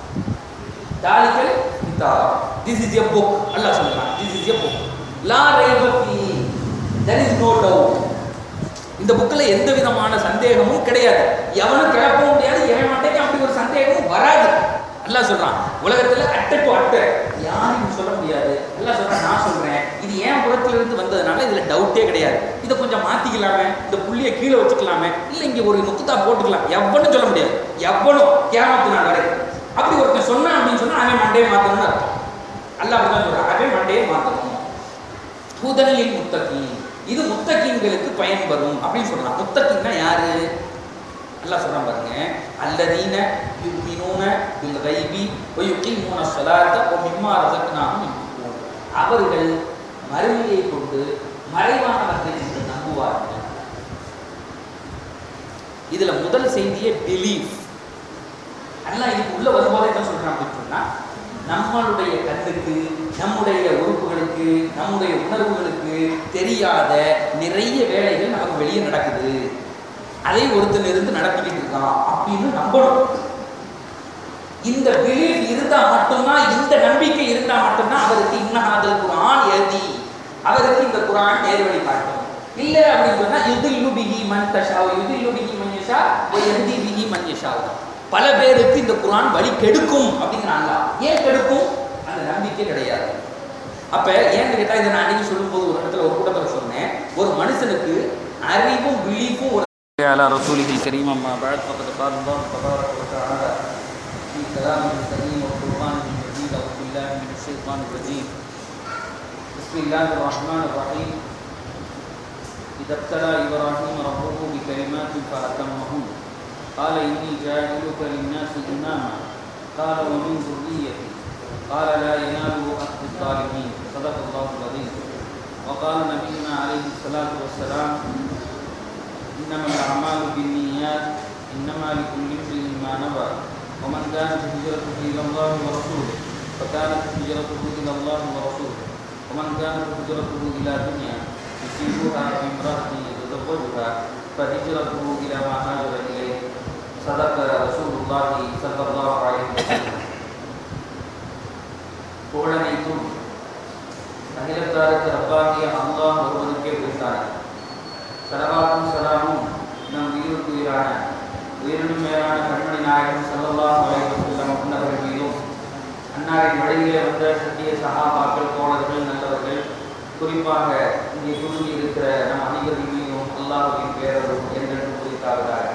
தாலிகல் கிதாப் this is a book Allah சொல்றான் திஸ் இஸ் எ புக் லா ரைப ஃபீ there is no doubt இந்த புக்கில் எந்த விதமான சந்தேகமும் கிடையாது எவனும் கிளப்பவும் முடியாது எவன் மாட்டேங்க அப்படி ஒரு சந்தேகமும் வராது அல்லாஹ் சொல்றான் உலகத்துல அட்டை டு அட்டை யாரும் சொல்ல முடியாது அல்லாஹ் சொல்றான் நான் சொல்றேன் இது ஏன் புறத்துல இருந்து வந்ததுனால இதுல டவுட்டே கிடையாது இதை கொஞ்சம் மாத்திக்கலாமே இந்த புள்ளிய கீழே வச்சுக்கலாமே இல்ல இங்க ஒரு நுக்குத்தா போட்டுக்கலாம் எவனும் சொல்ல முடியாது எவனும் கேமத்து நாள் வரை அப்படி ஒருத்தன் சொன்னான் அப்படின்னு சொன்னா அவன் மண்டையை மாத்தணும்னு அர்த்தம் அல்லாஹ் அப்படிதான் சொல்றான் அவன் மண்டையை மாத்தணும் ஹுதனில் முத்தகி இது முத்தகீன்களுக்கு பயன்பெறும் அப்படின்னு சொல்றான் முத்தகீன்னா யாரு அல்லாஹ் சொல்றான் பாருங்க அல்லதீன யுமினூன பில் கைபி வ யுகீமூன ஸலாத்த வ மிம்மா ரஸக்னாஹும் யுன்ஃபிகூன் அவர்கள் மறுமையை கொண்டு மறைவானவற்றை கொண்டு நம்புவார்கள் இதுல முதல் செய்தியே பிலீஃப் அல்லாஹ் இதுக்கு உள்ள வரும்போது என்ன சொல்றான் அப்படின்னு சொன்னா நம்மளுடைய கண்ணுக்கு நம்முடைய உறுப்புகளுக்கு நம்முடைய உணர்வுகளுக்கு தெரியாத நிறைய வேலைகள் நமக்கு வெளியே நடக்குது அதை ஒருத்தன் இருந்து நடத்திக்கிட்டு இருக்கான் அப்படின்னு நம்பணும் இந்த பிலீஃப் இருந்தா மட்டும்தான் இந்த நம்பிக்கை இருந்தா மட்டும்தான் அவருக்கு இன்னஹாதல் குரான் எழுதி அவருக்கு இந்த குரான் நேர்வழி காட்டும் இல்ல அப்படின்னு சொன்னா யுதில்லு பிஹி மன் தஷா யுதில்லு பிஹி மன் யஷா வ யஹ்தி பிஹி மன் யஷா பல பேருக்கு இந்த குரான் வழி கெடுக்கும் அப்படிங்கிறாங்க ஏன் கெடுக்கும் அந்த நம்பிக்கை கிடையாது அப்ப ஏன்னு கேட்டா இதை நான் அன்னைக்கு சொல்லும்போது ஒரு இடத்துல ஒரு கூட்டத்தில் சொன்னேன் ஒரு மனுஷனுக்கு அறிவும் பிலீஃபும் ஒரு على رسوله الكريم أما بعد فقد قال الله تبارك وتعالى في كلامه الكريم والقرآن المجيد أعوذ بالله من الشيطان الرجيم بسم الله الرحمن الرحيم إذا ابتلى إبراهيم ربه بكلمات فأتمهن قال إني جاعلك للناس إماما قال ومن ذريتي قال لا ينال أخذ الظالمين صدق الله العظيم وقال نبينا عليه الصلاة والسلام إنما الأعمال بالنيات إنما لكل امرئ ما نوى ومن كانت هجرته إلى الله ورسوله فكانت هجرته إلى الله ورسوله ومن كانت هجرته إلى دنيا يصيبها بامرأته يتزوجها فهجرته إلى ما هاجر إليه صدق رسول الله صلى الله عليه وسلم புகழனைத்தும் அகிலத்தாருக்கு ரப்பாகிய அல்லாஹ் ஒருவனுக்கே உரித்தார் சரவாக்கும் சலாமும் நம் உயிருக்கு உயிரான உயிரினும் மேலான கண்மணி நாயகம் சல்லல்லாஹு அலைஹி வஸல்லம் அன்னவர்கள் மீதும் அன்னாரின் வழியிலே வந்த சத்திய சகாபாக்கள் தோழர்கள் நல்லவர்கள் குறிப்பாக இங்கே குழுமி இருக்கிற நம் அனைவரின் மீதும் அல்லாஹுவின் பேரரும் என்றென்றும் குறித்தாகிறார்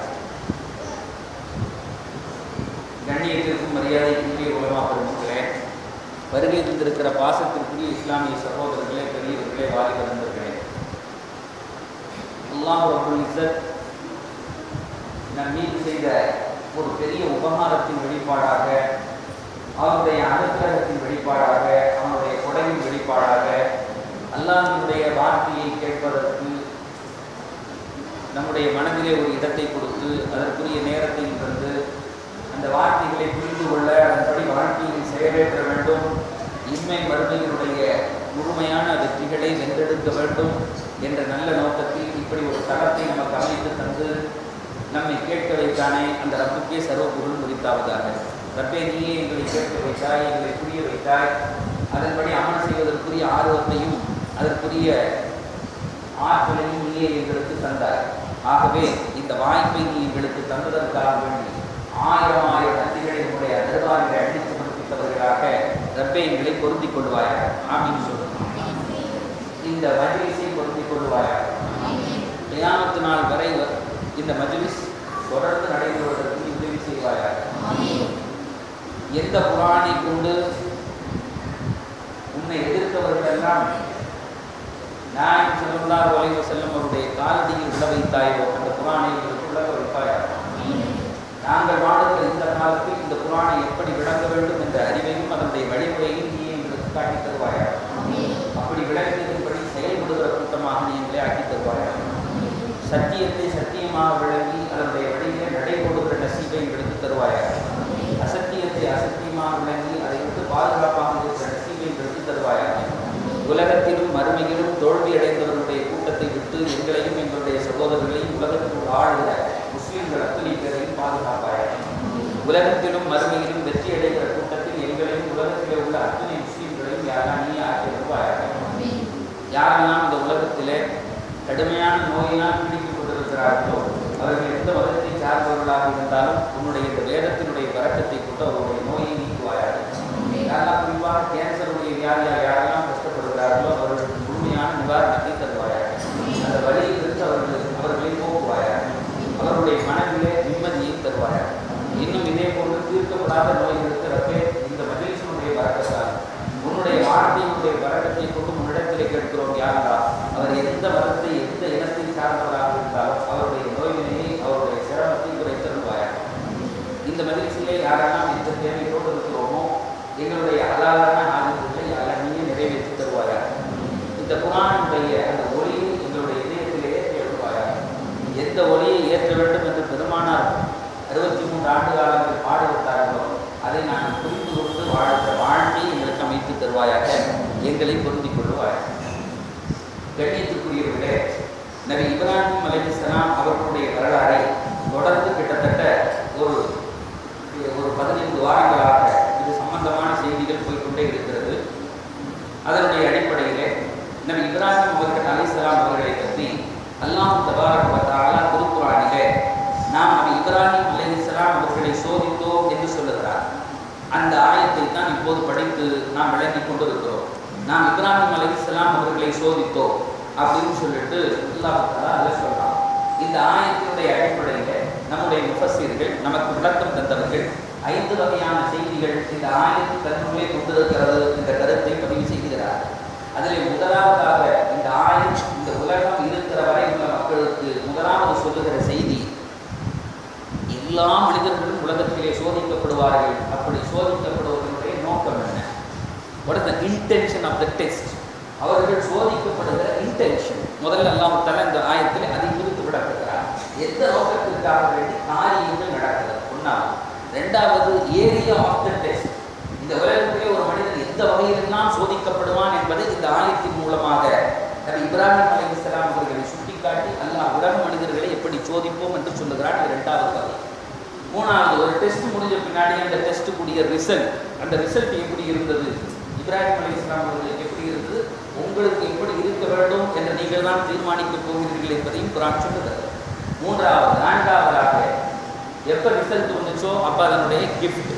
கண்ணியத்திற்கும் மரியாதைக்குரிய உலமா பெருமக்களே வருகை தந்திருக்கிற பாசத்திற்குரிய இஸ்லாமிய சகோதரர்களே பெரியவர்களே வாலிப நண்பர்களே அல்லாஹ் ரபுல் இஸ்ஸத் நம் மீது செய்த ஒரு பெரிய உபகாரத்தின் வெளிப்பாடாக அவனுடைய அனுகிரகத்தின் வெளிப்பாடாக அவனுடைய கொடையின் வெளிப்பாடாக அல்லாஹினுடைய வார்த்தையை கேட்பதற்கு நம்முடைய மனதிலே ஒரு இடத்தை கொடுத்து அதற்குரிய நேரத்தை தந்து அந்த வார்த்தைகளை புரிந்து கொள்ள அதன்படி வாழ்க்கையில் செயலேற்ற வேண்டும் இன்மை மறுமையினுடைய முழுமையான வெற்றிகளை வென்றெடுக்க வேண்டும் என்ற நல்ல நோக்கத்தில் இப்படி ஒரு தளத்தை நமக்கு அமைத்து தந்து நம்மை கேட்க வைத்தானே அந்த ரப்புக்கே சர்வ பொருள் முடித்தாவதாக ரப்பே நீயே எங்களை கேட்க வைத்தாய் எங்களை புரிய வைத்தாய் அதன்படி அமல் செய்வதற்குரிய ஆர்வத்தையும் அதற்குரிய ஆற்றலையும் நீயே எங்களுக்கு தந்தாய் ஆகவே இந்த வாய்ப்பை நீ எங்களுக்கு தந்ததற்காக வேண்டி ஆயிரம் ஆயிரம் நன்றிகளை உடைய தருவாரிகளை அடித்து சமர்ப்பித்தவர்களாக ரப்பை எங்களை பொருந்திக் கொள்வாயாக ஆமின்னு சொல்லுவோம் இந்த மஜ்லிஸை பொருந்திக் கொள்வாயாக கியாமத்து நாள் வரை இந்த மஜ்லிஸ் தொடர்ந்து நடைபெறுவதற்கு உதவி செய்வாயாக எந்த புராணை கொண்டு உன்னை எதிர்த்தவர்கள் எல்லாம் நாயகம் செல்லல்லாஹு அலைஹி வஸல்லம் அவருடைய காலடியில் உள்ள வைத்தாயோ அந்த புராணை உள்ள வைப்பாயா நாங்கள் வாழ்கிற இந்த காலத்தில் இந்த புராணை எப்படி விளங்க வேண்டும் என்ற அறிவையும் அதனுடைய வழிமுறையும் நீ எங்களுக்கு காட்டி தருவாயா அப்படி விளங்கியதன்படி செயல்படுகிற கூட்டமாக நீ எங்களை ஆக்கி தருவாயா சத்தியத்தை சத்தியமாக விளங்கி அதனுடைய வழியிலே நடைபோடுகிற நசீபை எங்களுக்கு தருவாயா அசத்தியத்தை அசத்தியமாக விளங்கி அதை விட்டு பாதுகாப்பாக இருக்கிற நசீபை எங்களுக்கு தருவாயா உலகத்திலும் மறுமையிலும் தோல்வி அடைந்தவர்களுடைய கூட்டத்தை விட்டு எங்களையும் எங்களுடைய சகோதரர்களையும் உலகத்தில் ஆளுகிற முஸ்லிம்கள் அத்தனை பேரையும் பாதுகாப்பாயா உலகத்திலும் மறுமையிலும் வெற்றி அடைகிற கூட்டத்தில் எங்களையும் உலகத்திலே உள்ள அத்தனை முஸ்லிம்களையும் யாரெல்லாம் நீ ஆக்கி வருவாயாக யாரெல்லாம் இந்த உலகத்திலே கடுமையான நோயினால் பீடிக்கப்பட்டிருக்கிறார்களோ அவர்கள் எந்த மதத்தை சார்ந்தவர்களாக இருந்தாலும் உன்னுடைய இந்த வேதத்தினுடைய வரக்கத்தை கொண்டு அவருடைய நோயை நீக்குவாயாக யாரெல்லாம் குறிப்பாக கேன்சருடைய வியாதியால் யாரெல்லாம் கஷ்டப்படுகிறார்களோ அவர்களுக்கு முழுமையான நிவாரணத்தை தருவாயாக அந்த வழியிலிருந்து அவர்கள் அவர்களை போக்குவாயாக அவருடைய மனதிலே நிம்மதியை தருவாயாக இன்னும் இதே போன்று தீர்க்கப்படாத நோய்களுக்கு ரப்பே இந்த மஜிலிசனுடைய வரக்கத்தால் உன்னுடைய வார்த்தையினுடைய வரக்கத்தை கொண்டு முன்னிடத்திலே கேட்கிறோம் யாரா அவர் எந்த மதத்தை எந்த இனத்தை சார்ந்தவராக இருந்தாலும் அவருடைய நோய்வினையை அவருடைய சிரமத்தை குறைத்தருவாயாக இந்த மஜிலிசிலே யாரெல்லாம் எந்த தேவையோடு இருக்கிறோமோ எங்களுடைய அலாலான ஆதிக்கத்தை யாரெல்லாம் நீயே நிறைவேற்றி தருவாயாக இந்த குரானுடைய அந்த ஒளியை எங்களுடைய இதயத்திலே ஏற்றி எழுவாயாக எந்த ஒளியை ஏற்ற வேண்டும் என்று பெருமானார் அறுபத்தி மூன்று ஆண்டு காலங்கள் பாடுபட்டார்களோ அதை நாங்கள் புரிந்து கொண்டு வாழ்கிற வாழ்க்கை எங்களுக்கு அமைத்து தருவாயாக எங்களை பொருந்திக் கொள்வாயாக கண்ணியத்துக்குரியவர்களே நபி இப்ராஹிம் அலிஸ்லாம் அவர்களுடைய வரலாறை தொடர்ந்து கிட்டத்தட்ட ஒரு ஒரு பதினைந்து வாரங்களாக இது சம்பந்தமான செய்திகள் போய்கொண்டே இருக்கிறது அதனுடைய அடிப்படையிலே நபி இப்ராஹிம் அவர்கள் அலிஸ்லாம் அவர்களை பற்றி அல்லாம் தபாரகத்தால திருக்குறானிலே நாம் நபி இப்ராஹிம் அலிஸ்லாம் அவர்களை சோதித்தோம் என்று சொல்லுகிறார் அந்த ஆயத்தை தான் இப்போது படித்து நாம் விளங்கி கொண்டிருக்கிறோம் நாம் இப்ராஹிம் அலிஸ்லாம் அவர்களை சோதித்தோம் அப்படின்னு சொல்லிட்டு அல்லாஹாலா அதை சொல்றான் இந்த ஆயத்தினுடைய அடிப்படையில் நம்முடைய முஃபஸீர்கள் நமக்கு விளக்கம் தந்தவர்கள் ஐந்து வகையான செய்திகள் இந்த ஆயத்து தன்னுள்ளே கொண்டிருக்கிறது என்ற கருத்தை பதிவு செய்கிறார் அதில் முதலாவதாக இந்த ஆயம் இந்த உலகம் இருக்கிற வரை உள்ள மக்களுக்கு முதலாவது சொல்லுகிற செய்தி எல்லா மனிதர்களும் உலகத்திலே சோதிக்கப்படுவார்கள் அப்படி சோதிக்கப்படுவதனுடைய நோக்கம் என்ன what is the intention of the test அவர்கள் சோதிக்கப்படுகிற இன்டென்ஷன் முதல்ல அல்லாஹ் தஆலா இந்த ஆயத்தில் அதை குறித்து விளக்குகிறார் எந்த நோக்கத்திற்காக வேண்டி காரியங்கள் நடக்கிறது ஒன்றாவது ரெண்டாவது ஏரியா ஆஃப் த டெஸ்ட் இந்த உலகத்திலே ஒரு மனிதன் எந்த வகையிலெல்லாம் சோதிக்கப்படுவான் என்பதை இந்த ஆயத்தின் மூலமாக நபி இப்ராஹிம் அலி இஸ்லாம் அவர்களை சுட்டிக்காட்டி அல்லாஹ் உலக மனிதர்களை எப்படி சோதிப்போம் என்று சொல்லுகிறான் இது ரெண்டாவது வகை மூணாவது ஒரு டெஸ்ட் முடிஞ்ச பின்னாடி அந்த டெஸ்ட் கூடிய ரிசல்ட் அந்த ரிசல்ட் எப்படி இருந்தது இப்ராஹிம் அலி இஸ்லாம் அவர்களுக்கு எப்படி இருந்தது உங்களுக்கு எப்படி இருக்க வேண்டும் என்று நீங்கள் தான் தீர்மானிக்க போகிறீர்கள் என்பதையும் குரான் சொல்லுகிறது மூன்றாவது நான்காவதாக எப்போ ரிசல்ட் வந்துச்சோ அப்போ அதனுடைய கிஃப்ட்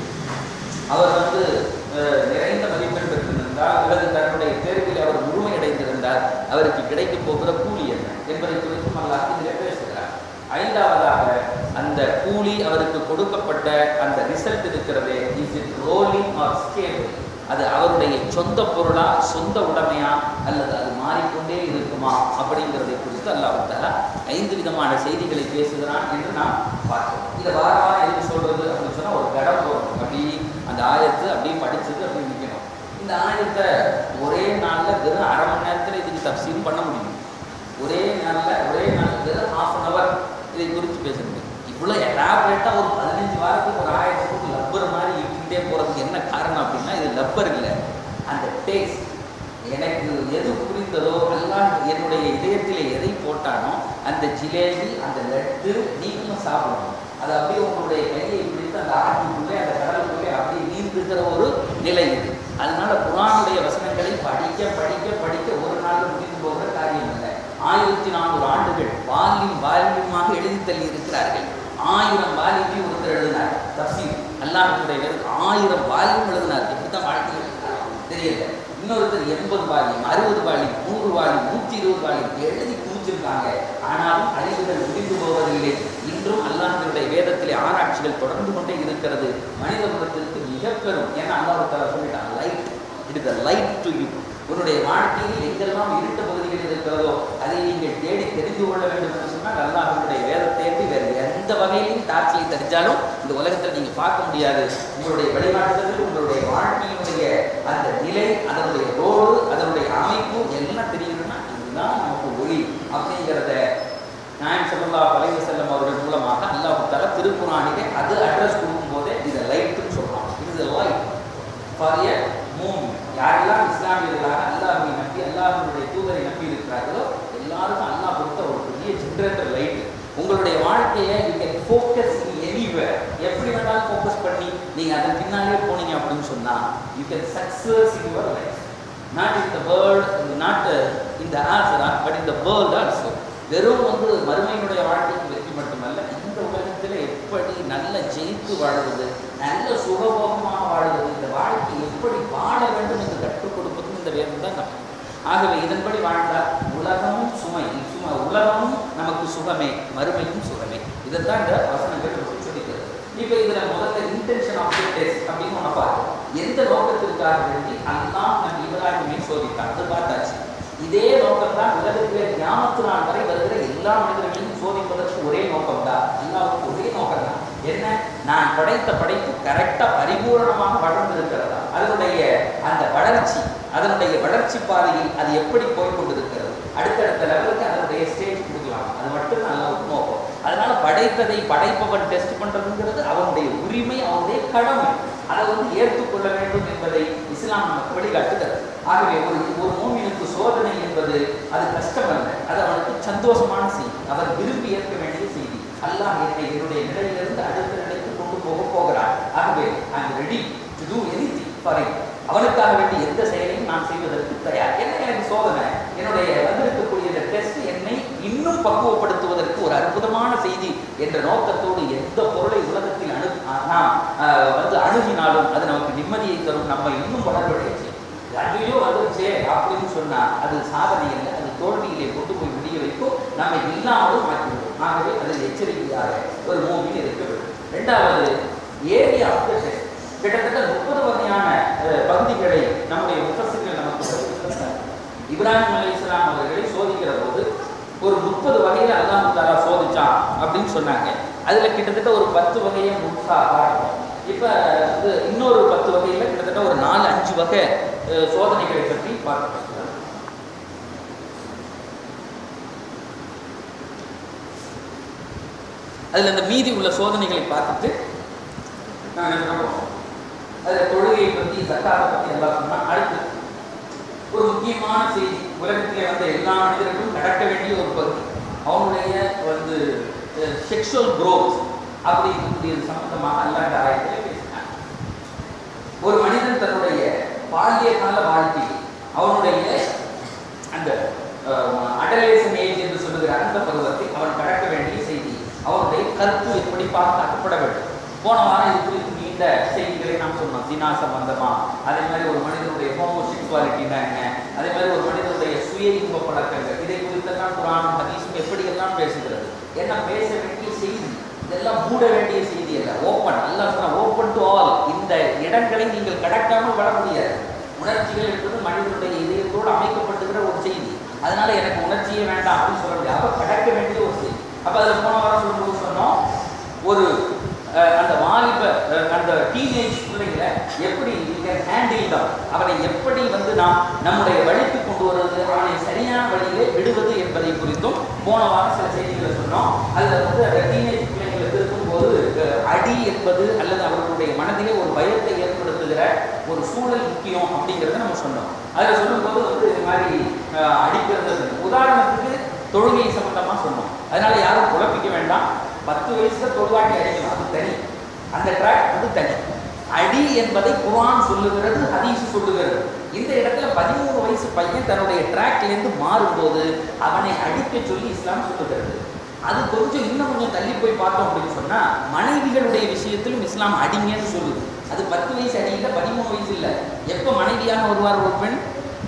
அவர் வந்து அஹ், நிறைந்த மதிப்பெண் பெற்றிருந்தால் அல்லது தன்னுடைய தேர்வில் அவர் முழுமையடைந்திருந்தால் அவருக்கு கிடைக்கப் போகிற கூலி என்ன என்பதை குறித்தும் அல்லாஹ் இதில் பேசுகிறார் ஐந்தாவதாக அந்த கூலி அவருக்கு கொடுக்கப்பட்ட அந்த ரிசல்ட் இருக்கிறதே is it rolling or scalable அது அவருடைய சொந்த பொருளா சொந்த உடைமையா அல்லது அது மாறிக்கொண்டே இருக்குமா அப்படிங்கிறதை குறித்து அல்லாஹ் தஆலா ஐந்து விதமான செய்திகளை பேசுகிறான் என்று நாம் பார்த்தோம் இதை வார வாரம் எதுக்கு சொல்றது அப்படின்னு சொன்னா ஒரு கடம் போகும் அப்படி அந்த ஆயத்து அப்படியே படிச்சது அப்படி நிற்கணும் இந்த ஆயத்தை ஒரே நாள்ல வெறும் அரை மணி நேரத்துல இதுக்கு தப்சீல் பண்ண முடியும் ஒரே நாள்ல ஒரே நாள் வெறும் ஹாஃப் அன் அவர் இதை குறித்து பேசுறது இவ்வளோ எலாபரேட்டாக ஒரு பதினஞ்சு வாரத்துக்கு ஒரு ஆயிரத்தி போட்டு லப்பர் மாதிரி இட்டுக்கிட்டே போகிறதுக்கு என்ன காரணம் அப்படின்னா இது லப்பர் இல்லை அந்த டேஸ்ட் எனக்கு எது புரிந்ததோ எல்லாம் என்னுடைய இதயத்தில் எதை போட்டானோ அந்த ஜிலேபி அந்த லட்டு நீங்களும் சாப்பிடணும் அது அப்படியே உங்களுடைய கையை பிடித்து அந்த ஆற்றுக்குள்ளே அந்த கடலுக்குள்ளே அப்படியே நீந்துகிற ஒரு நிலை இது அதனால குரானுடைய வசனங்களை படிக்க படிக்க படிக்க ஒரு நாள் முடிந்து போகிற காரியம் இல்லை ஆயிரத்தி நானூறு ஆண்டுகள் வால்யூம் வால்யூமாக எழுதி தள்ளி இருக்கிறார்கள் ஆயிரம் வால்யூம் ஒருத்தர் எழுதினார் தப்சீர் அல்லாஹுடைய வேறு ஆயிரம் வால்யூம் எழுதினார் எப்படித்தான் வாழ்க்கை எழுதினார் தெரியல இன்னொருத்தர் எண்பது வால்யூம் அறுபது வால்யூம் நூறு வால்யூம் நூற்றி இருபது வால்யூம் எழுதி குவிச்சிருக்காங்க ஆனாலும் அழிவுகள் முடிந்து போவதில்லை இன்றும் அல்லாஹனுடைய வேதத்திலே ஆராய்ச்சிகள் தொடர்ந்து கொண்டே இருக்கிறது மனித குலத்திற்கு மிக பெரும் ஏன்னா அல்லாஹ் தலா சொல்லிட்டான் light it is light to you உன்னுடைய வாழ்க்கையில் எங்கெல்லாம் இருட்ட பகுதிகள் இருக்கிறதோ அதை நீங்கள் தேடி தெரிந்து கொள்ள வேண்டும் என்று சொன்னால் அல்லாஹனுடைய வேதத்தை ஏற்றி வேறு எந்த வகையிலும் டார்ச்சியை தெரிஞ்சாலும் இந்த உலகத்தில் நீங்கள் பார்க்க முடியாது உங்களுடைய வழிகாட்டுதல் உங்களுடைய வாழ்க்கையினுடைய அந்த நிலை அதனுடைய ரோடு அதனுடைய அமைப்பு எல்லாம் தெரியுதுன்னா இதுதான் நமக்கு ஒளி அப்படிங்கிறத நாயன் சல்லா வலைவு செல்லம் அவர்கள் மூலமாக அல்லாஹ் தஆலா திருக்குறானிலே அது அட்ரஸ் கொடுக்கும் போதே இதை லைட்டுன்னு சொல்றான் இது லைட் ஃபார் எ மூன் யாரெல்லாம் இஸ்லாமியர்களாக அல்லாஹை நம்பி அல்லாஹனுடைய தூதரை நம்பி இருக்கிறார்களோ எல்லாருக்கும் அல்லாஹ் கொடுத்த ஒரு பெரிய ஜென்ரேட்டர் லைட் உங்களுடைய வாழ்க்கையை யூ கேன் ஃபோக்கஸ் எனிவேர் எப்படி வேணாலும் ஃபோக்கஸ் பண்ணி நீங்கள் அதன் பின்னாலே போனீங்க அப்படின்னு சொன்னால் you can success in your life not in the world not in the ஆசரா but in the world also வெறும் வந்து மறுமையினுடைய வாழ்க்கைக்கு வெற்றி மட்டுமல்ல இந்த உலகத்தில் எப்படி நல்ல ஜெயித்து வாழ்வது நல்ல சுகபோகமாக வாழ்வது இந்த வாழ்க்கை எப்படி வாழ வேண்டும் என்று கற்றுக் கொடுப்பதும் இந்த வேதம் தான் நமக்கு ஆகவே இதன்படி வாழ்ந்தால் உலகமும் சுமை சும உலகமும் நமக்கு சுகமே மறுமையும் சுகமே இதைத்தான் இந்த வசனங்கள் நமக்கு சொல்லிக்கிறது இப்போ இதில் முதல்ல இன்டென்ஷன் ஆஃப் தி டெஸ்ட் அப்படின்னு ஒன்று பார்க்கணும் எந்த நோக்கத்திற்காக வேண்டி அல்லாஹ் நம் இப்ராஹிமை சோதித்தான் அது பார்த்தாச்சு இதே நோக்கம் தான் உலகத்திலே ஞாபகத்து நாள் வரை வருகிற எல்லா மனிதர்களையும் சோதிப்பதற்கு ஒரே நோக்கம் தான் அல்லாவுக்கு ஒரே நோக்கம் தான் என்ன நான் படைத்த படைப்பு கரெக்டாக பரிபூரணமாக வளர்ந்திருக்கிறதா அதனுடைய அந்த வளர்ச்சி அதனுடைய வளர்ச்சி பாதையில் அது எப்படி போய் கொண்டிருக்கிறது அடுத்தடுத்த லெவலுக்கு அதனுடைய ஸ்டேஜ் கொடுக்கலாம் அது மட்டும் அல்லாவுக்கு நோக்கம் அதனால படைத்ததை படைப்பவன் டெஸ்ட் பண்றதுங்கிறது அவனுடைய உரிமை அவனுடைய கடமை அதை வந்து ஏற்றுக்கொள்ள வேண்டும் என்பதை இஸ்லாம் நமக்கு வழிகாட்டுகிறது ஆகவே ஒரு ஒரு மூமினுக்கு சோதனை என்பது அது கஷ்டம் அல்ல அது அவனுக்கு சந்தோஷமான செய்தி அவர் விரும்பி ஏற்க வேண்டிய செய்தி அல்லாஹ் என்னை என்னுடைய நிலையிலிருந்து அடுத்த நிலைக்கு கொண்டு போக போகிறார் ஆகவே I ready to do anything for அவனுக்காக வேண்டி எந்த செயலையும் நான் செய்வதற்கு தயார் என்ன எனக்கு சோதனை என்னுடைய வந்திருக்கக்கூடிய இந்த டெஸ்ட் என்னை இன்னும் பக்குவப்படுத்துவதற்கு ஒரு அற்புதமான செய்தி என்ற நோக்கத்தோடு எந்த பொருளை உலகத்தில் அணு நாம் ஆஹ், வந்து அணுகினாலும் அது நமக்கு நிம்மதியை தரும் நம்ம இன்னும் வளர்வடைய செய்யும் ஐயோ வந்துருச்சே அப்படின்னு சொன்னா அது சாதனை இல்லை அது தோல்வியிலே கொண்டு போய் முடிய வைக்கும் நம்ம இல்லாமலும் மாற்றிவிடும் ஆகவே அதில் எச்சரிக்கையாக ஒரு மூவியில் இருக்க வேண்டும் ரெண்டாவது ஏரியா ஆஃப் த டெஸ்ட் கிட்டத்தட்ட முப்பது வகையான அஹ், பகுதிகளை நம்முடைய முத்தசுகள் நமக்கு சொல்லியிருக்கிறார். இப்ராஹிம் அலி இஸ்லாம் அவர்களை சோதிக்கிற போது ஒரு முப்பது வகையில அல்லாஹ் தாலா சோதிச்சான் அப்படின்னு சொன்னாங்க அதுல கிட்டத்தட்ட ஒரு பத்து வகையை முழுசா பார்க்கணும் இப்ப வந்து இன்னொரு பத்து வகையில கிட்டத்தட்ட ஒரு நாலு அஞ்சு வகை அஹ், சோதனைகளை பற்றி பார்க்கணும் அதுல இந்த மீதி உள்ள சோதனைகளை பார்த்துட்டு நான் என்ன சொல்ல போறோம் அதில் தொழுகையை பற்றி சட்டாத்தை பற்றி எல்லாம் சொன்னா அடுத்து ஒரு முக்கியமான செய்தி உலகத்திலே வந்த எல்லா மனிதர்களும் நடக்க வேண்டிய ஒரு பகுதி அவனுடைய வந்து செக்ஷுவல் growth அப்படி இருக்கக்கூடியது சம்பந்தமாக அல்லாத ஆயத்தில் பேசினார் ஒரு மனிதன் தன்னுடைய பால்ய கால வாழ்க்கையில் அவனுடைய அந்த அடலேசன் ஏஜ் என்று சொல்லுகிற அந்த பருவத்தை அவன் கடக்க வேண்டிய செய்தி அவனுடைய கருத்து எப்படி பாதுகாக்கப்பட வேண்டும் போன வாரம் இது குறித்து நீண்ட செய்திகளை நாம் சொன்னோம் தினா சம்பந்தமா அதே மாதிரி ஒரு மனிதனுடைய ஹோமோசெக்சுவாலிட்டினா என்ன அதே மாதிரி ஒரு மனிதனுடைய சுய இன்ப பழக்கங்கள் இதை குறித்தெல்லாம் குரானும் ஹதீஸும் எப்படி எல்லாம் பேசுகிறது என்ன பேச வேண்டிய செய்தி இதெல்லாம் மூட வேண்டிய செய்தி அல்ல ஓப்பன் அல்ல சொன்னா ஓப்பன் டு ஆல் இந்த இடங்களை நீங்கள் கடக்காமல் வர முடியாது உணர்ச்சிகள் என்பது மனிதனுடைய இதயத்தோடு அமைக்கப்பட்டுகிற ஒரு செய்தி அதனால எனக்கு உணர்ச்சியே வேண்டாம் அப்படின்னு சொல்ல முடியாது அப்ப கடக்க வேண்டிய ஒரு செய்தி அப்ப அதுல போன வாரம் சொல்லும்போது சொன்னோம் ஒரு அஹ், அந்த வாலிப அஹ், அந்த டீனேஜ் பிள்ளைங்களை எப்படி ஹேண்டில் தான் அவனை எப்படி வந்து நாம் நம்முடைய வழிக்கு கொண்டு வருவது அவனை சரியான வழியிலே விடுவது என்பதை குறித்தும் போன வாரம் சில செய்திகளை சொன்னோம் அதுல வந்து அந்த டீனேஜ் பிள்ளைங்களை திருத்தும்போது அஹ், அடி என்பது அல்லது அவர்களுடைய மனதிலே ஒரு பயத்தை ஏற்படுத்துகிற ஒரு சூழல் முக்கியம் அப்படிங்கிறத நம்ம சொன்னோம் அதில் சொல்லும்போது வந்து இது மாதிரி அஹ், அடிக்கிறது உதாரணத்துக்கு தொழுகை சம்பந்தமா சொன்னோம் அதனால யாரும் குழப்பிக்க வேண்டாம் பத்து வயசுல தொழுவாட்டி அடிக்கணும் அது தனி அந்த ட்ராக் வந்து தனி அடி என்பதை குர்ஆன் சொல்லுகிறது ஹதீஸ் சொல்லுகிறது இந்த இடத்துல பதிமூணு வயசு பையன் தன்னுடைய ட்ராக்லேருந்து மாறும்போது அவனை அடிக்க சொல்லி இஸ்லாம் சொல்லுகிறது அது கொஞ்சம் இன்னும் கொஞ்சம் தள்ளி போய் பார்த்தோம் அப்படின்னு சொன்னா மனைவிகளுடைய விஷயத்திலும் இஸ்லாம் அடிங்கன்னு சொல்லுது அது பத்து வயசு அடி இல்லை பதிமூணு வயசு இல்லை எப்போ மனைவியாக வருவார் ஒரு பெண்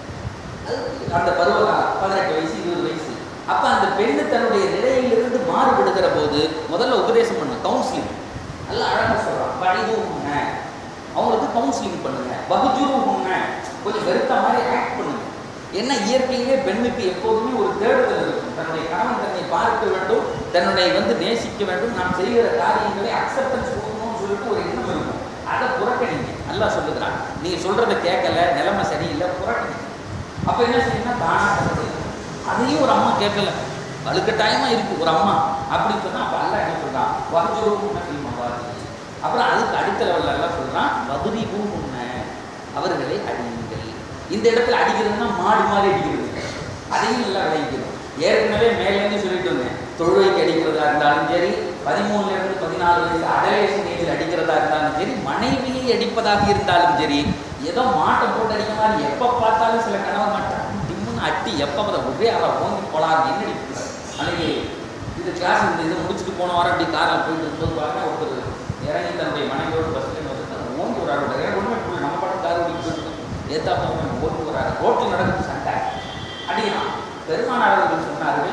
அது அந்த பருவகாலம் பதினெட்டு வயசு இருபது வயசு அப்ப அந்த பெண்ணு தன்னுடைய நிலையிலிருந்து மாறுபடுகிற போது முதல்ல உபதேசம் பண்ணு கவுன்சிலிங் நல்லா அழகா சொல்றான் படிதும் அவங்களுக்கு கவுன்சிலிங் பண்ணுங்க வகுஜூரும் கொஞ்சம் வெறுத்த மாதிரி ஆக்ட் பண்ணுங்க என்ன இயற்கையிலே பெண்ணுக்கு எப்போதுமே ஒரு தேடுதல் இருக்கும் தன்னுடைய கணவன் தன்னை பார்க்க வேண்டும் தன்னுடைய வந்து நேசிக்க வேண்டும் நாம் செய்கிற காரியங்களை அக்செப்டன்ஸ் கொடுக்கணும்னு சொல்லிட்டு ஒரு எண்ணம் இருக்கும் அதை புறக்கணிங்க நல்லா சொல்லுகிறான் நீங்க சொல்றதை கேட்கல நிலைமை சரியில்லை புறக்கணிங்க அப்ப என்ன செய்யணும்னா தானா கதை அதையும் ஒரு அம்மா கேட்கல வலுக்கட்டாயமா இருக்கு ஒரு அம்மா அப்படின்னு சொன்னா அப்ப அல்ல என்ன சொல்றான் வகுஜுரும் மவாதி அப்புறம் அதுக்கு அடுத்த லெவல்ல எல்லாம் சொல்றான் வதுரி பூமுன்ன அவர்களை அடியுங்கள் இந்த இடத்துல அடிக்கிறதுன்னா மாடு மாதிரி அடிக்கிறது இல்லை. அதையும் நல்லா விளைவிக்கணும் ஏற்கனவே மேலேருந்து சொல்லிட்டு இருந்தேன் தொழுவைக்கு அடிக்கிறதா இருந்தாலும் சரி பதிமூணுல இருந்து பதினாலு வயசு அடலேஷன் ஏஜில் அடிக்கிறதா இருந்தாலும் சரி மனைவியை அடிப்பதாக இருந்தாலும் சரி ஏதோ மாட்டை போட்டு அடிக்க மாதிரி எப்போ பார்த்தாலும் சில கணவர் மாட்டாங்க டிம்முன்னு அட்டி எப்போ பார்த்த ஒரே அவரை ஓங்கி போலாம் என்ன அடிக்கிறார் அன்னைக்கு இது கிளாஸ் இந்த இதை முடிச்சுட்டு போன வாரம் அப்படி காரில் போயிட்டு இருக்கும்போது பாருங்க ஒருத்தர் இறங்கி தன்னுடைய மனைவியோட பஸ்ல வந்து ஓங்கி ஒரு ஆள் வேற ஒன்றுமே புரியல நம்ம பாட்டு கார் ஓடிட்டு போயிட்டு ஏத்தா போக ஓட்டு வராரு ரோட்டில் நடக்குது சண்டை அடிக்கிறான் பெருமானார் அவர்கள் சொன்னார்கள்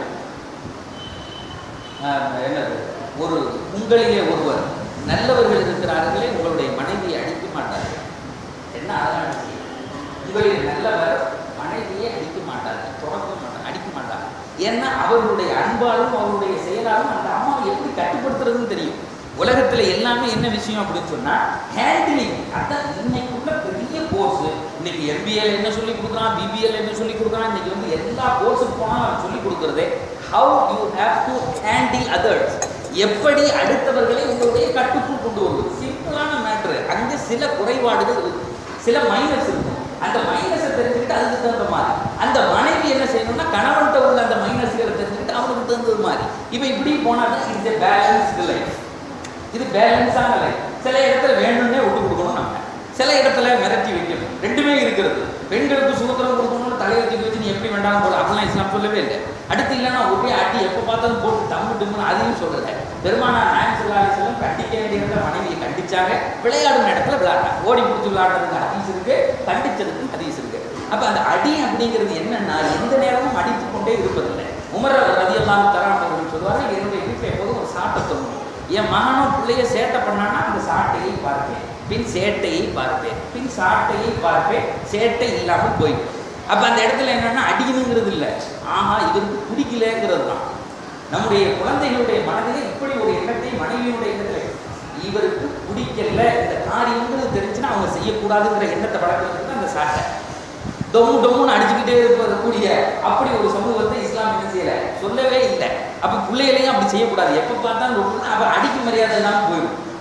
ஆஹ், என்னது ஒரு உங்களிலே ஒருவர் நல்லவர்கள் இருக்கிறார்களே உங்களுடைய மனைவியை அடிக்க மாட்டார்கள் என்ன அழகான விஷயம். உங்களில் நல்லவர் மனைவியை அடிக்க மாட்டார்கள் தொடக்க மாட்டாங்க அடிக்க மாட்டாங்க ஏன்னா அவர்களுடைய அன்பாலும் அவருடைய செயலாலும் அந்த அம்மாவை எப்படி கட்டுப்படுத்துறதுன்னு தெரியும் உலகத்துல எல்லாமே என்ன விஷயம் அப்படின்னு சொன்னா ஹேண்டிலிங் அதான் இன்னைக்குள்ள பெரிய கோர்ஸ் இன்னைக்கு எம்பிஏல என்ன சொல்லி கொடுக்குறான் பிபிஎல் என்ன சொல்லி கொடுக்குறான் இன்னைக்கு வந்து எல்லா கோர்ஸுக்கு போனாலும் அவன் சொல்லி கொடுக்குறதே how you have to handle others எப்படி அடுத்தவர்களை உங்களுடைய கட்டுக்குள் கொண்டு வருவது சிம்பிளான மேட்ரு அங்கே சில குறைபாடுகள் இருக்கு சில மைனஸ் இருக்கும் அந்த மைனஸை தெரிஞ்சுக்கிட்டு அதுக்கு தகுந்த மாதிரி அந்த மனைவி என்ன செய்யணும்னா கணவன்கிட்ட உள்ள அந்த மைனஸ்களை தெரிஞ்சுக்கிட்டு அவனுக்கு தகுந்தது மாதிரி இப்போ இப்படி போனால் தான் இது பேலன்ஸ்டு லைஃப் இது பேலன்ஸான லைஃப் சில இடத்துல வேணும்னே விட்டு கொடுக்கணும் நம்ம சில இடத்துல மிரட்டி வைக்கணும் ரெண்டுமே இருக்கிறது பெண்களுக்கு சுதந்திரம் கொடுக்கணும்னு தலையை தூக்கி வச்சு நீ எப்படி வேண்டாம் போல அப்படிலாம் இஸ்லாம் சொல்லவே இல்லை அடுத்து இல்லைன்னா ஒரே அடி எப்போ பார்த்தாலும் போட்டு தம்மு டும்னு அதையும் சொல்லலை பெருமானா நாயம் சொல்லா செல்லம் கண்டிக்க வேண்டிய இடத்துல மனைவியை கண்டிச்சாங்க விளையாடும் இடத்துல விளையாடுறாங்க ஓடி பிடிச்சி விளையாடுறதுக்கு ஹதீஸ் இருக்கு கண்டிச்சதுக்கும் ஹதீஸ் இருக்கு அப்ப அந்த அடி அப்படிங்கிறது என்னன்னா எந்த நேரமும் அடித்து கொண்டே இருப்பதில்லை உமர் ரதியெல்லாம் தரான் அவர்கள் சொல்லுவாங்க என்னுடைய வீட்டில் எப்போதும் ஒரு சாட்டை தோணும் என் மகனோ பிள்ளைய சேட்டை பண்ணானா அந்த சாட்டையை பார்ப்பேன் பின் சேட்டையை பார்ப்பேன் பின் சாட்டையை பார்ப்பேன் சேட்டை இல்லாமல் போயிடும் அப்ப அந்த இடத்துல என்னன்னா அடிக்கணுங்கிறது இல்லை ஆஹா இவருக்கு பிடிக்கலங்கிறது தான் நம்முடைய குழந்தைகளுடைய மனதிலே இப்படி ஒரு எண்ணத்தை மனைவியுடைய எண்ணத்துல இவருக்கு பிடிக்கல இந்த காரியங்கிறது தெரிஞ்சுன்னா அவங்க செய்யக்கூடாதுங்கிற எண்ணத்தை வளர்க்கறதுக்கு தான் அந்த சாட்டை டொம்மு டொம்முன்னு அடிச்சுக்கிட்டே இருக்கக்கூடிய அப்படி ஒரு சமூகத்தை இஸ்லாம் என்ன செய்யல சொல்லவே இல்லை அப்ப பிள்ளைகளையும் அப்படி செய்யக்கூடாது எப்ப பார்த்தாலும் ரொம்ப அப்ப அடிக்க மரியாதை இல்லாமல் போயிடும்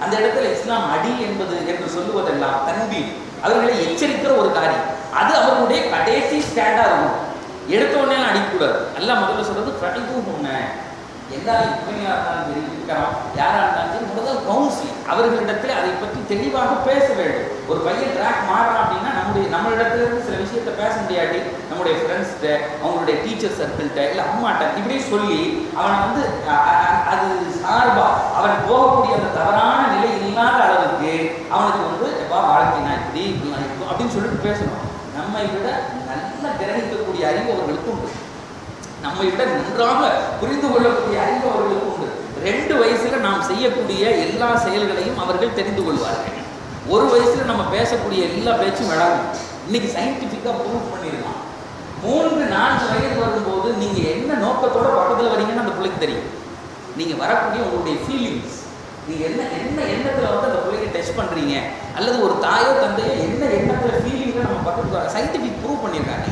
அந்த இடத்துல இஸ்லாம் அடி என்பது என்று சொல்லுவதெல்லாம் தன்பி அவர்களை எச்சரிக்கிற ஒரு காரியம் அது அவர்களுடைய கடைசி ஸ்டாண்டா இருக்கும் எடுத்த உடனே அடிக்கக்கூடாது எல்லாம் முதல்ல சொல்றது பிரடிப்பு உன்ன எல்லாரும் உண்மையாக இருந்தாலும் சரி இருக்கிறோம் யாரா இருந்தாலும் சரி முதல்ல கவுன்சிலிங் அவர்களிடத்தில் அதை பற்றி தெளிவாக பேச வேண்டும் ஒரு பையன் ட்ராக் மாறுறான் அப்படின்னா நம்முடைய நம்மளிடத்துல இருந்து சில விஷயத்தை பேச முடியாட்டி நம்முடைய ஃப்ரெண்ட்ஸ்கிட்ட அவங்களுடைய டீச்சர் சர்க்கிள்கிட்ட இல்லை அம்மாட்ட இப்படி சொல்லி அவனை வந்து அ- அ- அது சார்பா அவன் போகக்கூடிய அந்த தவறான நிலை இல்லாத அளவுக்கு அவனுக்கு வந்து எப்பா வாழ்க்கை நான் இப்படி இப்படிலாம் இருக்கும் அப்படின்னு சொல்லிட்டு பேசணும் நம்மை விட நல்லா கிரகிக்கக்கூடிய அறிவு அவர்களுக்கு உண்டு நம்மை விட நன்றாக புரிந்து கொள்ளக்கூடிய அறிவு அவர்களுக்கு உண்டு ரெண்டு வயசுல நாம் செய்யக்கூடிய எல்லா செயல்களையும் அவர்கள் தெரிந்து கொள்வார்கள் ஒரு வயசுல நம்ம பேசக்கூடிய எல்லா பேச்சும் விளங்கும் இன்னைக்கு சயின்டிஃபிக்கா ப்ரூவ் பண்ணிடலாம் மூன்று நான்கு வயது வரும்போது நீங்க என்ன நோக்கத்தோட பக்கத்துல வரீங்கன்னு அந்த பிள்ளைக்கு தெரியும் நீங்க வரக்கூடிய உங்களுடைய ஃபீலிங்ஸ் நீங்க என்ன என்ன எண்ணத்துல வந்து அந்த பிள்ளைங்க டச் பண்றீங்க அல்லது ஒரு தாயோ தந்தையோ என்ன எண்ணத்துல ஃபீலிங்ல நம்ம பக்கத்துல சயின்டிஃபிக் ப்ரூவ் பண்ணியிருக்காங்க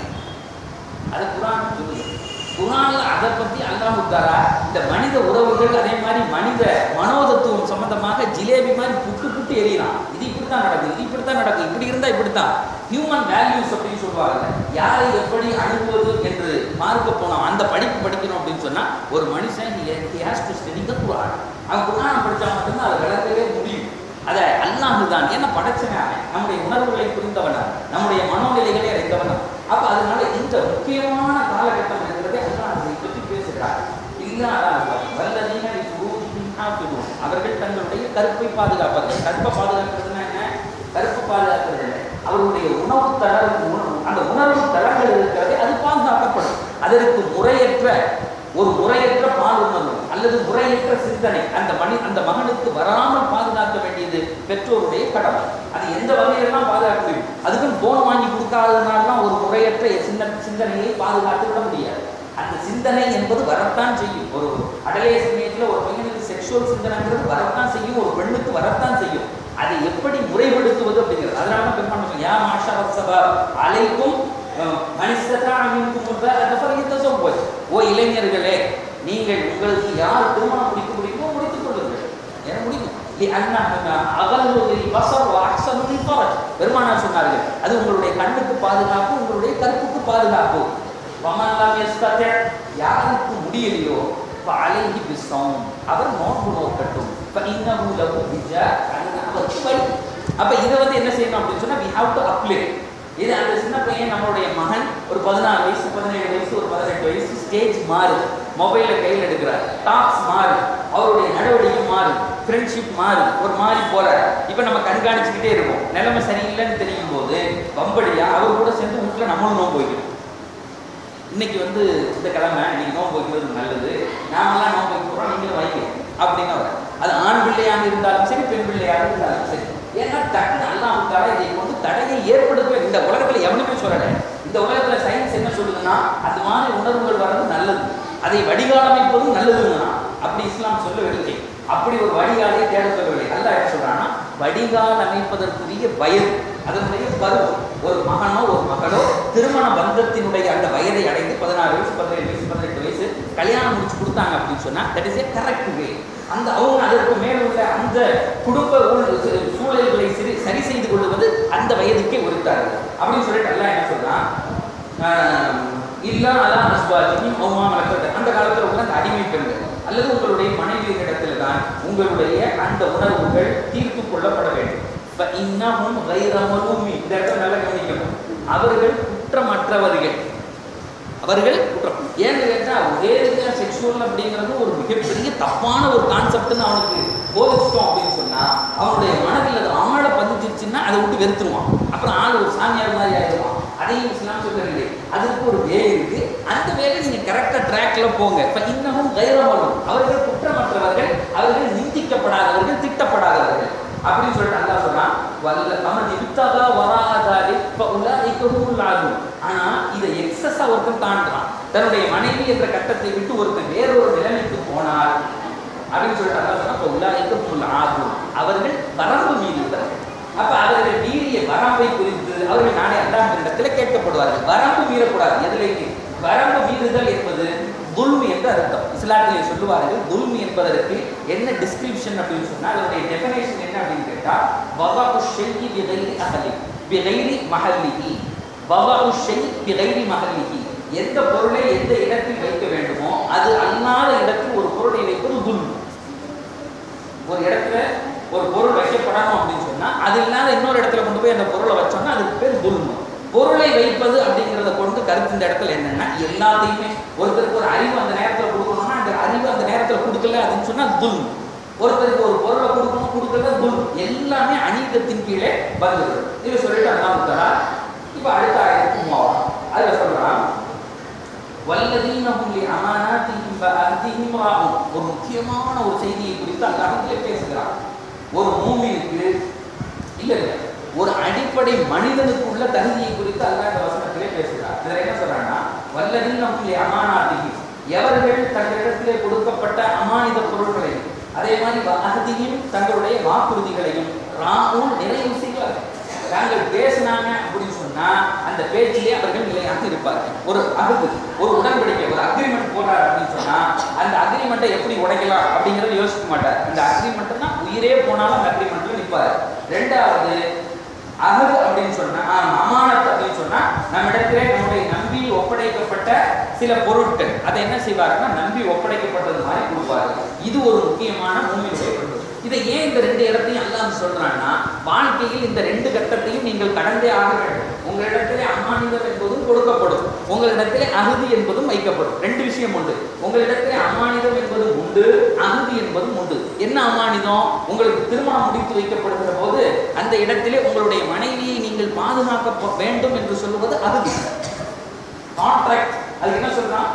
அது குரான் சொல்லுது குரான்ல அதை பத்தி அல்லாஹ் தாரா இந்த மனித உறவுகள் அதே மாதிரி மனித மனோதத்துவம் சம்பந்தமாக ஜிலேபி மாதிரி புட்டு புட்டு எரியலாம் இது இப்படித்தான் நடக்குது இது இப்படித்தான் நடக்கும் இப்படி இருந்தா இப்படித்தான் ஹியூமன் வேல்யூஸ் அப்படின்னு சொல்லுவாங்க யாரை எப்படி அணுகுவது என்று மார்க்க போனோம் அந்த படிப்பு படிக்கணும் அப்படின்னு சொன்னா ஒரு மனுஷன் he has to study the குரான் அவன் குரான் படிச்சா மட்டும்தான் அதை விளக்கவே முடியும் அதை அல்லாஹ் தான் என்ன படைச்சவன் அவன் நம்முடைய உணர்வுகளை புரிந்தவன் அவன். நம்முடைய மனோநிலைகளை அறிந்தவன் அவன். அப்ப அதனால இந்த முக்கியமான காலகட்டம் இருக்கிறதே அல்லாஹ் அதை பற்றி பேசுகிறார் இல்லாத வல்லதீன லிஃபுரூஜிஹிம் ஹாஃபிதூன். அவர்கள் தங்களுடைய கருப்பை பாதுகாப்பார்கள் கருப்பை பாதுகாக்கிறதுனா என்ன கருப்பு பாதுகாக்கிறது இல்லை அவருடைய உணவு தர உணவு- அந்த உணர்வு தரங்கள் இருக்கிறதே அது பாதுகாக்கப்படும் அதற்கு முறையற்ற ஒரு முறையற்ற பால் உணர்வு அல்லது முறையற்ற சிந்தனை அந்த மணி அந்த மகனுக்கு வராமல் பாதுகாக்க வேண்டியது பெற்றோருடைய கடமை அது எந்த வகையிலெல்லாம் பாதுகாக்க முடியும் அதுக்கும் போன் வாங்கி கொடுக்காததுனாலாம் ஒரு முறையற்ற சின்ன சிந்தனையை பாதுகாத்து விட முடியாது அந்த சிந்தனை என்பது வரத்தான் செய்யும் ஒரு அடலைய சமயத்தில் ஒரு பையனுக்கு செக்ஷுவல் சிந்தனைங்கிறது வரத்தான் செய்யும் ஒரு பெண்ணுக்கு வரத்தான் செய்யும் அதை எப்படி முறைப்படுத்துவது அப்படிங்கிறது அதனால தான் பெருமாள் சொல்லுங்க, யா மாஷா சபா அலைக்கும் மனிதா அமைக்கும் போய் ஓ இளைஞர்களே நீங்கள் உங்களுக்கு யார் திருமணம் முடிக்க முடியுமோ முடித்துக் கொள்ளுங்கள் என முடியும் பெருமானார் சொன்னார்கள் அது உங்களுடைய கண்ணுக்கு பாதுகாப்பு உங்களுடைய கருப்புக்கு பாதுகாப்பு வமல்லாம் எஸ்தத்தே யாருக்கு முடியலையோ அலைகி பிசம் அவர் நோன்பு நோக்கட்டும் இன்னமும் லகு விஜா அவருக்கு வழி அப்ப இதை வந்து என்ன செய்யணும் அப்படின்னு சொன்னா we have to apply இது அந்த சின்ன பையன் நம்மளுடைய மகன் ஒரு பதினாறு வயசு பதினேழு வயசு ஒரு பதினெட்டு வயசு ஸ்டேஜ் மாறு மொபைலை கையில் எடுக்கிறார் டாக்ஸ் மாறு அவருடைய நடவடிக்கை மாறு ஃப்ரெண்ட்ஷிப் மாறு ஒரு மாறி போறார் இப்போ நம்ம கண்காணிச்சுக்கிட்டே இருக்கோம் நிலைமை சரியில்லைன்னு தெரியும் போது வம்படியா அவர் கூட சேர்ந்து வீட்டில் நம்மளும் நோன்பு வைக்கணும் இன்னைக்கு வந்து இந்த கிழமை இன்னைக்கு நோன்பு வைக்கிறது நல்லது நாமெல்லாம் நோன்பு வைக்க போறோம் நீங்களும் வைக்கணும் அப்படின்னு அவர் அது ஆண் பிள்ளையாக இருந்தாலும் சரி பெண் பிள்ளையாக இருந்தாலும் சரி ஏன்னா டக்குன்னு அல்லாஹ் இதை கொண்டு தடையை ஏற்படுத்த இந்த உலகத்துல எவனுமே சொல்லலை இந்த உலகத்துல சயின்ஸ் என்ன சொல்லுதுன்னா அது மாதிரி உணர்வுகள் வர்றது நல்லது அதை வடிகாலமைப்பதும் நல்லதுன்னா அப்படி இஸ்லாம் சொல்லவில்லை அப்படி ஒரு வடிகாலை தேட சொல்லவில்லை அல்லாஹ் என்ன சொல்றான்னா வடிகால் அமைப்பதற்குரிய வயது அதனுடைய பருவம் ஒரு மகனோ ஒரு மகளோ திருமண பந்தத்தினுடைய அந்த வயதை அடைந்து பதினாறு வயசு பதினேழு வயசு பதினெட்டு வயசு கல்யாணம் முடிச்சு கொடுத்தாங்க அப்படின்னு சொன்னா that is a correct way அந்த அவங்க அதற்கு மேல் உள்ள அந்த குடும்ப உள் சூழல்களை சரி சரி செய்து கொள்வது அந்த வயதுக்கே உரித்தார்கள் அப்படின்னு சொல்லிட்டு எல்லாம் என்ன சொல்றான் இல்லா அலா அஸ்வாஜியும் அவமா மலக்கிறது அந்த காலத்தில் உள்ள அந்த அடிமை பெண்கள் அல்லது உங்களுடைய மனைவியிடத்தில் தான் உங்களுடைய அந்த உணர்வுகள் தீர்த்து கொள்ளப்பட வேண்டும் இப்ப இன்னமும் வைரமலும் இந்த இடத்துல நல்லா கவனிக்கணும் அவர்கள் குற்றமற்றவர்கள் அவர்கள் குற்றம் ஏன்னு கேட்டால் ஒரே செக்ஷுவல் அப்படிங்கிறது ஒரு மிகப்பெரிய தப்பான ஒரு கான்செப்ட்னு அவனுக்கு போதிச்சிட்டோம் அப்படின்னு சொன்னா அவனுடைய மனதில் அது ஆழ பதிஞ்சிருச்சுன்னா அதை விட்டு வெறுத்துருவான் அப்புறம் ஆள் ஒரு சாமியார் மாதிரி ஆயிடுவான் அதையும் இஸ்லாம் சொல்லவில்லை அதற்கு ஒரு வே இருக்கு அந்த வேலை நீங்க கரெக்டா ட்ராக்ல போங்க இப்ப இன்னமும் கைரமலும் அவர்கள் குற்றமற்றவர்கள் அவர்கள் நிந்திக்கப்படாதவர்கள் திட்டப்படாதவர்கள் அப்படின்னு சொல்லிட்டு அல்லாஹ் சொல்றான் வல்ல அவன் இப்தகா வராதாரி இப்ப உலாய்க்கும் ஆகும் ஆனா இதை எக்ஸஸா ஒருத்தன் தாண்டுறான் தன்னுடைய மனைவி என்ற கட்டத்தை விட்டு ஒருத்தன் வேறொரு நிலைமைக்கு போனால் அப்படின்னு சொல்லிட்டு அல்லாஹ் சொன்னா இப்ப உலாய்க்கும் ஆகும் அவர்கள் வரம்பு மீறுகிறார்கள் அப்ப அவர்கள் மீறிய வரம்பை குறித்து அவர்கள் நாளை அல்லாஹ் இடத்துல கேட்கப்படுவார்கள் வரம்பு மீறக்கூடாது எதுலையுமே வரம்பு மீறுதல் என்பது துல்மி என்று அர்த்தம் இஸ்லாத்திலே சொல்லுவார்கள் துல்மி என்பதற்கு என்ன டிஸ்கிரிப்ஷன் அப்படின்னு சொன்னா அதனுடைய டெஃபினேஷன் என்ன அப்படின்னு கேட்டா வவாபு ஷெய்யி பிகைரி அகலி பிகைரி மஹல்லிஹி வவாபு ஷெய் பிகைரி மஹல்லிஹி எந்த பொருளை எந்த இடத்தில் வைக்க வேண்டுமோ அது அல்லாத இடத்தில் ஒரு பொருளை வைப்பது துல்மு ஒரு இடத்துல ஒரு பொருள் வைக்கப்படணும் அப்படின்னு சொன்னா அது இல்லாத இன்னொரு இடத்துல கொண்டு போய் அந்த பொருளை வச்சோம்னா அதுக்கு பேர் துல்மு பொருளை வைப்பது அப்படிங்கிறத கொண்டு கருத்து இந்த இடத்துல என்னன்னா எல்லாத்தையுமே ஒருத்தருக்கு ஒரு அறிவு அந்த நேரத்துல கொடுக்கணும்னா அந்த அறிவு அந்த நேரத்துல கொடுக்கல அப்படின்னு சொன்னா அது துல்மு ஒருத்தருக்கு ஒரு பொருளை கொடுக்கணும் கொடுக்கல துல்மு எல்லாமே அநீதத்தின் கீழே வந்துடுது இது சொல்லிட்டு அல்லாஹ் தஆலா இப்போ அடுத்த ஆயிரத்தி மூவாவது அதுல சொல்றான் வல்லதீனஹும் லி அமானாத்திஹிம் வ அஹ்திஹிம் ராஉன் ஒரு முக்கியமான ஒரு செய்தியை குறித்து அல்லாஹ் பேசுகிறார் ஒரு மூமினுக்கு இல்ல இல்ல ஒரு அடிப்படை மனிதனுக்கு உள்ள தகுதியை குறித்து அல்லாஹ் இந்த வசனத்திலே பேசுகிறார் இதுல என்ன சொல்றாங்கன்னா வல்லதீனஹும் லி அமானாத்திஹிம் எவர்கள் தங்களிடத்திலே கொடுக்கப்பட்ட அமானித பொருட்களையும் அதே மாதிரி வ அஹ்திஹிம் தங்களுடைய வாக்குறுதிகளையும் ராஉன் நிறைவு செய்வார்கள் நாங்கள் பேசினாங்க அப்படின்னு சொன்னா அந்த பேச்சிலே அவர்கள் நிலையாக இருப்பார்கள் ஒரு அகுது ஒரு உடன்படிக்கை ஒரு அக்ரிமெண்ட் போடுறாரு அப்படின்னு சொன்னா அந்த அக்ரிமெண்ட்டை எப்படி உடைக்கலாம் அப்படிங்கறத யோசிக்க மாட்டார் அந்த அக்ரிமெண்ட்னா உயிரே போனாலும் அந்த அக்ரிமெண்ட்ல நிற்பாரு ரெண்டாவது அகது அப்படின்னு சொன்னா ஆமா, அமானத் அப்படின்னு சொன்னா நம்ம இடத்திலே நம்முடைய நம்பி ஒப்படைக்கப்பட்ட சில பொருட்கள் அதை என்ன செய்வாருன்னா நம்பி ஒப்படைக்கப்பட்டது மாதிரி கொடுப்பாரு இது ஒரு முக்கியமான மூமியுடைய பண்பு இதை ஏன் இந்த ரெண்டு இடத்தையும் அல்லாஹ் சொல்றான்னா வாழ்க்கையில் இந்த ரெண்டு கட்டத்தையும் நீங்கள் கடந்தே ஆக வேண்டும் உங்களிடத்திலே அம்மானிதம் என்பதும் கொடுக்கப்படும் உங்களிடத்திலே அகுதி என்பதும் வைக்கப்படும் ரெண்டு விஷயம் உண்டு உங்களிடத்திலே அம்மானிதம் என்பதும் உண்டு அகுதி என்பதும் உண்டு என்ன அம்மானிதம் உங்களுக்கு திருமணம் முடித்து வைக்கப்படுகிற போது அந்த இடத்திலே உங்களுடைய மனைவியை நீங்கள் பாதுகாக்க ப- வேண்டும் என்று சொல்லுவது அகுதி கான்ட்ராக்ட் அதுக்கு என்ன சொல்றான்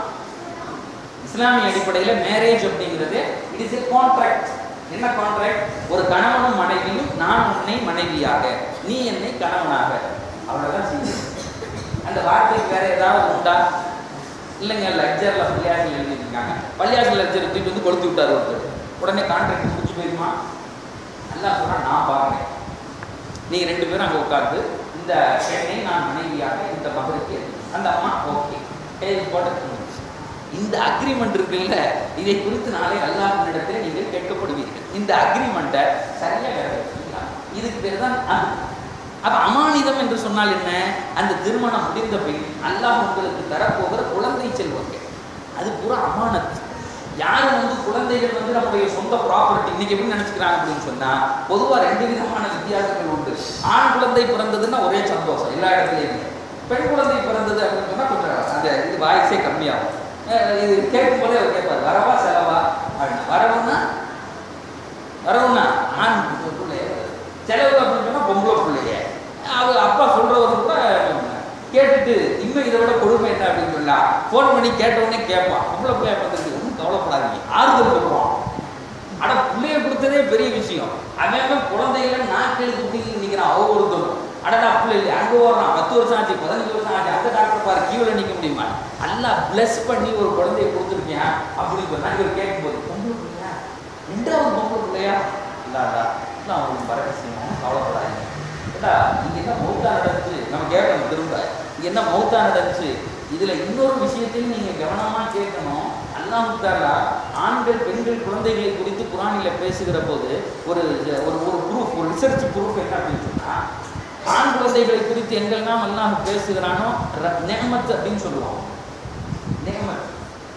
இஸ்லாமிய அடிப்படையில் மேரேஜ் அப்படிங்கிறது இட் இஸ் a கான்ட்ராக்ட் என்ன கான்ட்ராக்ட் ஒரு கணவனும் மனைவியும் நான் உன்னை மனைவியாக நீ என்னை கணவனாக அவ்வளவுதான் செய்யுது அந்த வார்த்தைக்கு வேற ஏதாவது உண்டா இல்லைங்க லெக்சர்ல பள்ளியாசல் எழுதிருக்காங்க பள்ளியாசல் லெக்சர் தூக்கிட்டு வந்து கொளுத்தி விட்டார் ஒருத்தர் உடனே கான்ட்ராக்ட் முடிச்சு போயிருமா நல்லா சொன்னா நான் பார்க்குறேன் நீங்க ரெண்டு பேரும் அங்க உட்கார்ந்து இந்த பெண்ணை நான் மனைவியாக இந்த மகருக்கு அந்த அம்மா ஓகே கைது போட்டு இந்த அக்ரிமெண்ட் இருக்குல்ல இதை குறித்து நாளை அல்லாஹ்விடத்தில் நீங்கள் கேட்கப்படுவீர்கள் இந்த அக்ரிமெண்ட்டை சரியா நிறைவேற்றுவீங்களா இதுக்கு பேர் தான் அஹ். அப்ப அமானிதம் என்று சொன்னால் என்ன அந்த திருமணம் முடிந்த பின் அல்லாஹ் உங்களுக்கு தரப்போகிற குழந்தை செல்வங்கள் அது பூரா அமானத் யாரும் வந்து குழந்தைகள் வந்து நம்முடைய சொந்த ப்ராப்பர்ட்டி இன்னைக்கு எப்படி நினைச்சுக்கிறாங்க அப்படின்னு சொன்னா பொதுவா ரெண்டு விதமான வித்தியாசங்கள் உண்டு ஆண் குழந்தை பிறந்ததுன்னா ஒரே சந்தோஷம் எல்லா இடத்துலையுமே பெண் குழந்தை பிறந்தது அப்படின்னு சொன்னா கொஞ்சம் அந்த இது வாய்ஸே கம்மியாகும் அஹ் இது கேட்கும் போதே அவர் கேட்பார் வரவா செலவா அப்படின்னா வரவுன்னா வரவுன்னா ஆண் பிள்ளைய செலவு அப்படின்னு சொன்னா பொம்பளை பிள்ளைய அவர் அப்பா சொல்றவர் கூட கேட்டுட்டு இன்னும் இதை விட கொடுமை என்ன அப்படின்னு சொல்லா ஃபோன் பண்ணி கேட்ட உடனே கேட்பான் பொம்பளை பிள்ளைய பார்த்துட்டு ஒன்றும் கவலைப்படாதீங்க ஆறுதல் சொல்லுவான் ஆனா பிள்ளைய கொடுத்ததே பெரிய விஷயம் அவன் குழந்தைகளை நாட்கள் குட்டி நிற்கிறான் அவ ஒருத்தரும் அடடா பிள்ளை இல்லை அங்கே ஓடுறான் பத்து வருஷம் ஆச்சு பதினஞ்சு வருஷம் ஆச்சு அந்த டாக்டர் பாரு கீழே நிற்க முடியுமா நல்லா பிளஸ் பண்ணி ஒரு குழந்தைய கொடுத்துருக்கேன் அப்படின்னு சொன்னா இவர் கேட்கும்போது பொம்பளை பிள்ளையா ரெண்டாவது பொம்பளை பிள்ளையா இல்லாதா இல்லை அவங்களுக்கு பரவசியம் கவலைப்படாதீங்க ஏடா இங்க என்ன மௌத்தா நடந்துச்சு நம்ம கேட்கணும் திரும்ப இங்க என்ன மௌத்தா நடந்துச்சு இதுல இன்னொரு விஷயத்தையும் நீங்க கவனமா கேட்கணும் அல்லாஹ் தாலா ஆண்கள் பெண்கள் குழந்தைகளை குறித்து குரானில பேசுகிற போது ஒரு ஒரு ஒரு ப்ரூஃப் ஒரு ரிசர்ச் ப்ரூஃப் என்ன அப்படின்னு சொன்னா ஆண் குழந்தைகளை குறித்து எங்கெல்லாம் அல்லாஹ் பேசுகிறானோ ர- நியமத் அப்படின்னு சொல்லுவோம் நியமத்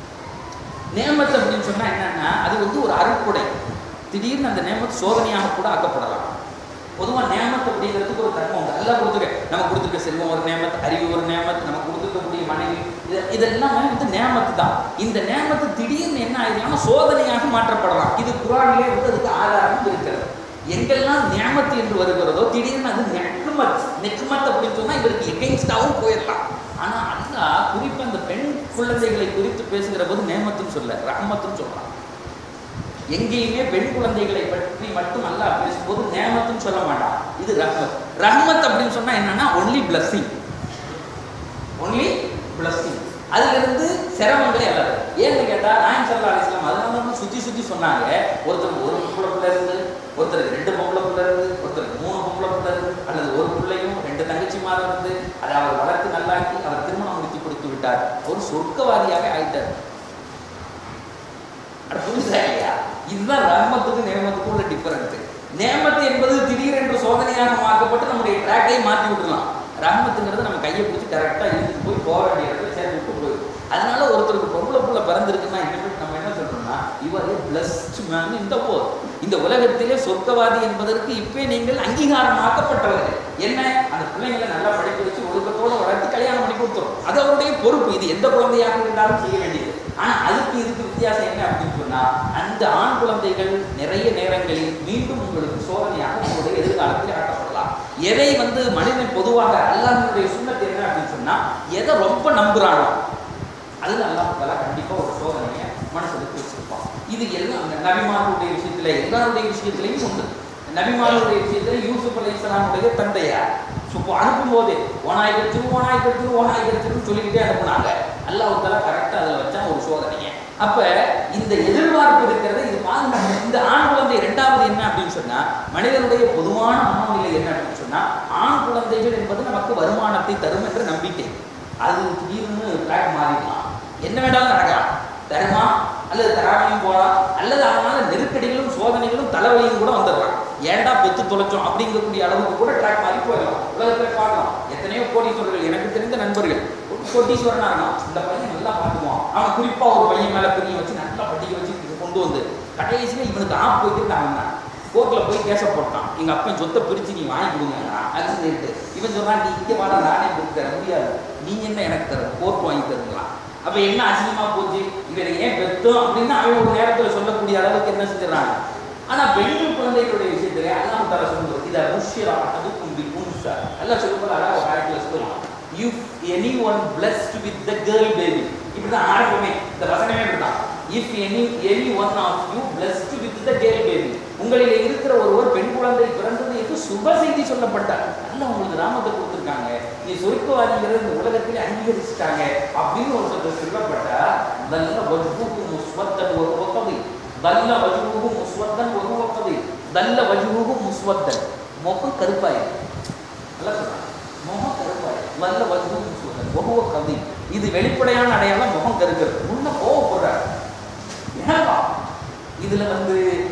நேமத் அப்படின்னு சொன்னா என்னன்னா அது வந்து ஒரு அருட்கொடை திடீர்னு அந்த நேமத் சோதனையாக கூட ஆக்கப்படலாம் பொதுவா நேமத் அப்படிங்கிறதுக்கு ஒரு தர்மம் உண்டு எல்லாம் கொடுத்துருக்க நம்ம கொடுத்துருக்க செல்வம் ஒரு நேமத் அறிவு ஒரு நேமத் நம்ம கொடுத்துருக்கக்கூடிய மனைவி இது இதெல்லாமே வந்து நேமத்து தான் இந்த நேமத்து திடீர்னு என்ன ஆயிடலாம் சோதனையாக மாற்றப்படலாம் இது குரானிலே வந்து அதுக்கு ஆதாரம் இருக்கிறது எங்கெல்லாம் நியமத்து என்று வருகிறதோ திடீர்னு அது நெக்மத் நெக்மத் அப்படின்னு சொன்னா இவருக்கு எகெயின்ஸ்டாகவும் போயிடலாம் ஆனா அல்லாஹ் குறிப்பா அந்த பெண் குழந்தைகளை குறித்து பேசுகிற போது நேமத்துன்னு சொல்ல ரஹ்மத்துன்னு சொல்றான் எங்கேயுமே பெண் குழந்தைகளை பற்றி மட்டும் அல்லாஹ் பேசும்போது நேமத்துன்னு சொல்ல மாட்டான் இது ரஹ்மத் ரஹ்மத் அப்படின்னு சொன்னா என்னன்னா ஒன்லி பிளஸ்ஸிங் ஒன்லி பிளஸ்ஸிங் அதுல இருந்து சிரமங்களே அல்லது ஏன்னு கேட்டா நாயம் சல்லா அலிஸ்லாம் அதனால தான் சுத்தி சுத்தி சொன்னாங்க ஒருத்தருக்கு ஒரு பொம்பளை பிள்ளை இருந்து ஒருத்தருக்கு ரெண்டு பொம்பளை பிள்ளை இருந்து ஒருத்தருக்கு மூணு பொம்பளை பிள்ளை இருந்து அல்லது ஒரு பிள்ளையும் ரெண்டு தங்கச்சிமாரும் இருந்து அதை அவர் வளர்த்து நல்லாக்கி அவர் திருமணம் முடித்து கொடுத்து விட்டார் ஒரு சொர்க்கவாதியாக ஆயிட்டார் அது புரியுதா இல்லையா இதுதான் ரஹ்மத்துக்கு நேமத்துக்கும் உள்ள டிஃபரன்ஸ் நேமத்து என்பது திடீரென்று சோதனையாக மாற்றப்பட்டு நம்முடைய ட்ராக்கை மாற்றி விட்டுலாம் ரஹ்மத்துங்கிறது நம்ம கையை பிடிச்சி கரெக்டாக இழுத்து போய் போக வேண்டிய இடத்துல சேர்த்து விட்டு போயிடும் அதனால ஒருத்தருக்கு பொம்பளை புள்ள பிறந்திருக்குன்னா இனிமேல் நம்ம என்ன சொல்றோம்னா இவர் பிளஸ்ட் மேன் இந்த போர் இந்த உலகத்திலே சொர்க்கவாதி என்பதற்கு இப்பே நீங்கள் அங்கீகாரமாக்கப்பட்டவர்கள் என்ன அந்த பிள்ளைங்களை நல்லா படிக்க வச்சு ஒழுக்கத்தோட வளர்த்து கல்யாணம் பண்ணி கொடுத்துரும் அது அவருடைய பொறுப்பு இது எந்த குழந்தையாக இருந்தாலும் செய்ய வேண்டியது ஆனா அதுக்கு இதுக்கு வித்தியாசம் என்ன அப்படின்னு சொன்னா அந்த ஆண் குழந்தைகள் நிறைய நேரங்களில் மீண்டும் உங்களுக்கு சோதனையாக உங்களுடைய எதிர்காலத்தில் ஆட்டப்படலாம் எதை வந்து மனிதன் பொதுவாக அல்லாஹ்வுடைய சுண்ணத்து என்ன அப்படின்னு சொன்னா எதை ரொம்ப நம்புறானோ அதுல அல்லாஹ் தஆலா கண்டிப்பா ஒரு சோதனையை மனசுக்கு வச்சிருப்பான் இது எல்லாம் அந்த நபிமார்களுடைய விஷயத்துல எல்லாருடைய விஷயத்திலையும் உண்டு நபிமார்களுடைய விஷயத்துல யூசுப் அலைஹிஸ்ஸலாமுடைய தந்தையார் சுப்போ அனுப்பும் போது ஓனாய் கடிச்சிரு ஓனாய் கடிச்சிரு ஓனாய் கடிச்சிருன்னு சொல்லிக்கிட்டே அனுப்புனாங்க அல்லாஹ் தஆலா கரெக்டா அதில் வச்சா ஒரு சோதனையை அப்ப இந்த எதிர்பார்ப்பு இருக்கிறது இது பாருங்க இந்த ஆண் குழந்தை இரண்டாவது என்ன அப்படின்னு சொன்னா மனிதனுடைய பொதுவான மனோநிலை என்ன அப்படின்னு சொன்னா ஆண் குழந்தைகள் என்பது நமக்கு வருமானத்தை தரும் என்ற நம்பிக்கை அது திடீர்னு ட்ராக் மாறிடலாம் என்ன வேண்டாலும் நடக்கலாம் தருமா அல்லது தராமையும் போகலாம் அல்லது அவனால நெருக்கடிகளும் சோதனைகளும் தலைவலியும் கூட வந்துடலாம் ஏன்டா பெத்து தொலைச்சோம் அப்படிங்கக்கூடிய அளவுக்கு கூட ட்ராக் மாறி போயிடலாம் உலகத்துல பார்க்கலாம் எத்தனையோ கோடீஸ்வரர்கள் எனக்கு தெரிந்த நண்பர்கள் ஒரு கோட்டீஸ்வரனா இருந்தான் இந்த பையன் நல்லா பார்த்துக்குவான் அவன் குறிப்பா ஒரு பையன் மேல பெரிய வச்சு நல்லா படிக்க வச்சு இங்க கொண்டு வந்து கடைசியில இவனுக்கு ஆப் போயிட்டு அவன் கோர்ட்ல போய் கேச போட்டான் எங்க அப்பன் சொத்தை பிரிச்சு நீ வாங்கி கொடுங்க அது சொல்லிட்டு இவன் சொல்றான் நீ இங்க வாடா நானே கொடுத்து தர முடியாது நீங்க என்ன எனக்கு தர கோர்ட் வாங்கி தருங்களாம் அப்ப என்ன அசிங்கமா போச்சு இவனை ஏன் பெத்தோம் அப்படின்னு அவன் ஒரு நேரத்துல சொல்லக்கூடிய அளவுக்கு என்ன செஞ்சிடறாங்க ஆனா பெண்கள் குழந்தைகளுடைய விஷயத்துல அல்லாஹ் தர சொல்லுவது இத புஷ்யரா அதுக்கும் பி புன்சா எல்லாம் சொல்லுவாங்க ஒரு ஆயிரத்துல சொல்லலாம் you any one blessed with the girl baby இப்படிதான் ஆரம்பமே இந்த வசனமே இப்படிதான் if any any one of you blessed with the girl baby உங்களில் இருக்கிற ஒருவர் பெண் குழந்தை பிறந்தது என்று சுப செய்தி சொல்லப்பட்டார் நல்ல உங்களுக்கு ராமத்தை கொடுத்துருக்காங்க நீ சொருக்கவாதிங்கிறது இந்த உலகத்திலே அங்கீகரிச்சிட்டாங்க அப்படின்னு ஒரு சொல்ல சொல்லப்பட்டா நல்ல வஜ்ஹூஹு முஸ்வத்தன் ஒரு வக்கதி நல்ல வஜ்ஹூஹு முஸ்வத்தன் ஒரு வக்கதி நல்ல வஜ்ஹூஹு முஸ்வத்தன் முகம் கருப்பாயிருக்கு நல்லா சொல்றாங்க முகம் கருப்பாயிருக்கு நல்ல வஜ்ஹூஹு முஸ்வத்தன் ஒரு கதி இது வெளிப்படையான அடையாளம் முகம் கருக்கிறது முன்ன கோவப்படுறாரு என்னவா இதுல வந்து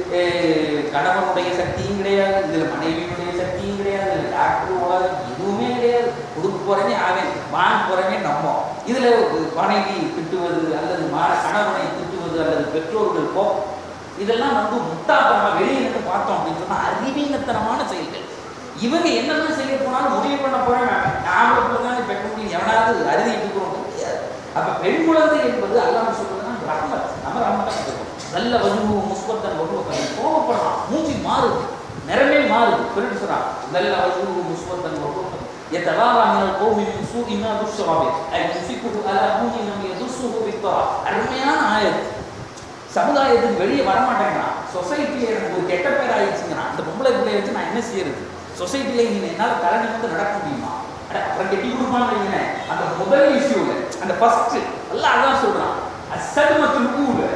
அஹ், கணவனுடைய சக்தியும் கிடையாது இதுல மனைவியினுடைய சக்தியும் கிடையாது இதுல டாக்டர் உலகம் எதுவுமே கிடையாது கொடுக்க போறேனே அவன் வாங்க போறேனே நம்ம இதுல மனைவி திட்டுவது அல்லது மா- கணவனை திட்டுவது அல்லது பெற்றோர்கள் கோ இதெல்லாம் வந்து முட்டாத்தனமா வெளியே நின்று பார்த்தோம் அப்படின்னு சொன்னா அறிவீனத்தனமான செயல்கள் இவங்க என்னெல்லாம் செய்ய போனாலும் முடிவு பண்ண போறேன் நாமளுக்கு தான் பெற்ற முடியும் எவனாவது அறுதிட்டு இருக்கிறோம் முடியாது அப்ப பெண் குழந்தை என்பது அல்லாஹ் சொல்றதுன்னா ரஹ்மத் நம்ம ரஹ்மத்தான் இருக்கும் நல்ல வஜுவு முஸ்பத்தன் வகுவத்தன் கோபப்படலாம் மூஞ்சி மாறுது நிறமே மாறுது சொல்லிட்டு சொல்றான் நல்ல வஜுவு முஸ்பத்தன் வகுவத்தன் يتبارى من القوم من سوء ما بشر به أي يمسكه على هون لم يدسه بالطرى அருமையான ஆயத் சமுதாயத்துக்கு வெளியே வரமாட்டேங்கிறான் சொசைட்டில எனக்கு ஒரு கெட்ட பேர் ஆயிடுச்சுங்கிறான் இந்த பொம்பளை பிள்ளைய வச்சு நான் என்ன செய்யறது சொசைட்டில நீங்க என்னால தலை நிமிர்ந்து நடக்க முடியுமா அட, அப்புறம் கெட்டி கொடுப்பான்னு வைங்களேன் அந்த முதல் இஷ்யூல அந்த ஃபர்ஸ்ட் எல்லாம் அதான் சொல்றான் அசடு மற்றும் ஊழ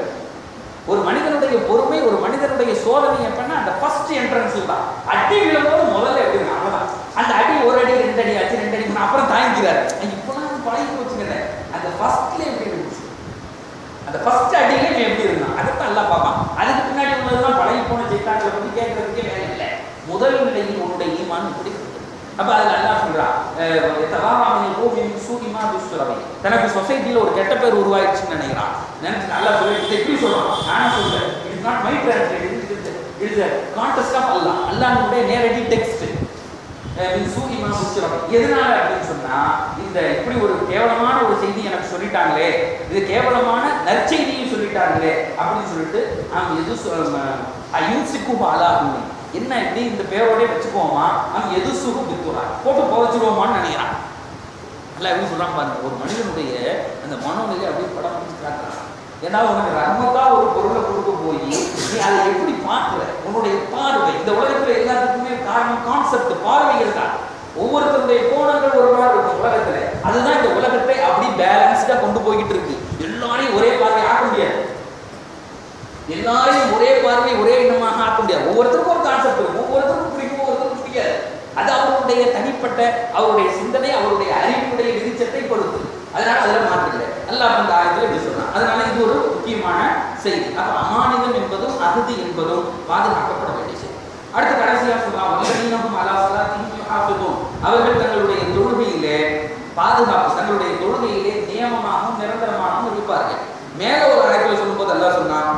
ஒரு மனிதனுடைய பொறுமை ஒரு மனிதனுடைய சோதனை எப்படின்னா அந்த ஃபர்ஸ்ட் என்ட்ரன்ஸ் தான் அடி விழும்போது முதல்ல எப்படி இருக்கும்? அவ்வளவுதான் அந்த அடி ஒரு அடி ரெண்டு அடி ஆச்சு ரெண்டு அடி மூணு, அப்புறம் தாங்கிக்கிறாரு இப்போலாம் பழகி வச்சுக்கிறேன் அந்த ஃபர்ஸ்ட்ல எப்படி இருந்துச்சு அந்த ஃபர்ஸ்ட் அடியில இவன் எப்படி இருந்தான் அதைத்தான் எல்லாம் பார்ப்பான் அதுக்கு பின்னாடி உள்ளதெல்லாம் பழகி போன ஜெயித்தாங்களை பத்தி கேட்கறதுக்கே வேலை இல்லை முதல் நிலையில் உன்னுடைய ஈமான் இப்படி இருக்கு. அப்ப அதுல அல்லாஹ் சொல்றான் அஹ், எத்தவாராமின் கோவின் சூரிமா துஷ்டரவை தனக்கு சொசைட்டில ஒரு கெட்ட பேர் உருவாயிடுச்சுன்னு நினைக்கிறான் நினைச்சு நல்லா சொல்லி எப்படி சொல்றான் நான் சொல்றேன் it's not my translate it's context of Allah அல்லாஹ்வுடைய நேரடி டெக்ஸ்ட் மின் சூரியமா புஷ்டம் எதனால அப்படின்னு சொன்னா இந்த இப்படி ஒரு கேவலமான ஒரு செய்தி எனக்கு சொல்லிட்டாங்களே இது கேவலமான நற்செய்தியும் சொல்லிட்டாங்களே அப்படின்னு சொல்லிட்டு அவன் எது அயூசிக்கு அலாஹூனி என்ன இப்படி இந்த பேரோடய வச்சுக்குவோமா அவன் எது சுகு பித்துறா போட்டு புதைச்சிருவோமான்னு நினைக்கிறான் நல்லா எப்படி சொல்றான் பாருங்க ஒரு மனிதனுடைய அந்த மனோநிலை அப்படியே படம் பிடிச்சு காட்டுறான் ஏன்னா உனக்கு ரஹ்மத்தா ஒரு பொருளை கொடுக்க போய் நீ அதை எப்படி பார்க்குற உன்னுடைய பார்வை இந்த உலகத்துல எல்லாத்துக்குமே காரணம் கான்செப்ட் பார்வைகள் தான் ஒவ்வொருத்தருடைய கோணங்கள் ஒரு மாதிரி இருக்கும் உலகத்துல அதுதான் இந்த உலகத்தை அப்படி பேலன்ஸ்டா கொண்டு போய்கிட்டு இருக்கு எல்லாரையும் ஒரே பார்வை ஆக்க முடியாது எல்லாரையும் ஒரே பார்வை ஒரே எண்ணமாக ஆக்க முடியாது ஒவ்வொருத்தருக்கும் ஒரு கான்செப்ட் இருக்கும் ஒவ்வொருத்தருக்கும் பிடிக்கும் ஒவ்வொருத்தருக்கும் பிடிக்காது அது அவருடைய தனிப்பட்ட அவருடைய சிந்தனை அவருடைய அறிவுடைய விதிச்சத்தை பொறுத்து அதனால அதுல மாற்று இல்லை அல்லாஹ் அந்த ஆயத்துல இப்படி சொல்றான் அதனால இது ஒரு முக்கியமான செய்தி அப்ப அமானிதம் என்பதும் அகதி என்பதும் பாதுகாக்கப்பட வேண்டிய செய்தி அடுத்து கடைசியா சொல்றான் வல்லதீனஹும் அலா ஸலாத்திஹிம் யுஹாஃபிதூன் அவர்கள் தங்களுடைய தொழுகையிலே பாதுகாப்பு தங்களுடைய தொழுகையிலே நியமமாகவும் நிரந்தரமாகவும் இருப்பார்கள் மேல ஒரு ஆயத்துல சொல்லும்போது அல்லாஹ் சொன்னான்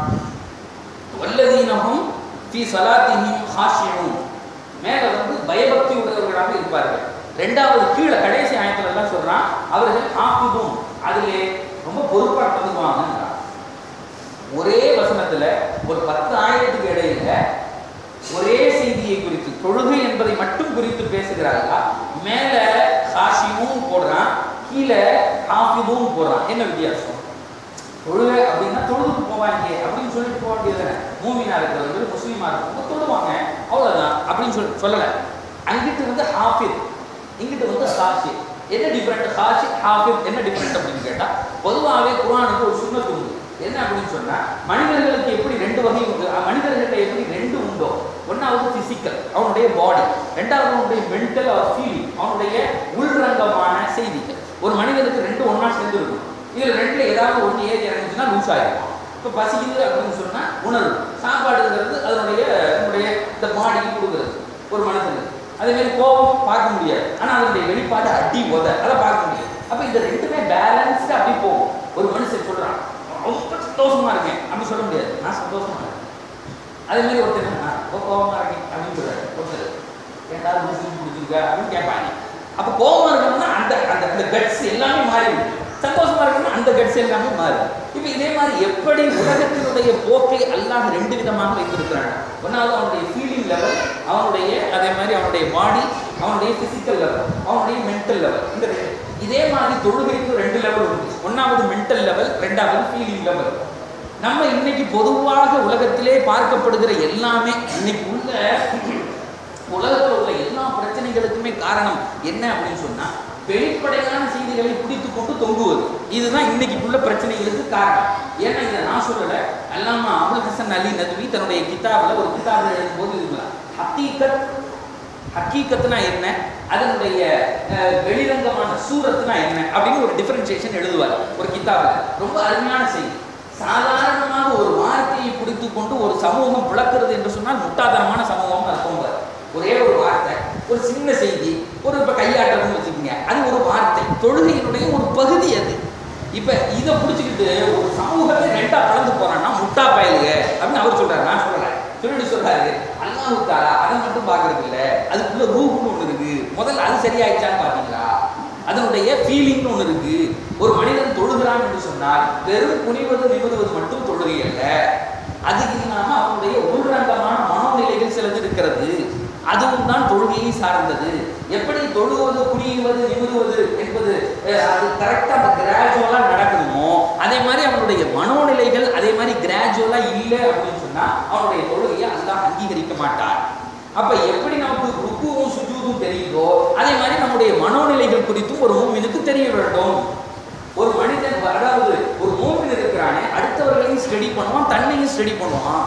வல்லதீனஹும் ஃபீ ஸலாத்திஹிம் ஹாஷியூன் மேல வந்து பயபக்தி உடையவர்களாக இருப்பார்கள் ரெண்டாவது கீழே கடைசி ஆயத்துல எல்லாம் சொல்றான் அவர்கள் ஹாஃபிதும் அதிலே ரொம்ப பொறுப்பா நடந்துக்குவாங்கன்றான் ஒரே வசனத்துல ஒரு பத்து ஆயிரத்துக்கு இடையில ஒரே செய்தியை குறித்து தொழுகை என்பதை மட்டும் குறித்து பேசுகிறார்களா மேல ஹாஷிமும் போடுறான் கீழே ஹாஃபிதும் போடுறான் என்ன வித்தியாசம் தொழுகை அப்படின்னா தொழுதுக்கு போவாங்க அப்படின்னு சொல்லிட்டு போக வேண்டியது மூமினா இருக்கிறவர்கள் முஸ்லீமா இருக்கிறவங்க தொழுவாங்க அவ்வளவுதான் அப்படின்னு சொல்லி சொல்லல அங்கிட்டு வந்து ஹாஃபித் இங்கிட்டு வந்து ஹாஷி என்ன டிஃபரெண்ட் ஹாஷி ஹாஃபித் என்ன டிஃபரெண்ட் அப்படின்னு கேட்டா பொதுவாகவே குர்ஆனுக்கு ஒரு சுண்ணத்து உண்டு என்ன அப்படின்னு சொன்னா மனிதர்களுக்கு எப்படி ரெண்டு வகை உண்டு அஹ் மனிதர்கள்ட்ட எப்படி ரெண்டு உண்டோ ஒன்னாவது பிசிக்கல் அவனுடைய பாடி ரெண்டாவது அவனுடைய மென்டல் அவர் ஃபீலிங் அவனுடைய உள்ரங்கமான செய்திகள் ஒரு மனிதனுக்கு ரெண்டு ஒண்ணா சேர்ந்து இருக்கும் இதுல ரெண்டுல ஏதாவது ஒன்று ஏறி இறங்குச்சுன்னா லூஸ் ஆகிடும் இப்போ பசிக்குது அப்படின்னு சொன்னா உணர்வு சாப்பாடுங்கிறது அதனுடைய நம்முடைய இந்த பாடிக்கு கொடுக்குறது ஒரு மனுஷனுக்கு அதே மாதிரி கோபம் பார்க்க முடியாது ஆனா அதனுடைய வெளிப்பாடு அடி உத அதை பார்க்க முடியாது அப்ப இந்த ரெண்டுமே பேலன்ஸ்டா அப்படி போகும் ஒரு மனுஷன் சொல்றான் ரொம்ப சந்தோஷமா இருக்கேன் அப்படி சொல்ல முடியாது நான் சந்தோஷமா இருக்கேன் அதே மாதிரி ஒருத்தர் நான் ரொம்ப கோபமா இருக்கேன் அப்படின்னு சொல்றாரு ஒருத்தர் ஏதாவது முஸ்லீம் பிடிச்சிருக்க அப்படின்னு கேட்பாங்க அப்ப கோபமா இருக்கணும்னா அந்த அந்த அந்த கட்ஸ் எல்லாமே மாறிடுது சந்தோஷமா இருக்கணும்னா அந்த கட்ஸ் எல்லாமே மாறுது இப்போ இதே மாதிரி எப்படி உலகத்தினுடைய போக்கை அல்லாஹ் ரெண்டு விதமாக வைத்திருக்கிறாங்க ஒன்றாவது அவனுடைய ஃபீலிங் லெவல் அவனுடைய அதே மாதிரி அவனுடைய பாடி அவனுடைய பிசிக்கல் லெவல் அவனுடைய மென்டல் லெவல் இந்த ரெண்டு இதே மாதிரி தொழுகைக்கு ரெண்டு லெவல் உண்டு ஒன்றாவது மென்டல் லெவல் ரெண்டாவது ஃபீலிங் லெவல் நம்ம இன்னைக்கு பொதுவாக உலகத்திலே பார்க்கப்படுகிற எல்லாமே இன்னைக்கு உள்ள உலகத்தில் உள்ள எல்லா பிரச்சனைகளுக்குமே காரணம் என்ன அப்படின்னு சொன்னா வெளிப்படையான செய்திகளை பிடித்து கொண்டு தொங்குவது இதுதான் இன்னைக்கு உள்ள பிரச்சனைகளுக்கு காரணம் ஏன்னா இதை நான் சொல்லல அல்லாமா அபுல் ஹசன் அலி நதுவி தன்னுடைய கிதாபில் ஒரு கிதாபில் எழுதும்போது இதுதான் ஹக்கீகத் ஹக்கீகத்னா என்ன அதனுடைய அஹ், வெளிரங்கமான சூரத்னா என்ன அப்படின்னு ஒரு டிஃபரன்சியேஷன் எழுதுவார் ஒரு கிதாபில் ரொம்ப அருமையான செய்தி சாதாரணமாக ஒரு வார்த்தையை பிடித்து கொண்டு ஒரு சமூகம் விளக்குறது என்று சொன்னால் முட்டாதனமான சமூகம் அர்த்தம் ஒரே ஒரு வார்த்தை ஒரு சின்ன செய்தி ஒரு இப்போ கையாட்டம்னு வச்சுக்கோங்க அது ஒரு வார்த்தை தொழுகையினுடைய ஒரு பகுதி அது இப்போ இதை பிடிச்சிக்கிட்டு ஒரு சமூகத்தை ரெண்டா கலந்து போறான்னா முட்டா பயலுக அப்படின்னு அவர் சொல்றாரு நான் சொல்றேன் சொல்லிட்டு சொல்றாரு அல்லாஹ் தாலா அதை மட்டும் பார்க்கறது இல்ல அதுக்குள்ள ரூஹ்னு ஒன்று இருக்கு முதல்ல அது சரியாயிடுச்சான்னு பார்த்தீங்களா அதனுடைய ஃபீலிங்னு ஒன்று இருக்கு ஒரு மனிதன் தொழுகிறான் என்று சொன்னால் வெறும் குனிவது நிமிடுவது மட்டும் தொழுகை அல்ல அது இல்லாம அவனுடைய உள்ரங்கமான மனோநிலைகள் சிலது இருக்கிறது அதுவும் தான் தொழுகையை சார்ந்தது எப்படி தொழுவது குனியுவது நிமிடுவது என்பது அஹ், அது கரெக்டாக அந்த கிராஜுவலாக நடக்கணுமோ அதே மாதிரி அவனுடைய மனோநிலைகள் அதே மாதிரி கிராஜுவலாக இல்லை அப்படின்னு சொன்னா அவனுடைய தொழுகையை அல்லாஹ் அங்கீகரிக்க மாட்டான் அப்ப எப்படி நமக்கு ருக்குவும் சுஜூதும் தெரியுதோ அதே மாதிரி நம்முடைய மனோநிலைகள் குறித்தும் ஒரு மூமினுக்கு தெரிய வேண்டும் ஒரு மனிதன் அதாவது ஒரு மூமின் இருக்கிறானே அடுத்தவர்களையும் ஸ்டடி பண்ணுவான் தன்னையும் ஸ்டடி பண்ணுவான்